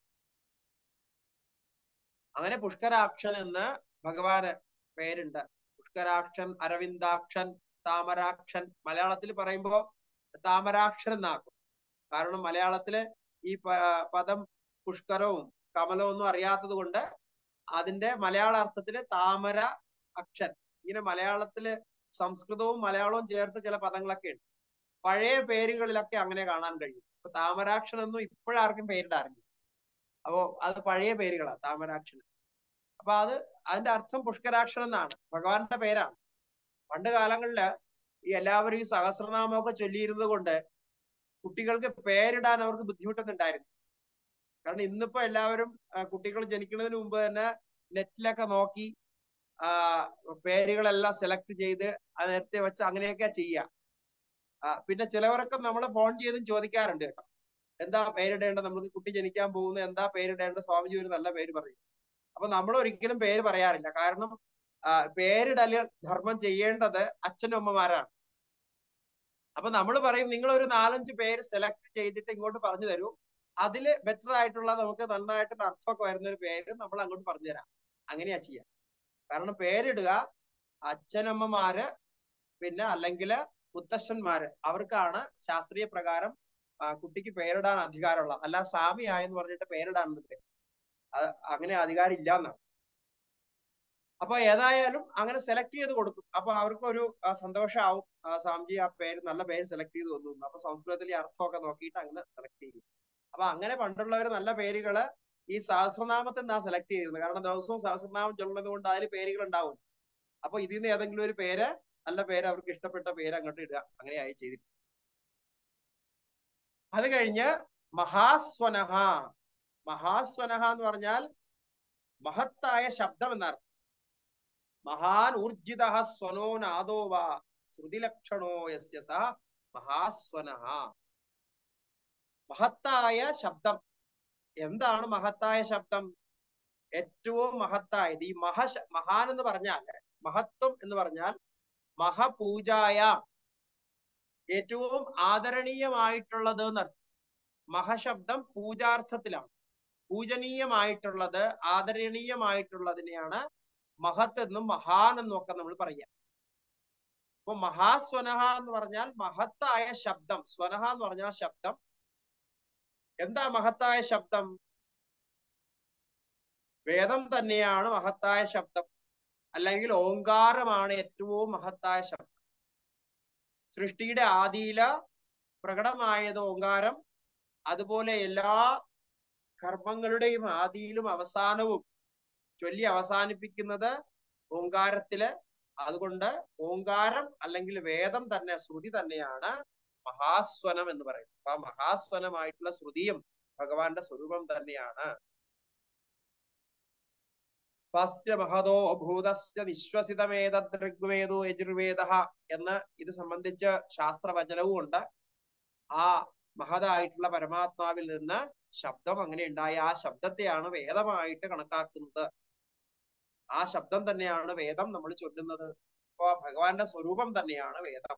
അങ്ങനെ പുഷ്കരാക്ഷൻ എന്ന് ഭഗവാന് പേരുണ്ട് പുഷ്കരാക്ഷൻ അരവിന്ദാക്ഷൻ താമരാക്ഷൻ മലയാളത്തിൽ പറയുമ്പോ താമരാക്ഷൻ എന്നാക്കും കാരണം മലയാളത്തില് ഈ പദം പുഷ്കരവും കമലവും ഒന്നും അറിയാത്തത് കൊണ്ട് അതിന്റെ മലയാള അർത്ഥത്തില് താമര അക്ഷൻ ഇങ്ങനെ മലയാളത്തില് സംസ്കൃതവും മലയാളവും ചേർത്ത് ചില പദങ്ങളൊക്കെ ഉണ്ട് പഴയ പേരുകളിലൊക്കെ അങ്ങനെ കാണാൻ കഴിയും ഇപ്പൊ താമരാക്ഷൻ ഒന്നും ഇപ്പോഴാർക്കും പേരിടാറില്ല അപ്പോ അത് പഴയ പേരുകളാണ് താമരാക്ഷൻ അപ്പൊ അത് അതിന്റെ അർത്ഥം പുഷ്കരാക്ഷൻ എന്നാണ് ഭഗവാന്റെ പേരാണ് പണ്ട് കാലങ്ങളില് ഈ എല്ലാവരും ഈ സഹസ്രനാമമൊക്കെ ചൊല്ലിയിരുന്നത് കൊണ്ട് കുട്ടികൾക്ക് പേരിടാൻ അവർക്ക് ബുദ്ധിമുട്ടൊന്നുണ്ടായിരുന്നു കാരണം ഇന്നിപ്പോ എല്ലാവരും കുട്ടികൾ ജനിക്കുന്നതിന് മുമ്പ് തന്നെ നെറ്റിലൊക്കെ നോക്കി ആ പേരുകളെല്ലാം സെലക്ട് ചെയ്ത് അത് നേരത്തെ വെച്ച് അങ്ങനെയൊക്കെ ചെയ്യാം പിന്നെ ചിലവരൊക്കെ നമ്മൾ ഫോൺ ചെയ്തും ചോദിക്കാറുണ്ട് കേട്ടോ എന്താ പേരിടേണ്ടത് നമുക്ക് കുട്ടി ജനിക്കാൻ പോകുന്ന എന്താ പേരിടേണ്ടത് സ്വാമിജി ഒരു നല്ല പേര് പറയും അപ്പൊ നമ്മൾ ഒരിക്കലും പേര് പറയാറില്ല കാരണം ആ, പേരിടല് ധർമ്മം ചെയ്യേണ്ടത് അച്ഛനും അമ്മമാരാണ് അപ്പൊ നമ്മൾ പറയും നിങ്ങൾ ഒരു നാലഞ്ച് പേര് സെലക്ട് ചെയ്തിട്ട് ഇങ്ങോട്ട് പറഞ്ഞു തരൂ അതില് ബെറ്റർ ആയിട്ടുള്ള നമുക്ക് നന്നായിട്ടൊരു അർത്ഥമൊക്കെ വരുന്ന ഒരു പേര് നമ്മൾ അങ്ങോട്ട് പറഞ്ഞു തരാം അങ്ങനെയാ ചെയ്യാം കാരണം പേരിടുക അച്ഛനമ്മമാര് പിന്നെ അല്ലെങ്കിൽ മുത്തശ്ശന്മാര് അവർക്കാണ് ശാസ്ത്രീയ പ്രകാരം ആ, കുട്ടിക്ക് പേരിടാൻ അധികാരമുള്ള അല്ല സ്വാമി ആയെന്ന് പറഞ്ഞിട്ട് പേരിടാനുണ്ട് അത് അങ്ങനെ അധികാരം ഇല്ല എന്നാണ് അപ്പൊ ഏതായാലും അങ്ങനെ സെലക്ട് ചെയ്ത് കൊടുക്കും അപ്പൊ അവർക്കൊരു ആ, സന്തോഷാവും ആ, സ്വാമിജി ആ പേര് നല്ല പേര് സെലക്ട് ചെയ്ത് വന്നു എന്ന്. അപ്പൊ സംസ്കൃതത്തിൽ ഈ അർത്ഥമൊക്കെ നോക്കിയിട്ട് അങ്ങനെ സെലക്ട് ചെയ്യും അപ്പൊ അങ്ങനെ പണ്ടുള്ളവർ നല്ല പേരുകള് ഈ സഹസ്രനാമത്തിൽ നിന്നാ സെലക്ട് ചെയ്തിരുന്നത് കാരണം ദിവസവും സഹസ്രനാമം ചൊല്ലുന്നത് കൊണ്ട് അതിൽ പേരുകൾ ഉണ്ടാവും അപ്പൊ ഇതിൽ നിന്ന് ഏതെങ്കിലും ഒരു പേര് നല്ല പേര് അവർക്ക് ഇഷ്ടപ്പെട്ട പേര് അങ്ങോട്ട് ഇടുക അങ്ങനെയായി ചെയ്തിട്ട് അത് കഴിഞ്ഞ് മഹാസ്വനഹ മഹാസ്വനഹ എന്ന് പറഞ്ഞാൽ മഹത്തായ ശബ്ദം എന്നർത്ഥം മഹാൻ ഊർജിത സ്വനോ നാദോ വാ ശ്രുതിലക്ഷണോ യസ്യ സ മഹാസ്വനഹ മഹത്തായ ശബ്ദം എന്താണ് മഹത്തായ ശബ്ദം ഏറ്റവും മഹത്തായത് ഈ മഹ മഹാൻ എന്ന് പറഞ്ഞാൽ മഹത്വം എന്ന് പറഞ്ഞാൽ മഹപൂജായ ഏറ്റവും ആദരണീയമായിട്ടുള്ളത് എന്നർത്ഥം മഹശബ്ദം പൂജാർത്ഥത്തിലാണ് പൂജനീയമായിട്ടുള്ളത് ആദരണീയമായിട്ടുള്ളതിനെയാണ് മഹത്ത് എന്നും മഹാൻ എന്നും ഒക്കെ നമ്മൾ പറയാം അപ്പൊ മഹാസ്വനഹ എന്ന് പറഞ്ഞാൽ മഹത്തായ ശബ്ദം സ്വനഹ എന്ന് പറഞ്ഞാൽ ശബ്ദം എന്താ മഹത്തായ ശബ്ദം വേദം തന്നെയാണ് മഹത്തായ ശബ്ദം അല്ലെങ്കിൽ ഓങ്കാരമാണ് ഏറ്റവും മഹത്തായ ശബ്ദം സൃഷ്ടിയുടെ ആദിയില പ്രകടമായത് ഓങ്കാരം അതുപോലെ എല്ലാ കർമ്മങ്ങളുടെയും ആദിയിലും അവസാനവും ചൊല്ലി അവസാനിപ്പിക്കുന്നത് ഓങ്കാരത്തില് അതുകൊണ്ട് ഓങ്കാരം അല്ലെങ്കിൽ വേദം തന്നെ ശ്രുതി തന്നെയാണ് മഹാസ്വനം എന്ന് പറയുന്നത് അപ്പൊ ആ മഹാസ്വനമായിട്ടുള്ള ശ്രുതിയും ഭഗവാന്റെ സ്വരൂപം തന്നെയാണ് പശ്ച മഹതോ ഭൂതസ്യ വിശ്വസിതമേത ഋഗ്വേദോ യജുർവേദ എന്ന് ഇത് സംബന്ധിച്ച് ശാസ്ത്രവചനവും ഉണ്ട് ആ മഹതായിട്ടുള്ള പരമാത്മാവിൽ നിന്ന് ശബ്ദം അങ്ങനെ ഉണ്ടായ ആ ശബ്ദത്തെയാണ് വേദമായിട്ട് കണക്കാക്കുന്നത് ആ ശബ്ദം തന്നെയാണ് വേദം നമ്മൾ ചൊല്ലുന്നത് അപ്പൊ ആ ഭഗവാന്റെ സ്വരൂപം തന്നെയാണ് വേദം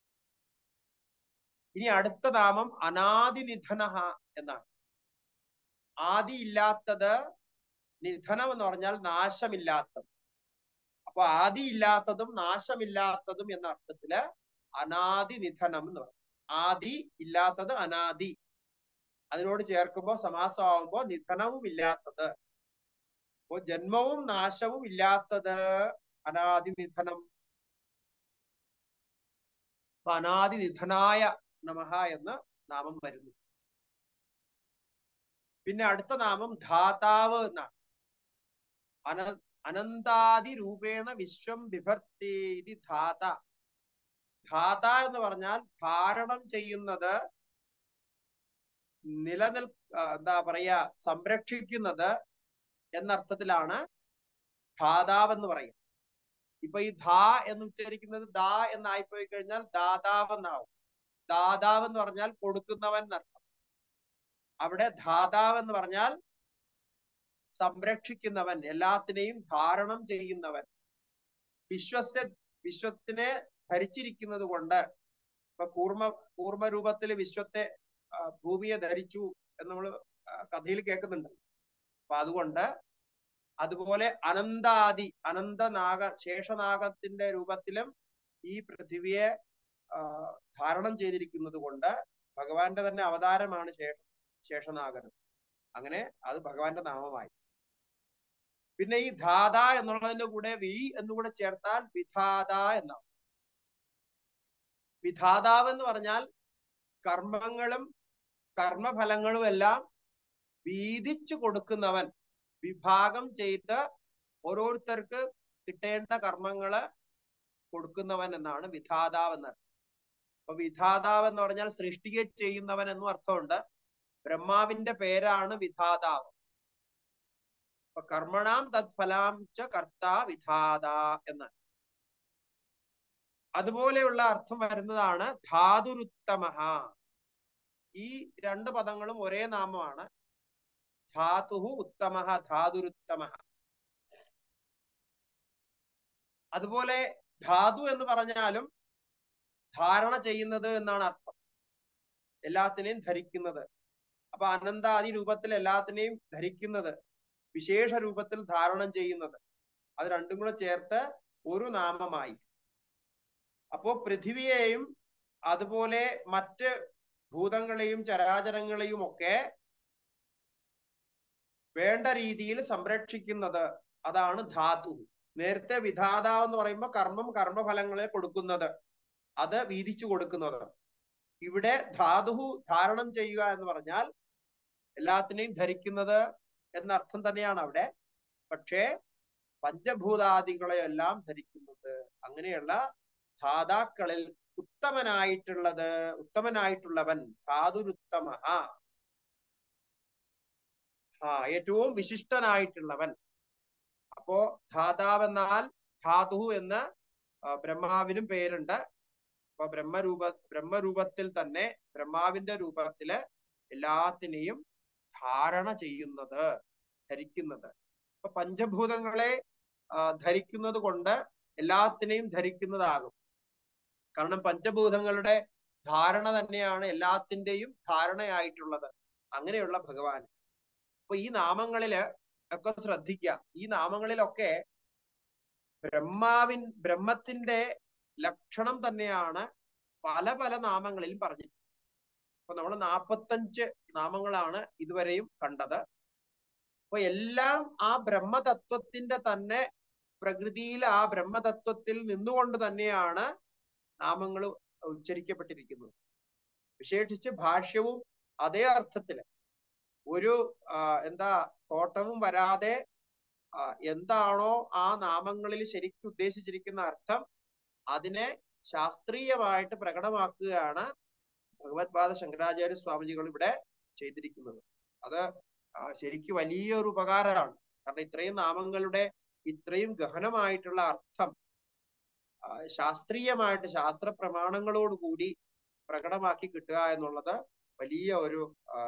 ഇനി അടുത്ത നാമം അനാദിനിധന എന്നാണ് ആദി ഇല്ലാത്തത് നിധനം എന്ന് പറഞ്ഞാൽ നാശമില്ലാത്തത് അപ്പൊ ആദി ഇല്ലാത്തതും നാശമില്ലാത്തതും എന്ന അർത്ഥത്തില് അനാദി നിധനം എന്ന് പറയും ആദി ഇല്ലാത്തത് അനാദി അതിനോട് ചേർക്കുമ്പോൾ സമാസമാകുമ്പോ നിധനവും ഇല്ലാത്തത് അപ്പോ ജന്മവും നാശവും ഇല്ലാത്തത് അനാദി നിധനം അപ്പൊ അനാദി നിധനായ നമഃ എന്ന് നാമം വരുന്നു പിന്നെ അടുത്ത നാമം ധാതാവ് എന്നാണ് അന അനന്താദി രൂപേണ വിശ്വം ബിഭർത്തി ഇതി ധാത ധാത എന്ന് പറഞ്ഞാൽ ധാരണം ചെയ്യുന്നത് നിലനിൽ ആ, എന്താ പറയാ സംരക്ഷിക്കുന്നത് എന്നർത്ഥത്തിലാണ് ധാതാവ് എന്ന് പറയും ഇപ്പൊ ഈ ധാ എന്ന് ഉച്ചരിക്കുന്നത് ദാ എന്നായിപ്പോയി കഴിഞ്ഞാൽ ദാതാവ് എന്നാവും ദാതാവ് എന്ന് പറഞ്ഞാൽ കൊടുക്കുന്നവൻ എന്നർത്ഥം അവിടെ ധാതാവ് എന്ന് പറഞ്ഞാൽ സംരക്ഷിക്കുന്നവൻ എല്ലാത്തിനെയും ധാരണം ചെയ്യുന്നവൻ വിശ്വസ്യ വിശ്വത്തിനെ ധരിച്ചിരിക്കുന്നത് കൊണ്ട് ഇപ്പൊ കൂർമ്മ കൂർമ്മ രൂപത്തിൽ വിശ്വത്തെ ആ, ഭൂമിയെ ധരിച്ചു എന്ന് നമ്മൾ കഥയിൽ കേൾക്കുന്നുണ്ട് അപ്പൊ അതുകൊണ്ട് അതുപോലെ അനന്താദി അനന്തനാഗ ശേഷനാഗത്തിന്റെ രൂപത്തിലും ഈ പൃഥിവിയെ ആ, ധാരണം ചെയ്തിരിക്കുന്നത് കൊണ്ട് ഭഗവാന്റെ തന്നെ അവതാരമാണ് ശേഷ ശേഷനാഗൻ അങ്ങനെ അത് ഭഗവാന്റെ നാമമായി പിന്നെ ഈ ധാത എന്നുള്ളതിന്റെ കൂടെ വി എന്നുകൂടെ ചേർത്താൽ വിധാത എന്നാണ് വിധാതാവ് എന്ന് പറഞ്ഞാൽ കർമ്മങ്ങളും കർമ്മഫലങ്ങളും എല്ലാം വീതിച്ചു കൊടുക്കുന്നവൻ വിഭാഗം ചെയ്ത് ഓരോരുത്തർക്ക് കിട്ടേണ്ട കർമ്മങ്ങള് കൊടുക്കുന്നവൻ എന്നാണ് വിധാതാവ് എന്ന് അപ്പൊ വിധാതാവ് എന്ന് പറഞ്ഞാൽ സൃഷ്ടിയെ ചെയ്യുന്നവൻ എന്നും അർത്ഥമുണ്ട് ബ്രഹ്മാവിന്റെ പേരാണ് വിധാതാവ് അപ്പൊ കർമ്മണാം തത്ഫലാം ച കർത്ത വിധാത എന്ന് അതുപോലെയുള്ള അർത്ഥം വരുന്നതാണ് ധാതുരുത്തമ ഈ രണ്ട് പദങ്ങളും ഒരേ നാമമാണ് ധാതുഹു ഉത്തമ ധാതുരുത്തമ അതുപോലെ ധാതു എന്ന് പറഞ്ഞാലും ധാരണ ചെയ്യുന്നത് എന്നാണ് അർത്ഥം എല്ലാത്തിനെയും ധരിക്കുന്നത് അപ്പൊ അനന്താദി രൂപത്തിൽ എല്ലാത്തിനെയും ധരിക്കുന്നത് വിശേഷ രൂപത്തിൽ ധാരണം ചെയ്യുന്നത് അത് രണ്ടും കൂടെ ചേർത്ത് ഒരു നാമമായി അപ്പോ പൃഥിവിയെയും അതുപോലെ മറ്റ് ഭൂതങ്ങളെയും ചരാചരങ്ങളെയും ഒക്കെ വേണ്ട രീതിയിൽ സംരക്ഷിക്കുന്നത് അതാണ് ധാതു നേരത്തെ വിധാത എന്ന് പറയുമ്പോൾ കർമ്മം കർമ്മഫലങ്ങളെ കൊടുക്കുന്നത് അത് വീതിച്ചു കൊടുക്കുന്നത് ഇവിടെ ധാതുഹു ധാരണം ചെയ്യുക എന്ന് പറഞ്ഞാൽ എല്ലാത്തിനെയും ധരിക്കുന്നത് എന്നർത്ഥം തന്നെയാണ് അവിടെ പക്ഷേ പഞ്ചഭൂതാദികളെയെല്ലാം ധരിക്കുന്നത് അങ്ങനെയുള്ള ധാതാക്കളിൽ ഉത്തമനായിട്ടുള്ളത് ഉത്തമനായിട്ടുള്ളവൻ ധാതുരുത്തമ ആ ഏറ്റവും വിശിഷ്ടനായിട്ടുള്ളവൻ അപ്പോ ധാതാവെന്നാൽ ധാതു എന്ന് ബ്രഹ്മാവിനും പേരുണ്ട് അപ്പൊ ബ്രഹ്മരൂപ ബ്രഹ്മരൂപത്തിൽ തന്നെ ബ്രഹ്മാവിന്റെ രൂപത്തില് എല്ലാത്തിനെയും ധാരണ ചെയ്യുന്നത് ധരിക്കുന്നത് അപ്പൊ പഞ്ചഭൂതങ്ങളെ ധരിക്കുന്നത് കൊണ്ട് എല്ലാത്തിനെയും ധരിക്കുന്നതാകും കാരണം പഞ്ചഭൂതങ്ങളുടെ ധാരണ തന്നെയാണ് എല്ലാത്തിന്റെയും ധാരണയായിട്ടുള്ളത് അങ്ങനെയുള്ള ഭഗവാൻ അപ്പൊ ഈ നാമങ്ങളില് ഒക്കെ ശ്രദ്ധിക്കുക ഈ നാമങ്ങളിലൊക്കെ ബ്രഹ്മാവിൻ ബ്രഹ്മത്തിന്റെ ലക്ഷണം തന്നെയാണ് പല പല നാമങ്ങളിലും പറഞ്ഞിട്ടുള്ളത് അപ്പൊ നമ്മൾ നാപ്പത്തഞ്ച് നാമങ്ങളാണ് ഇതുവരെയും കണ്ടത് അപ്പൊ എല്ലാം ആ ബ്രഹ്മതത്വത്തിന്റെ തന്നെ പ്രകൃതിയിൽ ആ ബ്രഹ്മതത്വത്തിൽ നിന്നുകൊണ്ട് തന്നെയാണ് നാമങ്ങൾ ഉച്ചരിക്കപ്പെട്ടിരിക്കുന്നത് വിശേഷിച്ച് ഭാഷ്യവും അതേ അർത്ഥത്തില് ഒരു എന്താ കോട്ടവും വരാതെ എന്താണോ ആ നാമങ്ങളിൽ ശരിക്കും ഉദ്ദേശിച്ചിരിക്കുന്ന അർത്ഥം അതിനെ ശാസ്ത്രീയമായിട്ട് പ്രകടമാക്കുകയാണ് ഭഗവത്പാദ ശങ്കരാചാര്യ സ്വാമിജികൾ ഇവിടെ ചെയ്തിരിക്കുന്നത് അത് ശരിക്കും വലിയൊരു ഉപകാരമാണ് കാരണം ഇത്രയും നാമങ്ങളുടെ ഇത്രയും ഗഹനമായിട്ടുള്ള അർത്ഥം ശാസ്ത്രീയമായിട്ട് ശാസ്ത്ര പ്രമാണങ്ങളോടുകൂടി പ്രകടമാക്കി കിട്ടുക എന്നുള്ളത് വലിയ ഒരു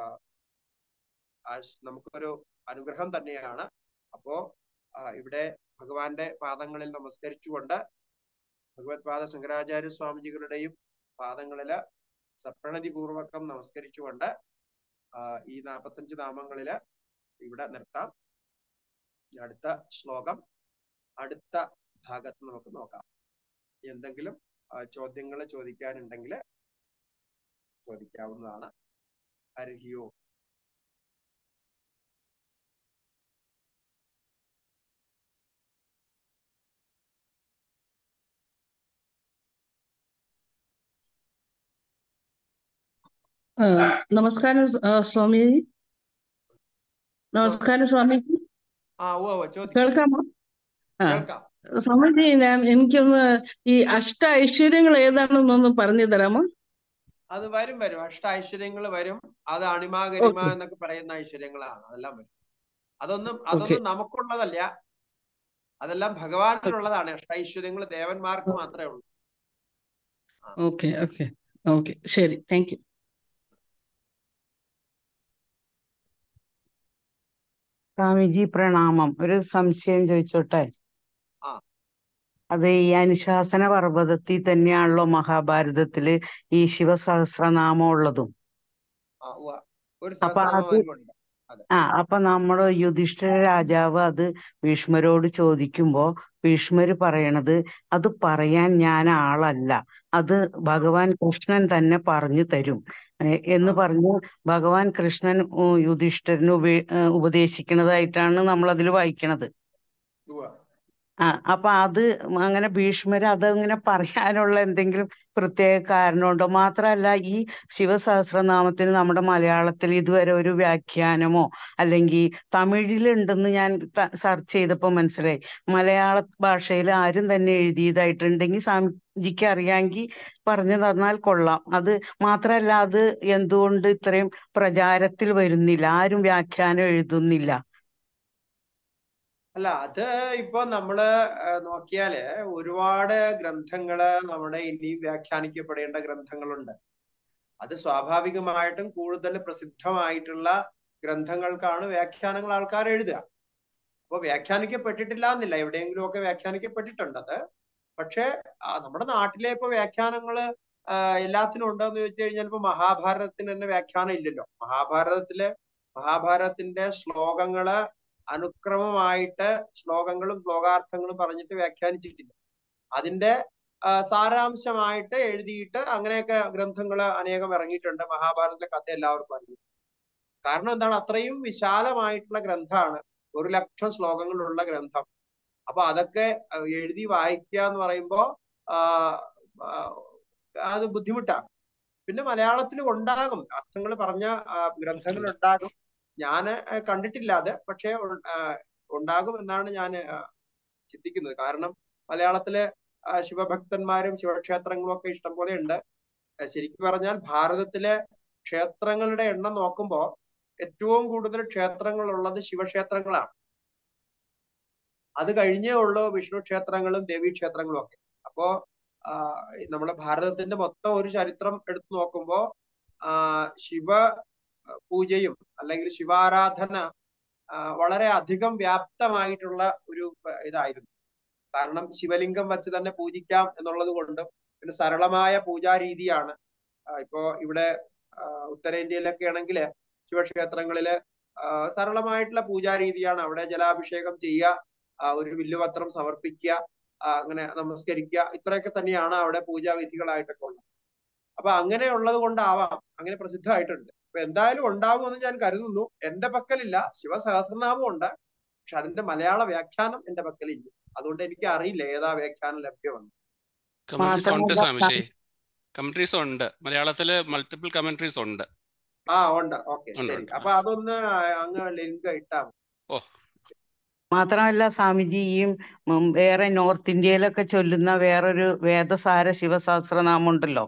നമുക്കൊരു അനുഗ്രഹം തന്നെയാണ് അപ്പോ ഇവിടെ ഭഗവാന്റെ പാദങ്ങളിൽ നമസ്കരിച്ചുകൊണ്ട് ഭഗവത് പാദ ശങ്കരാചാര്യ സ്വാമിജികളുടെയും പാദങ്ങളില് സപ്രണതി പൂർവകം നമസ്കരിച്ചുകൊണ്ട് ഈ നാപ്പത്തഞ്ച് നാമങ്ങളില് ഇവിടെ നിർത്താം അടുത്ത ശ്ലോകം അടുത്ത ഭാഗത്ത് നമുക്ക് നോക്കാം എന്തെങ്കിലും ചോദ്യങ്ങൾ ചോദിക്കാനുണ്ടെങ്കിൽ ചോദിക്കാവുന്നതാണ് ഹരിയോ നമസ്കാരം സ്വാമി നമസ്കാരം സ്വാമി ആ ഓ ചോദിക്കാം കേൾക്കാമോ ആ കേൾക്കാം സ്വാമിജി ഞാൻ എനിക്കൊന്ന് ഈ അഷ്ട ഐശ്വര്യങ്ങൾ ഏതാണെന്നൊന്ന് പറഞ്ഞു തരാമോ അത് വരും വരും അഷ്ട ഐശ്വര്യങ്ങൾ വരും അത് അണിമ ഗരിമ എന്നൊക്കെ പറയുന്ന ഐശ്വര്യങ്ങളാണ് അതെല്ലാം വരും അതൊന്നും അതൊന്നും നമുക്കുള്ളതല്ല അതെല്ലാം ഭഗവാനുള്ളതാണ് അഷ്ട ഐശ്വര്യങ്ങൾ ദേവന്മാർക്ക് മാത്രമേ ഉള്ളൂ ഓക്കെ ഓക്കെ ഓക്കെ ശരി താങ്ക് യു സ്വാമിജി പ്രണാമം ഒരു സംശയം ചോദിച്ചോട്ടെ ആ. അത് ഈ അനുശാസന പർവ്വതത്തിൽ തന്നെയാണല്ലോ മഹാഭാരതത്തില് ഈ ശിവസഹസ്രനാമം ഉള്ളതും ആ ഉവ്വ. ഒരു അപ്പൊ സഹസ്രനാമം അത് വരുന്നുണ്ട് ആ അപ്പൊ നമ്മുടെ യുധിഷ്ഠിര രാജാവ് അത് ഭീഷ്മരോട് ചോദിക്കുമ്പോ ഭീഷ്മര് പറയണത് അത് പറയാൻ ഞാൻ ആളല്ല അത് ഭഗവാൻ കൃഷ്ണൻ തന്നെ പറഞ്ഞു തരും ഏ, എന്ന് പറഞ്ഞ് ഭഗവാൻ കൃഷ്ണൻ ഉം, യുധിഷ്ഠിരന് ഉപേ ഏ, ഉപദേശിക്കുന്നതായിട്ടാണ് നമ്മൾ അതിൽ വായിക്കണത് ഉവ്വ. ആ അപ്പൊ അത് അങ്ങനെ ഭീഷ്മര് അതങ്ങനെ പറയാനുള്ള എന്തെങ്കിലും പ്രത്യേക കാരണമുണ്ടോ മാത്രമല്ല ഈ ശിവസഹസ്രനാമത്തിന് നമ്മുടെ മലയാളത്തിൽ ഇതുവരെ ഒരു വ്യാഖ്യാനമോ അല്ലെങ്കിൽ തമിഴിലുണ്ടെന്ന് ഞാൻ സെർച്ച് ചെയ്തപ്പോൾ മനസ്സിലായി മലയാള ഭാഷയിൽ ആരും തന്നെ എഴുതിയതായിട്ടുണ്ടെങ്കിൽ സ്വാമിജിക്ക് അറിയാമെങ്കിൽ പറഞ്ഞു തന്നാൽ കൊള്ളാം അത് മാത്രമല്ല അത് എന്തുകൊണ്ട് ഇത്രയും പ്രചാരത്തിൽ വരുന്നില്ല ആരും വ്യാഖ്യാനം എഴുതുന്നില്ല അല്ല അത് ഇപ്പൊ നമ്മള് ആ, നോക്കിയാല് ഒരുപാട് ഗ്രന്ഥങ്ങള് നമ്മുടെ ഇനിയും വ്യാഖ്യാനിക്കപ്പെടേണ്ട ഗ്രന്ഥങ്ങളുണ്ട് അത് സ്വാഭാവികമായിട്ടും കൂടുതൽ പ്രസിദ്ധമായിട്ടുള്ള ഗ്രന്ഥങ്ങൾക്കാണ് വ്യാഖ്യാനങ്ങൾ ആൾക്കാർ എഴുതുക അപ്പൊ വ്യാഖ്യാനിക്കപ്പെട്ടിട്ടില്ല എന്നില്ല എവിടെയെങ്കിലും ഒക്കെ വ്യാഖ്യാനിക്കപ്പെട്ടിട്ടുണ്ടത് പക്ഷെ ആ, നമ്മുടെ നാട്ടിലെ ഇപ്പൊ വ്യാഖ്യാനങ്ങള് ആ, എല്ലാത്തിനും ഉണ്ടോന്ന് ചോദിച്ചു കഴിഞ്ഞാൽ ഇപ്പൊ മഹാഭാരതത്തിന് തന്നെ വ്യാഖ്യാനം ഇല്ലല്ലോ മഹാഭാരതത്തിലെ മഹാഭാരതത്തിന്റെ ശ്ലോകങ്ങള് അനുക്രമമായിട്ട് ശ്ലോകങ്ങളും ശ്ലോകാർത്ഥങ്ങളും പറഞ്ഞിട്ട് വ്യാഖ്യാനിച്ചിട്ടില്ല അതിന്റെ ആ, സാരാംശമായിട്ട് എഴുതിയിട്ട് അങ്ങനെയൊക്കെ ഗ്രന്ഥങ്ങൾ അനേകം ഇറങ്ങിയിട്ടുണ്ട് മഹാഭാരതത്തിലെ കഥ എല്ലാവർക്കും അറിയാം കാരണം എന്താണ് അത്രയും വിശാലമായിട്ടുള്ള ഗ്രന്ഥമാണ് ഒരു ലക്ഷം ശ്ലോകങ്ങളുള്ള ഗ്രന്ഥം അപ്പൊ അതൊക്കെ അഹ് എഴുതി വായിക്കുക എന്ന് പറയുമ്പോ ആ, ആ, അത് ബുദ്ധിമുട്ടാണ് പിന്നെ മലയാളത്തിൽ ഉണ്ടാകും അർത്ഥങ്ങൾ പറഞ്ഞ ഗ്രന്ഥങ്ങൾ ഉണ്ടാകും ഞാൻ കണ്ടിട്ടില്ല അത് പക്ഷെ ഉ- ആ, ഉണ്ടാകും എന്നാണ് ഞാൻ ചിന്തിക്കുന്നത് കാരണം മലയാളത്തിലെ ആ, ശിവഭക്തന്മാരും ശിവക്ഷേത്രങ്ങളും ഒക്കെ ഇഷ്ടം പോലെ ഉണ്ട് ആ, ശരിക്കും പറഞ്ഞാൽ ഭാരതത്തിലെ ക്ഷേത്രങ്ങളുടെ എണ്ണം നോക്കുമ്പോൾ ഏറ്റവും കൂടുതൽ ക്ഷേത്രങ്ങൾ ഉള്ളത് ശിവക്ഷേത്രങ്ങളാണ് അത് കഴിഞ്ഞേ ഉള്ളൂ വിഷ്ണു ക്ഷേത്രങ്ങളും ദേവീ ക്ഷേത്രങ്ങളും ഒക്കെ അപ്പോ ആ, നമ്മുടെ ഭാരതത്തിന്റെ മൊത്തം ഒരു ചരിത്രം എടുത്തു നോക്കുമ്പോ ആ, ശിവ പൂജയും അല്ലെങ്കിൽ ശിവാരാധന ആ, വളരെ അധികം വ്യാപ്തമായിട്ടുള്ള ഒരു ആ, ഇതായിരുന്നു കാരണം ശിവലിംഗം വെച്ച് തന്നെ പൂജിക്കാം എന്നുള്ളത് കൊണ്ടും പിന്നെ സരളമായ പൂജാരീതിയാണ് ആ, ഇപ്പോ ഇവിടെ ആ, ഉത്തരേന്ത്യയിലൊക്കെ ആണെങ്കിൽ ശിവക്ഷേത്രങ്ങളില് ആ, സരളമായിട്ടുള്ള പൂജാരീതിയാണ് അവിടെ ജലാഭിഷേകം ചെയ്യുക ആ, ഒരു വില്ലുപത്രം സമർപ്പിക്കുക ആ, അങ്ങനെ നമസ്കരിക്കുക ഇത്രയൊക്കെ തന്നെയാണ് അവിടെ പൂജാവിധികളായിട്ടൊക്കെ ഉള്ളത് അപ്പൊ അങ്ങനെ ഉള്ളത് കൊണ്ടാവാം അങ്ങനെ പ്രസിദ്ധമായിട്ടുണ്ട് അപ്പൊ എന്തായാലും ഉണ്ടാവുമെന്ന് ഞാൻ കരുതുന്നു എന്റെ പക്കലില്ല ശിവസഹസ്രനാമം ഉണ്ട് പക്ഷെ അതിന്റെ മലയാള വ്യാഖ്യാനം എന്റെ പക്കലില്ല അതുകൊണ്ട് എനിക്ക് അറിയില്ല ഏതാ വ്യാഖ്യാനം ലഭ്യമെന്ന് കമന്ററീസ് ഉണ്ട് മാത്രമല്ല സ്വാമിജി കമന്ററീസ് ഉണ്ട് മലയാളത്തില് മൾട്ടിപ്പിൾ കമന്ററീസ് ഉണ്ട് ആ ഉണ്ട് ഓക്കെ ഉണ്ട് ശരി ഉണ്ട് അപ്പൊ അതൊന്ന് അങ്ങ് ലിങ്ക് ഇട്ടാ മതി. ഓ മാത്രമല്ല സ്വാമിജി ഈ ഉം, വേറെ നോർത്ത് ഇന്ത്യയിലൊക്കെ ചൊല്ലുന്ന വേറൊരു വേദസാര ശിവസഹസ്രനാമം ഉണ്ടല്ലോ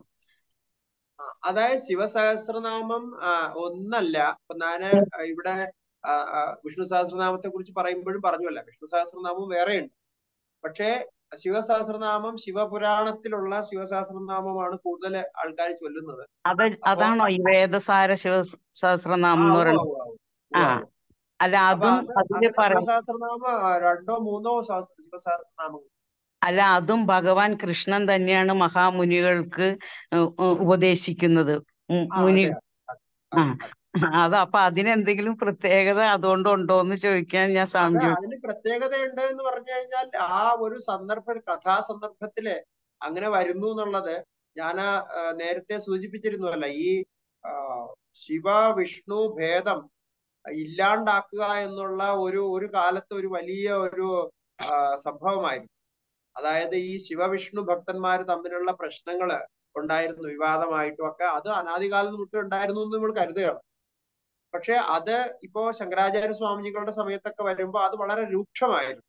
ആ, അതായത് ശിവസഹസ്രനാമം ആ, ഒന്നല്ല ഇപ്പൊ ഞാന് ഇവിടെ ആ, ആ, വിഷ്ണു സഹസ്രനാമത്തെ കുറിച്ച് പറയുമ്പോഴും പറഞ്ഞല്ല വിഷ്ണു സഹസ്രനാമം വേറെയുണ്ട് പക്ഷേ ശിവസഹസ്രനാമം ശിവപുരാണത്തിലുള്ള ശിവസഹസ്രനാമമാണ് കൂടുതൽ ആൾക്കാർ ചൊല്ലുന്നത് അത് അപ്പോ അതാണോ ഈ വേദസാര ശിവ ആ സഹസ്രനാമം എന്ന് ഉവ്വ പറയുന്നത് ഉവ്വ ഉവ്വ ആ ഉവ്വ ഉവ്വ. അല്ല അപ്പൊ അതും അത് അതില് അങ്ങനെ പറ ശിവസഹസ്രനാമം ആ, രണ്ടോ മൂന്നോ സഹസ്ര- ശിവസഹസ്രനാമങ്ങൾ അല്ല അതും ഭഗവാൻ കൃഷ്ണൻ തന്നെയാണ് മഹാമുനികൾക്ക് ഉ- ഉ- ഉപദേശിക്കുന്നത് ഉം, ആ മുനി അതെ ആ അതെ അതെ അത് അപ്പൊ അതിനെന്തെങ്കിലും പ്രത്യേകത അതുകൊണ്ടുണ്ടോ എന്ന് ചോദിക്കാൻ ഞാൻ അത് സ്വാമിജി അതിന് പ്രത്യേകതയുണ്ട് എന്ന് പറഞ്ഞു കഴിഞ്ഞാൽ ആ ഒരു സന്ദർഭ കഥാസന്ദർഭത്തില് അങ്ങനെ വരുന്നു എന്നുള്ളത് ഞാൻ നേരത്തെ സൂചിപ്പിച്ചിരുന്നുവല്ല ഈ ആ, ശിവ വിഷ്ണു ഭേദം ഇല്ലാണ്ടാക്കുക എന്നുള്ള ഒരു ഒരു കാലത്ത് ഒരു വലിയ ഒരു ആ, സംഭവമായിരുന്നു അതായത് ഈ ശിവവിഷ്ണു ഭക്തന്മാർ തമ്മിലുള്ള പ്രശ്നങ്ങള് ഉണ്ടായിരുന്നു വിവാദമായിട്ടും ഒക്കെ അത് അനാദികാലം തൊട്ട് ഉണ്ടായിരുന്നു എന്ന് നമ്മൾ കരുതുകയാണ് പക്ഷെ അത് ഇപ്പോ ശങ്കരാചാര്യ സ്വാമിജികളുടെ സമയത്തൊക്കെ വരുമ്പോ അത് വളരെ രൂക്ഷമായിരുന്നു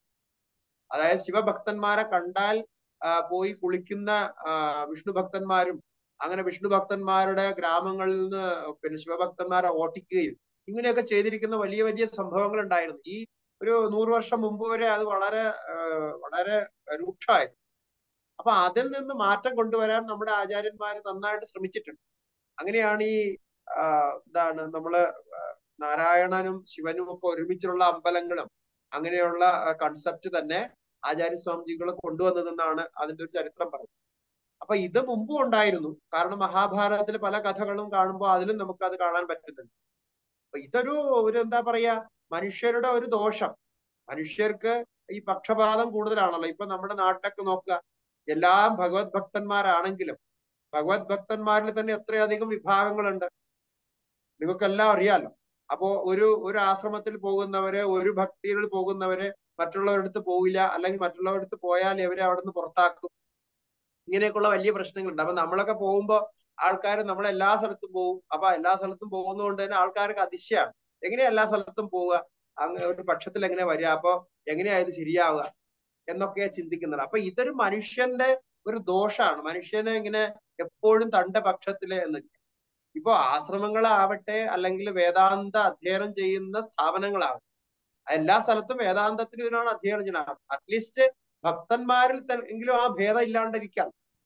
അതായത് ശിവഭക്തന്മാരെ കണ്ടാൽ ആ, പോയി കുളിക്കുന്ന ആ, വിഷ്ണു ഭക്തന്മാരും അങ്ങനെ വിഷ്ണു ഭക്തന്മാരുടെ ഗ്രാമങ്ങളിൽ നിന്ന് പിന്നെ ശിവഭക്തന്മാരെ ഓട്ടിക്കുകയും ഇങ്ങനെയൊക്കെ ചെയ്തിരിക്കുന്ന വലിയ വലിയ സംഭവങ്ങൾ ഉണ്ടായിരുന്നു ഈ ഒരു നൂറ് വർഷം മുമ്പ് വരെ അത് വളരെ ആ, വളരെ രൂക്ഷമായിരുന്നു അപ്പൊ അതിൽ നിന്ന് മാറ്റം കൊണ്ടുവരാൻ നമ്മുടെ ആചാര്യന്മാർ നന്നായിട്ട് ശ്രമിച്ചിട്ടുണ്ട് അങ്ങനെയാണ് ഈ ആ, എന്താണ് നമ്മള് നാരായണനും ശിവനും ഒക്കെ ഒരുമിച്ചുള്ള അമ്പലങ്ങളും അങ്ങനെയുള്ള കൺസെപ്റ്റ് തന്നെ ആചാര്യസ്വാമിജികൾ കൊണ്ടുവന്നതെന്നാണ് അതിന്റെ ഒരു ചരിത്രം പറയുന്നത് അപ്പൊ ഇത് മുമ്പും ഉണ്ടായിരുന്നു കാരണം മഹാഭാരതത്തിലെ പല കഥകളും കാണുമ്പോൾ അതിലും നമുക്ക് അത് കാണാൻ പറ്റുന്നുണ്ട് അപ്പൊ ഇതൊരു ഒരു എന്താ പറയാ മനുഷ്യരുടെ ഒരു ദോഷം മനുഷ്യർക്ക് ഈ പക്ഷപാതം കൂടുതലാണല്ലോ ഇപ്പൊ നമ്മുടെ നാട്ടിലൊക്കെ നോക്കുക എല്ലാം ഭഗവത് ഭക്തന്മാരാണെങ്കിലും ഭഗവത് ഭക്തന്മാരിൽ തന്നെ എത്രയധികം വിഭാഗങ്ങളുണ്ട് നിങ്ങൾക്കെല്ലാം അറിയാലോ അപ്പോ ഒരു ഒരു ആശ്രമത്തിൽ പോകുന്നവര് ഒരു ഭക്തിയിൽ പോകുന്നവര് മറ്റുള്ളവരടുത്ത് പോവില്ല അല്ലെങ്കിൽ മറ്റുള്ളവരടുത്ത് പോയാൽ ഇവരെ അവിടെ നിന്ന് പുറത്താക്കും ഇങ്ങനെയൊക്കെയുള്ള വലിയ പ്രശ്നങ്ങളുണ്ട് അപ്പൊ നമ്മളൊക്കെ പോകുമ്പോ ആൾക്കാർ നമ്മൾ എല്ലാ സ്ഥലത്തും പോകും അപ്പൊ എല്ലാ സ്ഥലത്തും പോകുന്നതുകൊണ്ട് തന്നെ ആൾക്കാർക്ക് അതിശയാണ് എങ്ങനെയാ എല്ലാ സ്ഥലത്തും പോവുക അങ്ങ് ഒരു പക്ഷത്തിൽ എങ്ങനെ വരിക അപ്പൊ എങ്ങനെയാ ഇത് ശരിയാവുക എന്നൊക്കെയാ ചിന്തിക്കുന്നത് അപ്പൊ ഇതൊരു മനുഷ്യന്റെ ഒരു ദോഷാണ് മനുഷ്യനെ ഇങ്ങനെ എപ്പോഴും തന്റെ പക്ഷത്തില് എന്ന് ഇപ്പൊ ആശ്രമങ്ങളാവട്ടെ അല്ലെങ്കിൽ വേദാന്ത അധ്യയനം ചെയ്യുന്ന സ്ഥാപനങ്ങളാവട്ടെ എല്ലാ സ്ഥലത്തും വേദാന്തത്തിൽ ഇതിനാണ് അധ്യയനം ചെയ്യണം അറ്റ്ലീസ്റ്റ് ഭക്തന്മാരിൽ ത- എങ്കിലും ആ ഭേദം ഇല്ലാണ്ടിരിക്കാം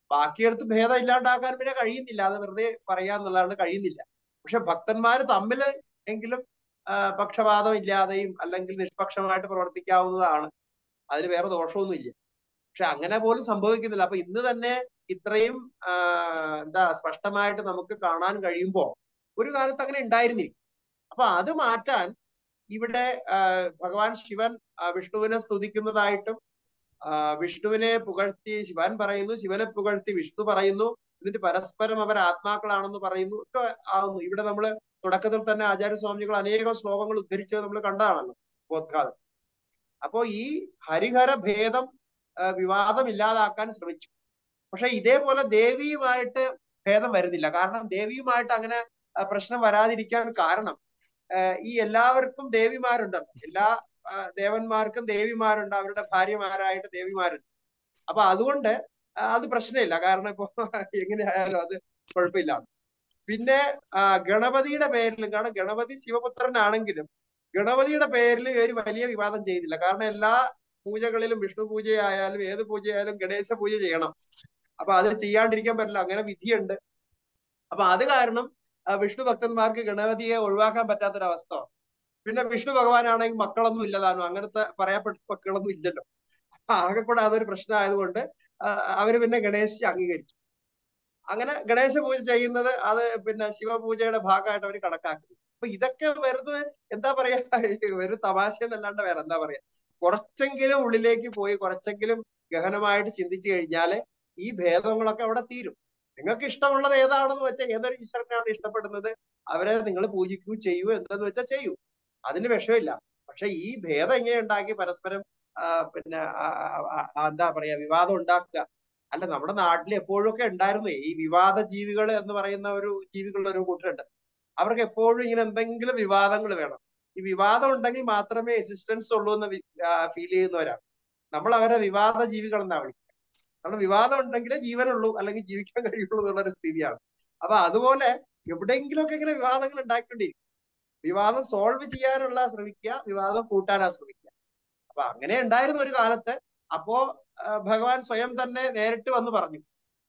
ബാക്കിയെടുത്ത് ഭേദം ഇല്ലാണ്ടാക്കാൻ പിന്നെ കഴിയുന്നില്ല അത് വെറുതെ പറയാന്നുള്ളതാണ് കഴിയുന്നില്ല പക്ഷെ ഭക്തന്മാർ തമ്മിൽ എങ്കിലും ആ, പക്ഷപാതം ഇല്ലാതെയും അല്ലെങ്കിൽ നിഷ്പക്ഷമായിട്ട് പ്രവർത്തിക്കാവുന്നതാണ് അതിന് വേറെ ദോഷമൊന്നുമില്ല പക്ഷെ അങ്ങനെ പോലും സംഭവിക്കുന്നില്ല അപ്പൊ ഇന്ന് തന്നെ ഇത്രയും ആ, എന്താ സ്പഷ്ടമായിട്ട് നമുക്ക് കാണാൻ കഴിയുമ്പോ ഒരു കാലത്ത് അങ്ങനെ ഉണ്ടായിരുന്നില്ല അപ്പൊ അത് മാറ്റാൻ ഇവിടെ ആ, ഭഗവാൻ ശിവൻ ആ, വിഷ്ണുവിനെ സ്തുതിക്കുന്നതായിട്ടും ആ, വിഷ്ണുവിനെ പുകഴ്ത്തി ശിവൻ പറയുന്നു ശിവനെ പുകഴ്ത്തി വിഷ്ണു പറയുന്നു എന്നിട്ട് പരസ്പരം അവർ ആത്മാക്കളാണെന്ന് പറയുന്നു ഒക്കെ ആവുന്നു ഇവിടെ നമ്മൾ തുടക്കത്തിൽ തന്നെ ആചാര്യസ്വാമികൾ അനേകം ശ്ലോകങ്ങൾ ഉദ്ധരിച്ചത് നമ്മൾ കണ്ടതാണല്ലോ ബോദ്ഘാതം അപ്പോ ഈ ഹരിഹര ഭേദം ആ, വിവാദം ഇല്ലാതാക്കാൻ ശ്രമിച്ചു പക്ഷെ ഇതേപോലെ ദേവിയുമായിട്ട് ഭേദം വരുന്നില്ല കാരണം ദേവിയുമായിട്ട് അങ്ങനെ ആ, പ്രശ്നം വരാതിരിക്കാൻ കാരണം ആ, ഈ എല്ലാവർക്കും ദേവിമാരുണ്ടല്ലോ എല്ലാ ആ, ദേവന്മാർക്കും ദേവിമാരുണ്ട് അവരുടെ ഭാര്യമാരായിട്ട് ദേവിമാരുണ്ട് അപ്പൊ അതുകൊണ്ട് ആ, അത് പ്രശ്നമില്ല കാരണം ഇപ്പൊ എങ്ങനെയായാലും അത് കുഴപ്പമില്ല പിന്നെ ആ, ഗണപതിയുടെ പേരിലും കാരണം ഗണപതി ശിവപുത്രനാണെങ്കിലും ഗണപതിയുടെ പേരിൽ ഒരു വലിയ വിവാദം ചെയ്തില്ല കാരണം എല്ലാ പൂജകളിലും വിഷ്ണു പൂജയായാലും ഏത് പൂജയായാലും ഗണേശ പൂജ ചെയ്യണം അപ്പൊ അത് ചെയ്യാണ്ടിരിക്കാൻ പറ്റില്ല അങ്ങനെ വിധിയുണ്ട് അപ്പൊ അത് കാരണം ആ, വിഷ്ണു ഭക്തന്മാർക്ക് ഗണപതിയെ ഒഴിവാക്കാൻ പറ്റാത്തൊരവസ്ഥ പിന്നെ വിഷ്ണു ഭഗവാനാണെങ്കിൽ മക്കളൊന്നും ഇല്ലതാനും അങ്ങനത്തെ പറയപ്പെട്ട മക്കളൊന്നും ഇല്ലല്ലോ അപ്പൊ ആകെ കൂടെ അതൊരു പ്രശ്നമായതുകൊണ്ട് ആ, അവര് പിന്നെ ഗണേശ് അംഗീകരിച്ചു അങ്ങനെ ഗണേശ പൂജ ചെയ്യുന്നത് അത് പിന്നെ ശിവപൂജയുടെ ഭാഗമായിട്ട് അവർ കണക്കാക്കുന്നു അപ്പൊ ഇതൊക്കെ വെറുതെ എന്താ പറയാ ഒരു തമാശ എന്നല്ലാണ്ട് വേറെ എന്താ പറയാ കുറച്ചെങ്കിലും ഉള്ളിലേക്ക് പോയി കുറച്ചെങ്കിലും ഗഹനമായിട്ട് ചിന്തിച്ചു കഴിഞ്ഞാല് ഈ ഭേദങ്ങളൊക്കെ അവിടെ തീരും നിങ്ങൾക്ക് ഇഷ്ടമുള്ളത് ഏതാണെന്ന് വെച്ചാൽ ഏതൊരു ഈശ്വരനാണ് ഇഷ്ടപ്പെടുന്നത് അവരെ നിങ്ങൾ പൂജിക്കൂ ചെയ്യൂ എന്തെന്ന് വെച്ചാൽ ചെയ്യൂ അതിന് വിഷമില്ല പക്ഷെ ഈ ഭേദം എങ്ങനെ ഉണ്ടാക്കി പരസ്പരം ആ, പിന്നെ ആ, ആ, ആ, എന്താ പറയാ വിവാദം ഉണ്ടാക്കുക അല്ല നമ്മുടെ നാട്ടിൽ എപ്പോഴും ഒക്കെ ഉണ്ടായിരുന്നു ഈ വിവാദ ജീവികൾ എന്ന് പറയുന്ന ഒരു ജീവികളുടെ ഒരു കൂട്ടരുണ്ട് അവർക്ക് എപ്പോഴും ഇങ്ങനെ എന്തെങ്കിലും വിവാദങ്ങൾ വേണം ഈ വിവാദം ഉണ്ടെങ്കിൽ മാത്രമേ എക്സിസ്റ്റൻസ് ഉള്ളൂ എന്ന് ഫീൽ ചെയ്യുന്നവരാണ് നമ്മൾ അവരെ വിവാദ ജീവികൾ എന്നാ വിളിക്കുക കാരണം വിവാദം ഉണ്ടെങ്കിലേ ജീവനുള്ളൂ അല്ലെങ്കിൽ ജീവിക്കാൻ കഴിയുള്ളൂ എന്നുള്ള ഒരു സ്ഥിതിയാണ് അപ്പൊ അതുപോലെ എവിടെയെങ്കിലുമൊക്കെ ഇങ്ങനെ വിവാദങ്ങൾ ഉണ്ടാക്കിക്കൊണ്ടിരിക്കും വിവാദം സോൾവ് ചെയ്യാനുള്ള ശ്രമിക്കുക വിവാദം കൂട്ടാനാ ശ്രമിക്കുക അപ്പൊ അങ്ങനെ ഉണ്ടായിരുന്ന ഒരു കാലത്ത് അപ്പോ ആ, ഭഗവാൻ സ്വയം തന്നെ നേരിട്ട് വന്ന് പറഞ്ഞു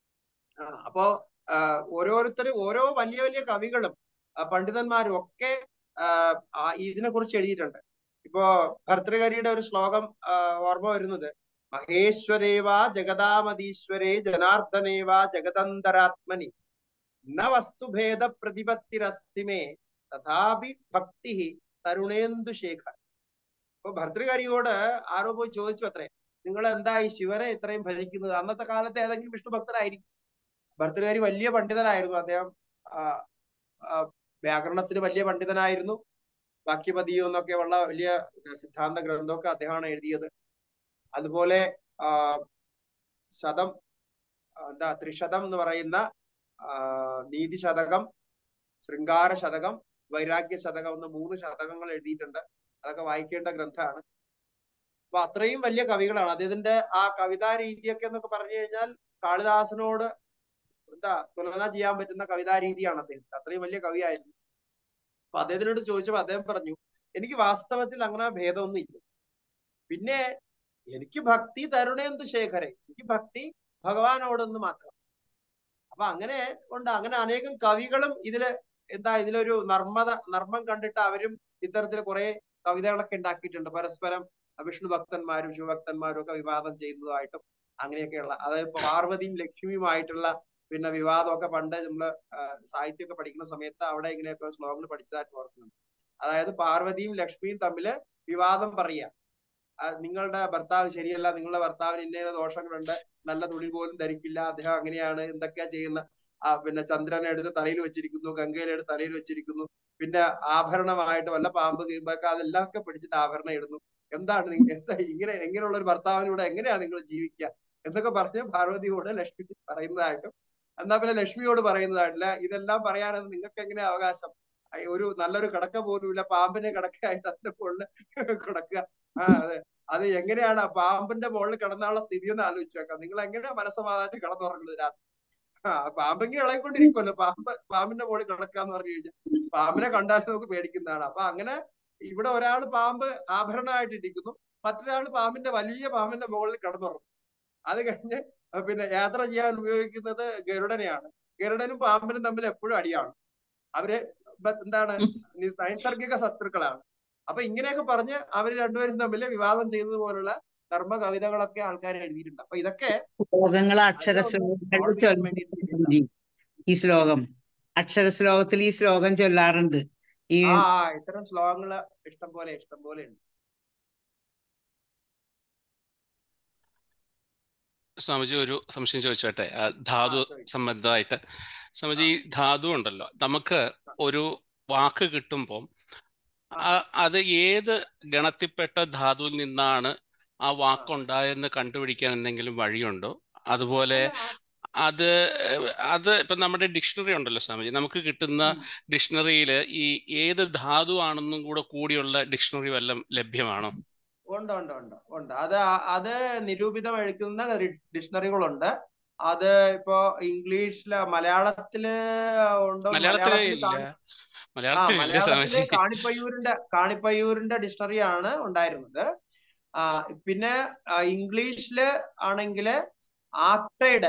ആ, അപ്പോ ആ, ഓരോരുത്തരും ഓരോ വലിയ വലിയ കവികളും ആ, പണ്ഡിതന്മാരും ഒക്കെ ആ, ആ, ഇതിനെ കുറിച്ച് എഴുതിയിട്ടുണ്ട് ഇപ്പോ ഭർത്തൃഹരിയുടെ ഒരു ശ്ലോകം ആ, ഓർമ്മ വരുന്നത് മഹേശ്വരേവ ജഗദാമതീശ്വരേ ജനാർദ്ദനേവ ജഗദന്തരാത്മനി ന വസ്തുഭേദ പ്രതിപത്തിരസ്തിമേ തഥാപി ഭക്തി തരുണേന്ദു ശേഖർ അപ്പൊ ഭർതൃഹരിയോട് ആരോ പോയി ചോദിച്ചു അത്രേ നിങ്ങൾ എന്താ ഈ ശിവനെ ഇത്രയും ഭജിക്കുന്നത് അന്നത്തെ കാലത്ത് ഏതെങ്കിലും വിഷ്ണു ഭക്തനായിരിക്കും ഭർതൃഹരി വലിയ പണ്ഡിതനായിരുന്നു അദ്ദേഹം ആ, ആ, വ്യാകരണത്തിന് വലിയ പണ്ഡിതനായിരുന്നു വാക്യപതിയും എന്നൊക്കെ ഉള്ള വലിയ സിദ്ധാന്ത ഗ്രന്ഥമൊക്കെ അദ്ദേഹമാണ് എഴുതിയത് അതുപോലെ ആ, ശതം ആ, എന്താ ത്രിശതം എന്ന് പറയുന്ന ആ, നീതി ശതകം ശൃംഗാര ശതകം വൈരാഗ്യ ശതകം എന്ന മൂന്ന് ശതകങ്ങൾ എഴുതിയിട്ടുണ്ട് അതൊക്കെ വായിക്കേണ്ട ഗ്രന്ഥമാണ് അപ്പൊ അത്രയും വലിയ കവികളാണ് അദ്ദേഹത്തിന്റെ ആ കവിതാ രീതിയൊക്കെ എന്നൊക്കെ പറഞ്ഞു കഴിഞ്ഞാൽ കാളിദാസനോട് എന്താ തുലന ചെയ്യാൻ പറ്റുന്ന കവിതാ രീതിയാണ് അദ്ദേഹത്തിന് അത്രയും വലിയ കവിയായിരുന്നു അപ്പൊ അദ്ദേഹത്തിനോട് ചോദിച്ചപ്പോ അദ്ദേഹം പറഞ്ഞു എനിക്ക് വാസ്തവത്തിൽ അങ്ങനെ ഭേദമൊന്നും ഇല്ല പിന്നെ എനിക്ക് ഭക്തി തരുണേന്ദു ശേഖരെ എനിക്ക് ഭക്തി ഭഗവാനോടൊന്ന് മാത്രം അപ്പൊ അങ്ങനെ ഉണ്ട് അങ്ങനെ അനേകം കവികളും ഇതില് എന്താ ഇതിലൊരു നർമ്മത നർമ്മം കണ്ടിട്ട് അവരും ഇത്തരത്തിൽ കുറെ കവിതകളൊക്കെ ഉണ്ടാക്കിയിട്ടുണ്ട് പരസ്പരം വിഷ്ണു ഭക്തന്മാരും ശിവഭക്തന്മാരും ഒക്കെ വിവാദം ചെയ്യുന്നതായിട്ടും അങ്ങനെയൊക്കെയുള്ള അതായത് പാർവതിയും ലക്ഷ്മിയുമായിട്ടുള്ള പിന്നെ വിവാദമൊക്കെ പണ്ട് നമ്മള് സാഹിത്യമൊക്കെ പഠിക്കുന്ന സമയത്ത് അവിടെ ഇങ്ങനെയൊക്കെ ശ്ലോകങ്ങൾ പഠിച്ചതായിട്ട് ഓർക്കുന്നുണ്ട് അതായത് പാർവതിയും ലക്ഷ്മിയും തമ്മില് വിവാദം പറയുക ആ, നിങ്ങളുടെ ഭർത്താവ് ശരിയല്ല നിങ്ങളുടെ ഭർത്താവിന് ഇന്ന ഇന്ന ദോഷങ്ങളുണ്ട് നല്ല തുണി പോലും ധരിക്കില്ല അദ്ദേഹം അങ്ങനെയാണ് എന്തൊക്കെയാ ചെയ്യുന്ന ആ പിന്നെ ചന്ദ്രനെ എടുത്ത് തലയിൽ വെച്ചിരിക്കുന്നു ഗംഗയിലെ എടുത്ത് തലയിൽ വെച്ചിരിക്കുന്നു പിന്നെ ആഭരണമായിട്ട് വല്ല പാമ്പ് കീമ്പൊക്കെ അതെല്ലാം ഒക്കെ പിടിച്ചിട്ട് ആഭരണം ഇടുന്നു എന്താണ് നിങ്ങൾ എന്താ ഇങ്ങനെ എങ്ങനെയുള്ള ഒരു ഭർത്താവിനൂടെ എങ്ങനെയാ നിങ്ങൾ ജീവിക്കുക എന്നൊക്കെ പറഞ്ഞ് പാർവതിയോട് ലക്ഷ്മി പറയുന്നതായിട്ടും എന്നാ പിന്നെ ലക്ഷ്മിയോട് പറയുന്നതായിട്ടില്ല ഇതെല്ലാം പറയാനത് നിങ്ങൾക്ക് എങ്ങനെ അവകാശം അയ് ഒരു നല്ലൊരു കിടക്ക പോലും ഇല്ല പാമ്പിനെ കിടക്കയായിട്ട് അതിന്റെ മുകളിൽ കിടക്കുക ആ അതെ അത് എങ്ങനെയാണ് ആ പാമ്പിന്റെ മുകളിൽ കിടന്നാനുള്ള സ്ഥിതി എന്ന് ആലോചിച്ച് വെക്കാം നിങ്ങൾ എങ്ങനെയാ മനസ്സമാധാനത്തിൽ കിടന്നുറങ്ങുന്നത് രാത്രി ആ പാമ്പിങ്ങനെ ഇളകിക്കൊണ്ടിരിക്കുമല്ലോ പാമ്പ് പാമ്പിന്റെ മുകളിൽ കിടക്കാന്ന് പറഞ്ഞു കഴിഞ്ഞാൽ പാമ്പിനെ കണ്ടാൽ നമുക്ക് പേടിക്കുന്നതാണ് അപ്പൊ അങ്ങനെ ഇവിടെ ഒരാൾ പാമ്പ് ആഭരണമായിട്ട് ഇരിക്കുന്നു മറ്റൊരാൾ പാമ്പിന്റെ വലിയ പാമ്പിന്റെ മുകളിൽ കിടന്നുറങ്ങും അത് കഴിഞ്ഞ് ആ, പിന്നെ യാത്ര ചെയ്യാൻ ഉപയോഗിക്കുന്നത് ഗരുഡനെയാണ് ഗരുഡനും പാമ്പിനും തമ്മിൽ എപ്പോഴും അടിയാണ് അവര് ബ- എന്താണ് നി- നൈസർഗിക ശത്രുക്കളാണ് അപ്പൊ ഇങ്ങനെയൊക്കെ പറഞ്ഞ് അവര് രണ്ടുപേരും തമ്മിൽ വിവാദം ചെയ്തത് പോലുള്ള ധർമ്മ കവിതകളൊക്കെ ആൾക്കാർ എഴുതിയിട്ടുണ്ട് അപ്പൊ ഇതൊക്കെ ശ്ലോകങ്ങൾ അതിനെ അക്ഷര ഒന്ന് ശ്ലോകങ്ങൾ സോൾവ് ചെയ്യാൻ വേണ്ടിയിട്ട് ചെയ്തതാണ്. ഈ ശ്ലോകം അക്ഷര ശ്ലോകത്തിൽ ഈ ശ്ലോകം ചൊല്ലാറുണ്ട് ഈ ആ ആ, ഇത്തരം ശ്ലോകങ്ങള് ഇഷ്ടം പോലെ ഇഷ്ടം പോലെ ഉണ്ട് സ്വാമിജി ഒരു സംശയം ചോദിച്ചോട്ടെ ആ, ആ ധാതു ചോദിക്കും സംബന്ധമായിട്ട് സ്വാമിജി ഈ ധാതു ഉണ്ടല്ലോ നമുക്ക് ഒരു വാക്ക് കിട്ടുമ്പോൾ ആ- അത് ഏത് ഗണത്തിൽപ്പെട്ട ധാതുവിൽ നിന്നാണ് ആ വാക്കുണ്ടായെന്ന് കണ്ടുപിടിക്കാൻ എന്തെങ്കിലും വഴിയുണ്ടോ അതുപോലെ അല്ല, ആ- അത് ഏഹ്, അത് ഇപ്പം നമ്മുടെ ഡിക്ഷണറി ഉണ്ടല്ലോ സ്വാമിജി നമുക്ക് കിട്ടുന്ന ഉം. ഡിക്ഷണറിയിൽ ഈ ഏത് ധാതു ആണെന്നും കൂടെ കൂടിയുള്ള ഡിക്ഷണറി വല്ലതും ലഭ്യമാണോ ഉണ്ട് ഉണ്ട് ഉണ്ട് ഉണ്ട് അത് ആ- അത് നിരൂപിതം എഴുതുന്ന ഡിക്ഷണറികളുണ്ട് അത് ഇപ്പോ ഇംഗ്ലീഷില് മലയാളത്തില് ഉണ്ടോ മലയാളത്തിലേ മലയാളത്തിൽ ഇല്ല കാണി- ആ മലയാളത്തിലില്ല മലയാളത്തില് സ്വാമിജി കാണിപ്പയ്യൂരിന്റെ കാണിപ്പയ്യൂരിന്റെ ഡിക്ഷണറിയാണ് ഉണ്ടായിരുന്നത് ആ പിന്നെ ആ, ഇംഗ്ലീഷില് ആണെങ്കില് ആപ്റ്റയുടെ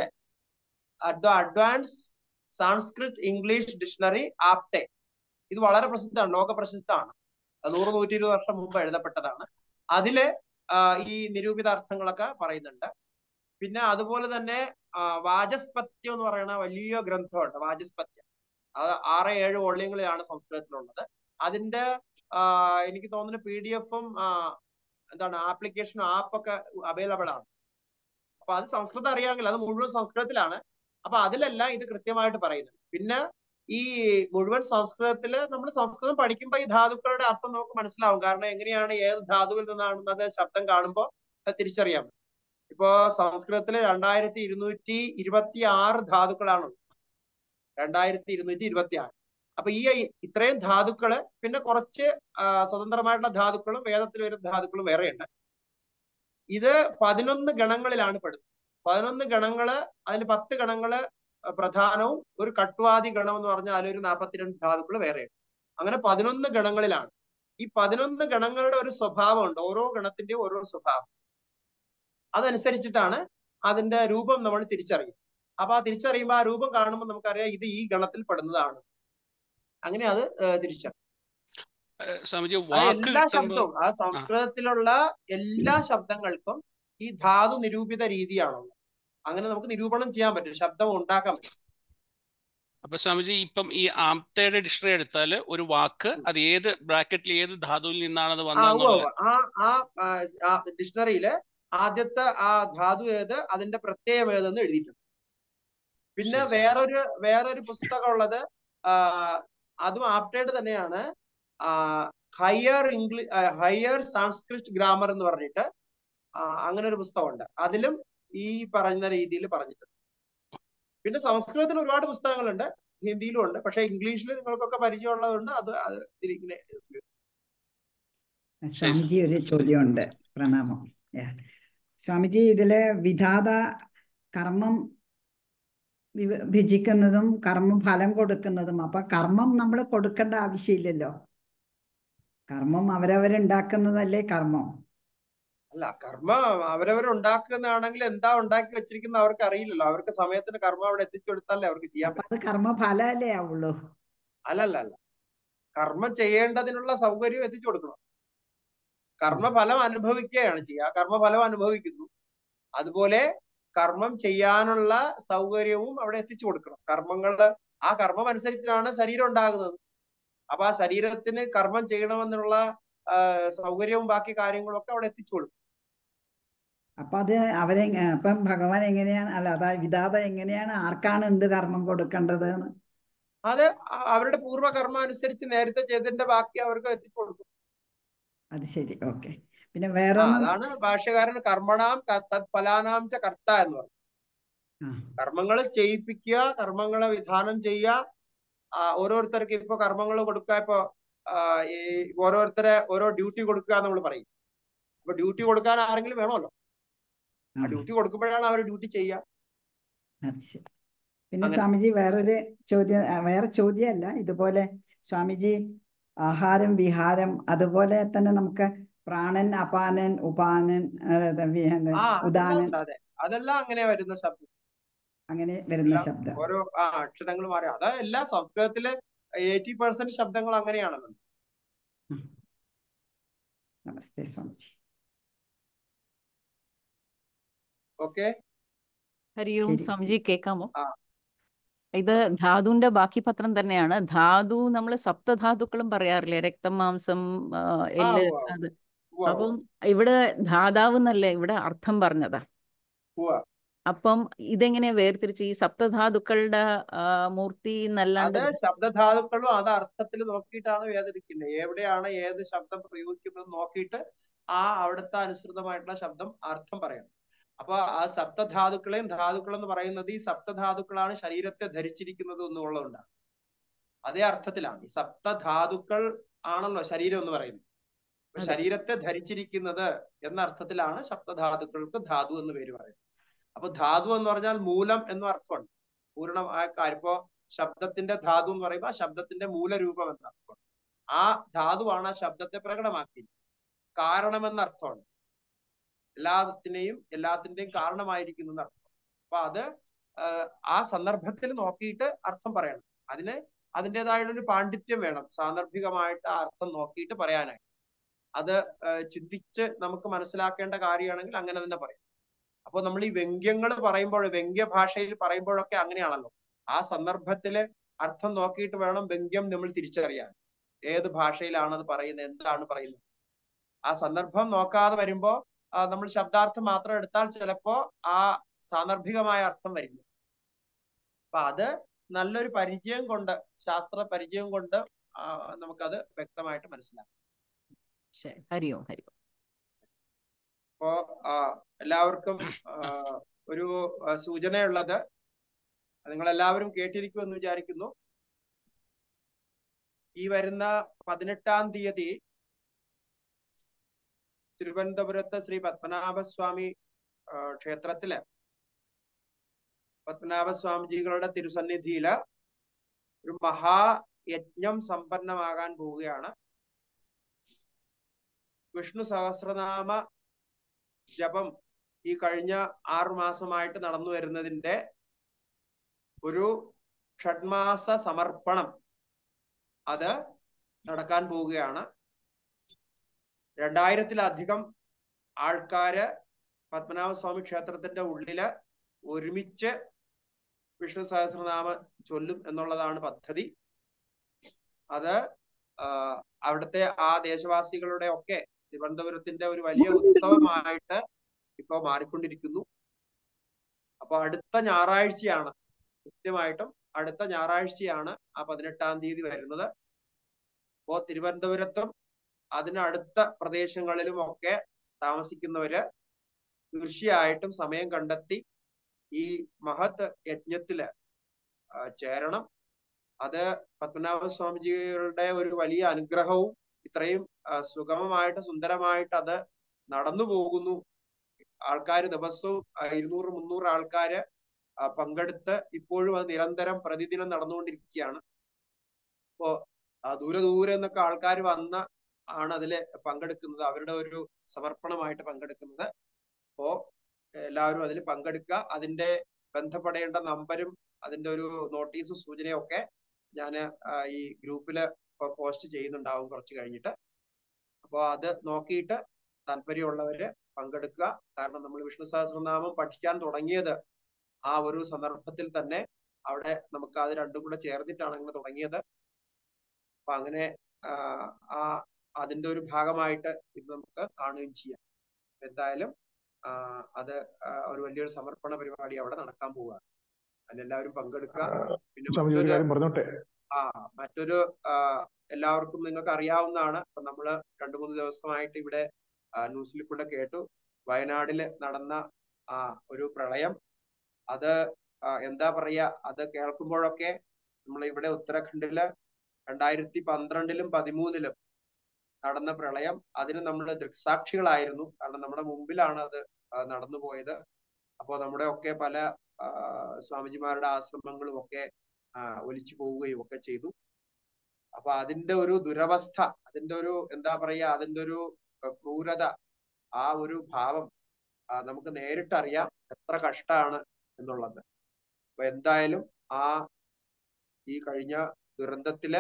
advance Sanskrit English dictionary Apte ഇത് വളരെ പ്രസിദ്ധമാണ് ലോക പ്രസിദ്ധമാണ് അത് നൂറ് നൂറ്റി ഇരുപത് വർഷം മുമ്പ് എഴുതപ്പെട്ടതാണ് അതില് ആ, ഈ നിരൂപിത അർത്ഥങ്ങളൊക്കെ പറയുന്നുണ്ട് പിന്നെ അതുപോലെ തന്നെ ആ, വാചസ്പത്യം എന്ന് പറയുന്ന വലിയ ഗ്രന്ഥമുണ്ട് വാചസ്പത്യം അത് ആറ് ഏഴ് വോള്യങ്ങളിലാണ് സംസ്കൃതത്തിലുള്ളത് അതിന്റെ ആ, എനിക്ക് തോന്നുന്നു പി ഡി എഫും എന്താണ് ആപ്ലിക്കേഷനും ആപ്പൊക്കെ അവൈലബിൾ ആണ് അപ്പൊ അത് സംസ്കൃതം അറിയാമെങ്കിൽ അത് മുഴുവൻ സംസ്കൃതത്തിലാണ് അപ്പൊ അതിലെല്ലാം ഇത് കൃത്യമായിട്ട് പറയുന്നുണ്ട് പിന്നെ ഈ മുഴുവൻ സംസ്കൃതത്തില് നമ്മൾ സംസ്കൃതം പഠിക്കുമ്പോൾ ഈ ധാതുക്കളുടെ അർത്ഥം നമുക്ക് മനസ്സിലാവും കാരണം എങ്ങനെയാണ് ഏത് ധാതുവിൽ നിന്നാണെന്നത് ശബ്ദം കാണുമ്പോൾ അത് തിരിച്ചറിയാം ഇപ്പോ സംസ്കൃതത്തില് രണ്ടായിരത്തി ഇരുന്നൂറ്റി ഇരുപത്തി ആറ് ധാതുക്കളാണ് രണ്ടായിരത്തി ഇരുന്നൂറ്റി ഇരുപത്തി ആറ് അപ്പൊ ഈ ഇത്രയും ധാതുക്കള് പിന്നെ കുറച്ച് ആ, സ്വതന്ത്രമായിട്ടുള്ള ധാതുക്കളും വേദത്തിൽ വരുന്ന ധാതുക്കളും വേറെയുണ്ട് ഇത് പതിനൊന്ന് ഗണങ്ങളിലാണ് പെടുന്നത് പതിനൊന്ന് ഗണങ്ങള് അതിൽ പത്ത് ഗണങ്ങള് പ്രധാനവും ഒരു കട്വാദി ഗണം എന്ന് പറഞ്ഞാൽ അതിലൊരു നാൽപ്പത്തിരണ്ട് ധാതുക്കൾ വേറെയുണ്ട് അങ്ങനെ പതിനൊന്ന് ഗണങ്ങളിലാണ് ഈ പതിനൊന്ന് ഗണങ്ങളുടെ ഒരു സ്വഭാവമുണ്ട് ഓരോ ഗണത്തിന്റെയും ഓരോ സ്വഭാവം അതനുസരിച്ചിട്ടാണ് അതിന്റെ രൂപം നമ്മൾ തിരിച്ചറിയും അപ്പൊ ആ തിരിച്ചറിയുമ്പോൾ ആ രൂപം കാണുമ്പോൾ നമുക്കറിയാം ഇത് ഈ ഗണത്തിൽ പെടുന്നതാണ് അങ്ങനെ അത് ഏഹ് തിരിച്ചറിയും ഏഹ് സ്വാമിജി അത് വാക്ക് എല്ലാ കിട്ടുമ്പോൾ ശബ്ദവും ആ സംസ്കൃതത്തിലുള്ള എല്ലാ ശബ്ദങ്ങൾക്കും ഈ ധാതു നിരൂപിത രീതിയാണുള്ളത് അങ്ങനെ നമുക്ക് നിരൂപണം ചെയ്യാൻ പറ്റും ശബ്ദം ഉണ്ടാക്കാൻ പറ്റും അപ്പൊ സ്വാമിജി ഇപ്പം ഈ ആംതയുടെ ഡിക്ഷണറി എടുത്താൽ ഒരു വാക്ക് അത് ഏത് ബ്രാക്കറ്റിൽ ഏത് ധാതുവിൽ നിന്നാണ് അത് ആ ഉവ്വ് വന്നതെന്നുള്ള ഉവ്വ്. ആ ആ ആ ഡിക്ഷണറിയില് ആദ്യത്തെ ആ ധാതു ഏത് അതിന്റെ പ്രത്യയം ഏതെന്ന് എഴുതിയിട്ടുണ്ട് പിന്നെ ശരി, ശരി. വേറൊരു വേറൊരു പുസ്തകം ഉള്ളത് ആ, അതും ആപ്റ്റേഡ് തന്നെയാണ് higher English higher Sanskrit grammar എന്ന് പറഞ്ഞിട്ട് ആ, അങ്ങനെ ഒരു പുസ്തകമുണ്ട് അതിലും ഈ പറയുന്ന രീതിയിൽ പറഞ്ഞിട്ടുണ്ട് പിന്നെ സംസ്കൃതത്തിൽ ഒരുപാട് പുസ്തകങ്ങളുണ്ട് ഹിന്ദിയിലും ഉണ്ട് പക്ഷെ ഇംഗ്ലീഷിൽ നിങ്ങൾക്കൊക്കെ പരിചയമുള്ളതുകൊണ്ട് അത് അത് ഇതിലിങ്ങനെ സ്വാമിജി ഒരു ചോദ്യമുണ്ട് പ്രണാമം Yeah. സ്വാമിജി ഇതില് വിധാത കർമ്മം വിഭ- വിഭജിക്കുന്നതും കർമ്മം ഫലം കൊടുക്കുന്നതും അപ്പൊ കർമ്മം നമ്മൾ കൊടുക്കേണ്ട ആവശ്യമില്ലല്ലോ കർമ്മം അവരവരുണ്ടാക്കുന്നതല്ലേ കർമ്മം അല്ല കർമ്മ അവരവരുണ്ടാക്കുന്നതാണെങ്കിൽ എന്താ ഉണ്ടാക്കി വെച്ചിരിക്കുന്ന അവർക്ക് അറിയില്ലല്ലോ അവർക്ക് സമയത്തിന് കർമ്മം അവിടെ എത്തിച്ചു കൊടുത്താലേ അവർക്ക് ചെയ്യാൻ അപ്പൊ പറ്റും അത് കർമ്മ ഫലമല്ലേ ആവുള്ളൂ അല്ലല്ല അല്ല കർമ്മം ചെയ്യേണ്ടതിനുള്ള സൗകര്യം എത്തിച്ചു കൊടുക്കണം കർമ്മഫലം അനുഭവിക്കുകയാണ് ചെയ്യുക കർമ്മഫലം അനുഭവിക്കുന്നു അതുപോലെ കർമ്മം ചെയ്യാനുള്ള സൗകര്യവും അവിടെ എത്തിച്ചു കൊടുക്കണം കർമ്മങ്ങള് ആ കർമ്മം അനുസരിച്ചിട്ടാണ് ശരീരം ഉണ്ടാകുന്നത് അപ്പൊ ആ ശരീരത്തിന് കർമ്മം ചെയ്യണമെന്നുള്ള ആ, സൗകര്യവും ബാക്കി കാര്യങ്ങളും ഒക്കെ അവിടെ എത്തിച്ചു കൊടുക്കും അപ്പൊ അത് അവരെ അപ്പം ഭഗവാൻ എങ്ങനെയാണ് അല്ല അതാ വിധാത എങ്ങനെയാണ് ആർക്കാണ് എന്ത് കർമ്മം കൊടുക്കേണ്ടത് എന്ന് അത് അ- അവരുടെ പൂർവ്വകർമ്മം അനുസരിച്ച് നേരത്തെ ചെയ്തതിന്റെ ബാക്കി അവർക്ക് എത്തിച്ചു കൊടുക്കും അത് ശരി ഓക്കെ പിന്നെ ആ വേറെ അതാണ് ഭാഷ്യകാരൻ കർമ്മണാം ക- തത് ഫലാനാം ച കർത്ത എന്ന് പറയുന്നത് കർമ്മങ്ങൾ ചെയ്യിപ്പിക്കുക കർമ്മങ്ങളെ വിധാനം ചെയ്യുക ആ, ഓരോരുത്തർക്ക് ഇപ്പൊ കർമ്മങ്ങൾ കൊടുക്കുക ഇപ്പൊ ആ, ഈ ഓരോരുത്തരെ ഓരോ ഡ്യൂട്ടി കൊടുക്കുക നമ്മൾ പറയും അപ്പൊ ഡ്യൂട്ടി കൊടുക്കാൻ ആരെങ്കിലും വേണമല്ലോ ആ ഡ്യൂട്ടി കൊടുക്കുമ്പോഴാണ് അവർ ഡ്യൂട്ടി ചെയ്യുക അത് ശരി പിന്നെ അങ്ങനെ. സ്വാമിജി വേറൊരു ചോദ്യം ആ, വേറെ ചോദ്യമല്ല ഇതുപോലെ സ്വാമിജി ആഹാരം വിഹാരം അതുപോലെ തന്നെ നമുക്ക് പ്രാണൻ അപാനൻ ഉപാനൻ ആ, അത് വി- എന്ത് ആ അതെല്ലാം ഉദാനൻ ഉണ്ട് അതെ അതെല്ലാം അങ്ങനെ വരുന്ന ശബ്ദം അങ്ങനെ വരുന്ന എല്ലാം ശബ്ദം ഓരോ ആ അക്ഷരങ്ങൾ മാറി അത് എല്ലാ സംസ്കൃതത്തില് എയ്റ്റി പെർസെന്റ് ശബ്ദങ്ങൾ അങ്ങനെയാണല്ലോ നമസ്തേ സ്വാമിജി ഓക്കെ ഹരി ഓം ശരി സ്വാമിജി കേൾക്കാമോ ആ ഇത് ധാതുവിന്റെ ബാക്കി പത്രം തന്നെയാണ് ധാതു നമ്മൾ സപ്തധാതുക്കളും പറയാറില്ലേ രക്തം മാംസം ആ, ആ എല്ല് ഉവ്വ അത് ഉവ്വ അപ്പം ഇവിടെ ധാതാവ് എന്നല്ലേ ഇവിടെ അർത്ഥം പറഞ്ഞതാ ഉവ്വ അപ്പം ഇതെങ്ങനെയാ വേർതിരിച്ച് ഈ സപ്തധാതുക്കളുടെ ആ, മൂർത്തി എന്നല്ലാണ്ട് അത് ശബ്ദധാതുക്കളും അത് അർത്ഥത്തിൽ നോക്കിയിട്ടാണ് വേദനിക്കുന്നത് എവിടെയാണ് ഏത് ശബ്ദം പ്രയോഗിക്കുന്നത് നോക്കിയിട്ട് ആ അവിടുത്തെ അനുസൃതമായിട്ടുള്ള ശബ്ദം അർത്ഥം പറയണം അപ്പൊ ആ സപ്തധാതുക്കളെയും ധാതുക്കൾ എന്ന് പറയുന്നത് ഈ സപ്തധാതുക്കളാണ് ശരീരത്തെ ധരിച്ചിരിക്കുന്നത് എന്നുള്ളതുകൊണ്ടാണ് അതേ അർത്ഥത്തിലാണ് ഈ സപ്തധാതുക്കൾ ആണല്ലോ ശരീരം എന്ന് പറയുന്നത് അപ്പൊ അതെ ശരീരത്തെ ധരിച്ചിരിക്കുന്നത് എന്ന അർത്ഥത്തിലാണ് സപ്തധാതുക്കൾക്ക് ധാതു എന്ന് പേര് പറയുന്നത് അപ്പൊ ധാതു എന്ന് പറഞ്ഞാൽ മൂലം എന്നും അർത്ഥമുണ്ട് പൂർണ്ണമായ കാര്യം ഇപ്പോ ശബ്ദത്തിന്റെ ധാതു എന്ന് പറയുമ്പോൾ ആ ശബ്ദത്തിന്റെ മൂലരൂപം എന്ന അർത്ഥം ആ ധാതുവാണ് ആ ശബ്ദത്തെ പ്രകടമാക്കിയത് കാരണമെന്ന അർത്ഥമുണ്ട് എല്ലാത്തിനെയും എല്ലാത്തിന്റെയും കാരണമായിരിക്കുന്നു എന്ന് അർത്ഥം അപ്പൊ അത് ആഹ് ആ സന്ദർഭത്തിൽ നോക്കിയിട്ട് അർത്ഥം പറയണം അതിന് അതിൻ്റെതായുള്ള ഒരു പാണ്ഡിത്യം വേണം സാന്ദർഭികമായിട്ട് ആ അർത്ഥം നോക്കിയിട്ട് പറയാനായിട്ട് അത് ആഹ് ചിന്തിച്ച് നമുക്ക് മനസ്സിലാക്കേണ്ട കാര്യമാണെങ്കിൽ അങ്ങനെ തന്നെ പറയാം അപ്പൊ നമ്മൾ ഈ വ്യംഗ്യങ്ങൾ പറയുമ്പോൾ വ്യംഗ്യ ഭാഷയിൽ പറയുമ്പോഴൊക്കെ അങ്ങനെയാണല്ലോ ആ സന്ദർഭത്തില് അർത്ഥം നോക്കിയിട്ട് വേണം വ്യംഗ്യം നമ്മൾ തിരിച്ചറിയാൻ ഏത് ഭാഷയിലാണ് അത് പറയുന്നത് എന്താണ് പറയുന്നത് ആ സന്ദർഭം നോക്കാതെ വരുമ്പോ ആ, നമ്മൾ ശബ്ദാർത്ഥം മാത്രം എടുത്താൽ ചിലപ്പോ ആ സാന്ദർഭികമായ അർത്ഥം വരില്ല അപ്പൊ അത് നല്ലൊരു പരിചയം കൊണ്ട് ശാസ്ത്ര പരിചയം കൊണ്ട് ആ, നമുക്കത് വ്യക്തമായിട്ട് മനസ്സിലാക്കാം ശരി ഹരി ഓം ഹരി ഓം അപ്പോ ആ, എല്ലാവർക്കും ആ, ഒരു ആ, സൂചനയുള്ളത് നിങ്ങൾ എല്ലാവരും കേട്ടിരിക്കുമെന്ന് വിചാരിക്കുന്നു ഈ വരുന്ന പതിനെട്ടാം തീയതി തിരുവനന്തപുരത്ത് ശ്രീ പത്മനാഭസ്വാമി ആ, ക്ഷേത്രത്തില് പത്മനാഭസ്വാമിജികളുടെ തിരുസന്നിധിയില് ഒരു മഹായജ്ഞം സമ്പന്നമാകാൻ പോവുകയാണ് വിഷ്ണു സഹസ്രനാമ ജപം ഈ കഴിഞ്ഞ ആറു മാസമായിട്ട് നടന്നു വരുന്നതിന്റെ ഒരു ഷഡ്മാസ സമർപ്പണം അത് നടക്കാൻ പോവുകയാണ് രണ്ടായിരത്തിലധികം ആൾക്കാര് പത്മനാഭസ്വാമി ക്ഷേത്രത്തിന്റെ ഉള്ളില് ഒരുമിച്ച് വിഷ്ണു സഹസ്രനാമ ചൊല്ലും എന്നുള്ളതാണ് പദ്ധതി അത് ആ, അവിടുത്തെ ആ ദേശവാസികളുടെ ഒക്കെ തിരുവനന്തപുരത്തിന്റെ ഒരു വലിയ ഉത്സവമായിട്ട് ഇപ്പൊ മാറിക്കൊണ്ടിരിക്കുന്നു അപ്പൊ അടുത്ത ഞായറാഴ്ചയാണ് കൃത്യമായിട്ടും അടുത്ത ഞായറാഴ്ചയാണ് ആ പതിനെട്ടാം തീയതി വരുന്നത് അപ്പോ തിരുവനന്തപുരത്തും അതിനടുത്ത പ്രദേശങ്ങളിലും ഒക്കെ താമസിക്കുന്നവര് തീർച്ചയായിട്ടും സമയം കണ്ടെത്തി ഈ മഹത് യജ്ഞത്തില് ആ, ചേരണം അത് പത്മനാഭ സ്വാമിജികളുടെ ഒരു വലിയ അനുഗ്രഹവും ഇത്രയും ആ, സുഗമമായിട്ട് സുന്ദരമായിട്ട് അത് നടന്നു പോകുന്നു ആൾക്കാർ ദിവസവും ആ, ഇരുന്നൂറ് മുന്നൂറ് ആൾക്കാര് ആ, പങ്കെടുത്ത് ഇപ്പോഴും അത് നിരന്തരം പ്രതിദിനം നടന്നുകൊണ്ടിരിക്കുകയാണ് അപ്പോ ആ, ദൂരെ ദൂരെ നിന്നൊക്കെ ആൾക്കാർ വന്ന ആണ് അതില് പങ്കെടുക്കുന്നത് അവരുടെ ഒരു സമർപ്പണമായിട്ട് പങ്കെടുക്കുന്നത് അപ്പോ എല്ലാവരും അതിൽ പങ്കെടുക്കുക അതിന്റെ ബന്ധപ്പെടേണ്ട നമ്പരും അതിന്റെ ഒരു നോട്ടീസും സൂചനയും ഒക്കെ ഞാൻ ഈ ഗ്രൂപ്പില് പോസ്റ്റ് ചെയ്യുന്നുണ്ടാവും കുറച്ച് കഴിഞ്ഞിട്ട് അപ്പോൾ അത് നോക്കിയിട്ട് താല്പര്യമുള്ളവര് പങ്കെടുക്കുക കാരണം നമ്മൾ വിഷ്ണു സഹസ്രനാമം പഠിക്കാൻ തുടങ്ങിയത് ആ ഒരു സന്ദർഭത്തിൽ തന്നെ അവിടെ നമുക്ക് അത് രണ്ടും കൂടെ ചേർന്നിട്ടാണ് അങ്ങനെ തുടങ്ങിയത് അപ്പൊ അങ്ങനെ ആ, ആ അതിന്റെ ഒരു ഭാഗമായിട്ട് ഇത് നമുക്ക് കാണുകയും ചെയ്യാം എന്തായാലും ആ, അത് ആ, ഒരു വലിയൊരു സമർപ്പണ പരിപാടി അവിടെ നടക്കാൻ പോവുകയാണ് അതിലെല്ലാവരും പങ്കെടുക്കുക പിന്നെ സ്വാമിജി ഒരു മറ്റൊരു കാര്യം പറഞ്ഞോട്ടെ ആ മറ്റൊരു ആ, എല്ലാവർക്കും നിങ്ങൾക്ക് അറിയാവുന്നതാണ് ഇപ്പൊ നമ്മള് രണ്ടു മൂന്ന് ദിവസമായിട്ട് ഇവിടെ ആ, ന്യൂസിൽ കൂടെ കേട്ടു വയനാടില് നടന്ന ആ ഒരു പ്രളയം അത് ആ, എന്താ പറയാ അത് കേൾക്കുമ്പോഴൊക്കെ നമ്മൾ ഇവിടെ ഉത്തരാഖണ്ഡില് രണ്ടായിരത്തി പന്ത്രണ്ടിലും പതിമൂന്നിലും നടന്ന പ്രളയം അതിന് നമ്മൾ ദൃക്സാക്ഷികളായിരുന്നു കാരണം നമ്മുടെ മുമ്പിലാണ് അത് ആ, നടന്നു പോയത് അപ്പോൾ നമ്മുടെ ഒക്കെ പല ആ, സ്വാമിജിമാരുടെ ആശ്രമങ്ങളും ഒക്കെ ആ, ഒലിച്ചു പോവുകയും ഒക്കെ ചെയ്തു അപ്പൊ അതിന്റെ ഒരു ദുരവസ്ഥ അതിന്റെ ഒരു എന്താ പറയാ അതിന്റെ ഒരു അഹ് ക്രൂരത ആ ഒരു ഭാവം ആ, നമുക്ക് നേരിട്ട് അറിയാം എത്ര കഷ്ടാണ് എന്നുള്ളത് അപ്പൊ എന്തായാലും ആ ഈ കഴിഞ്ഞ ദുരന്തത്തിലെ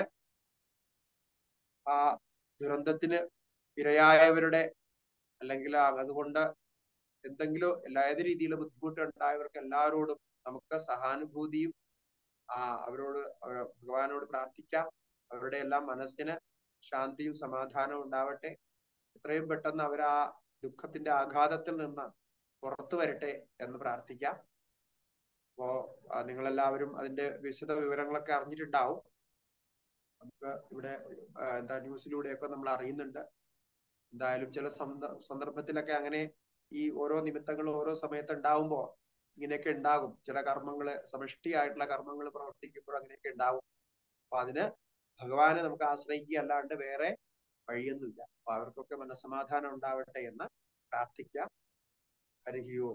ആ ദുരന്തത്തിന് ഇരയായവരുടെ അല്ലെങ്കിൽ അതുകൊണ്ട് എന്തെങ്കിലും എല്ലാ ഏത് രീതിയിലും ബുദ്ധിമുട്ട് ഉണ്ടായവർക്ക് എല്ലാവരോടും നമുക്ക് സഹാനുഭൂതിയും ആ അവരോട് അവ- ഭഗവാനോട് പ്രാർത്ഥിക്കാം അവരുടെ എല്ലാം മനസ്സിന് ശാന്തിയും സമാധാനവും ഉണ്ടാവട്ടെ എത്രയും പെട്ടെന്ന് അവർ ആ ദുഃഖത്തിന്റെ ആഘാതത്തിൽ നിന്ന് പുറത്തു വരട്ടെ എന്ന് പ്രാർത്ഥിക്കാം അപ്പോ ആ, നിങ്ങളെല്ലാവരും അതിന്റെ വിശദ വിവരങ്ങളൊക്കെ അറിഞ്ഞിട്ടുണ്ടാവും നമുക്ക് ഇവിടെ ആ, എന്താ ന്യൂസിലൂടെയൊക്കെ നമ്മൾ അറിയുന്നുണ്ട് എന്തായാലും ചില സന്ദ- സന്ദർഭത്തിലൊക്കെ അങ്ങനെ ഈ ഓരോ നിമിത്തങ്ങളും ഓരോ സമയത്ത് ഉണ്ടാവുമ്പോ ഇങ്ങനെയൊക്കെ ഉണ്ടാകും ചില കർമ്മങ്ങള് സമഷ്ടിയായിട്ടുള്ള കർമ്മങ്ങൾ പ്രവർത്തിക്കുമ്പോൾ അങ്ങനെയൊക്കെ ഉണ്ടാവും അപ്പൊ അതിന് ഭഗവാനെ നമുക്ക് ആശ്രയിക്കുക അല്ലാണ്ട് വേറെ വഴിയൊന്നുമില്ല അപ്പൊ അവർക്കൊക്കെ മനസ്സമാധാനം ഉണ്ടാവട്ടെ എന്ന് പ്രാർത്ഥിക്കാം ഹരിഹിയോ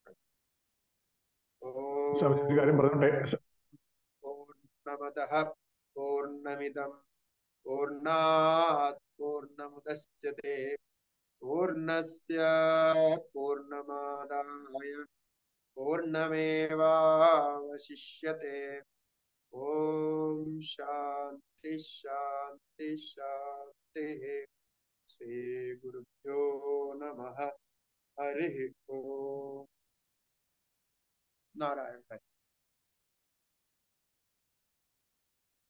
സ്വാമിജി ഒരു കാര്യം പറഞ്ഞോട്ടെ പൂർണ്ണമതഃ പൂർണ്ണമിദം പൂർണ്ണാത് പൂർണ്ണമുദശ്യത്തെ പൂർണ്ണസ്യ പൂർണ്ണമാദായ പൂർണ്ണമേവാവശിഷ്യത്തെ ഓം ശാന്തി ശാന്തി ശാന്തി ശ്രീ ഗുരുഭ്യോ നമഃ ഹരി ഓം നാരായണ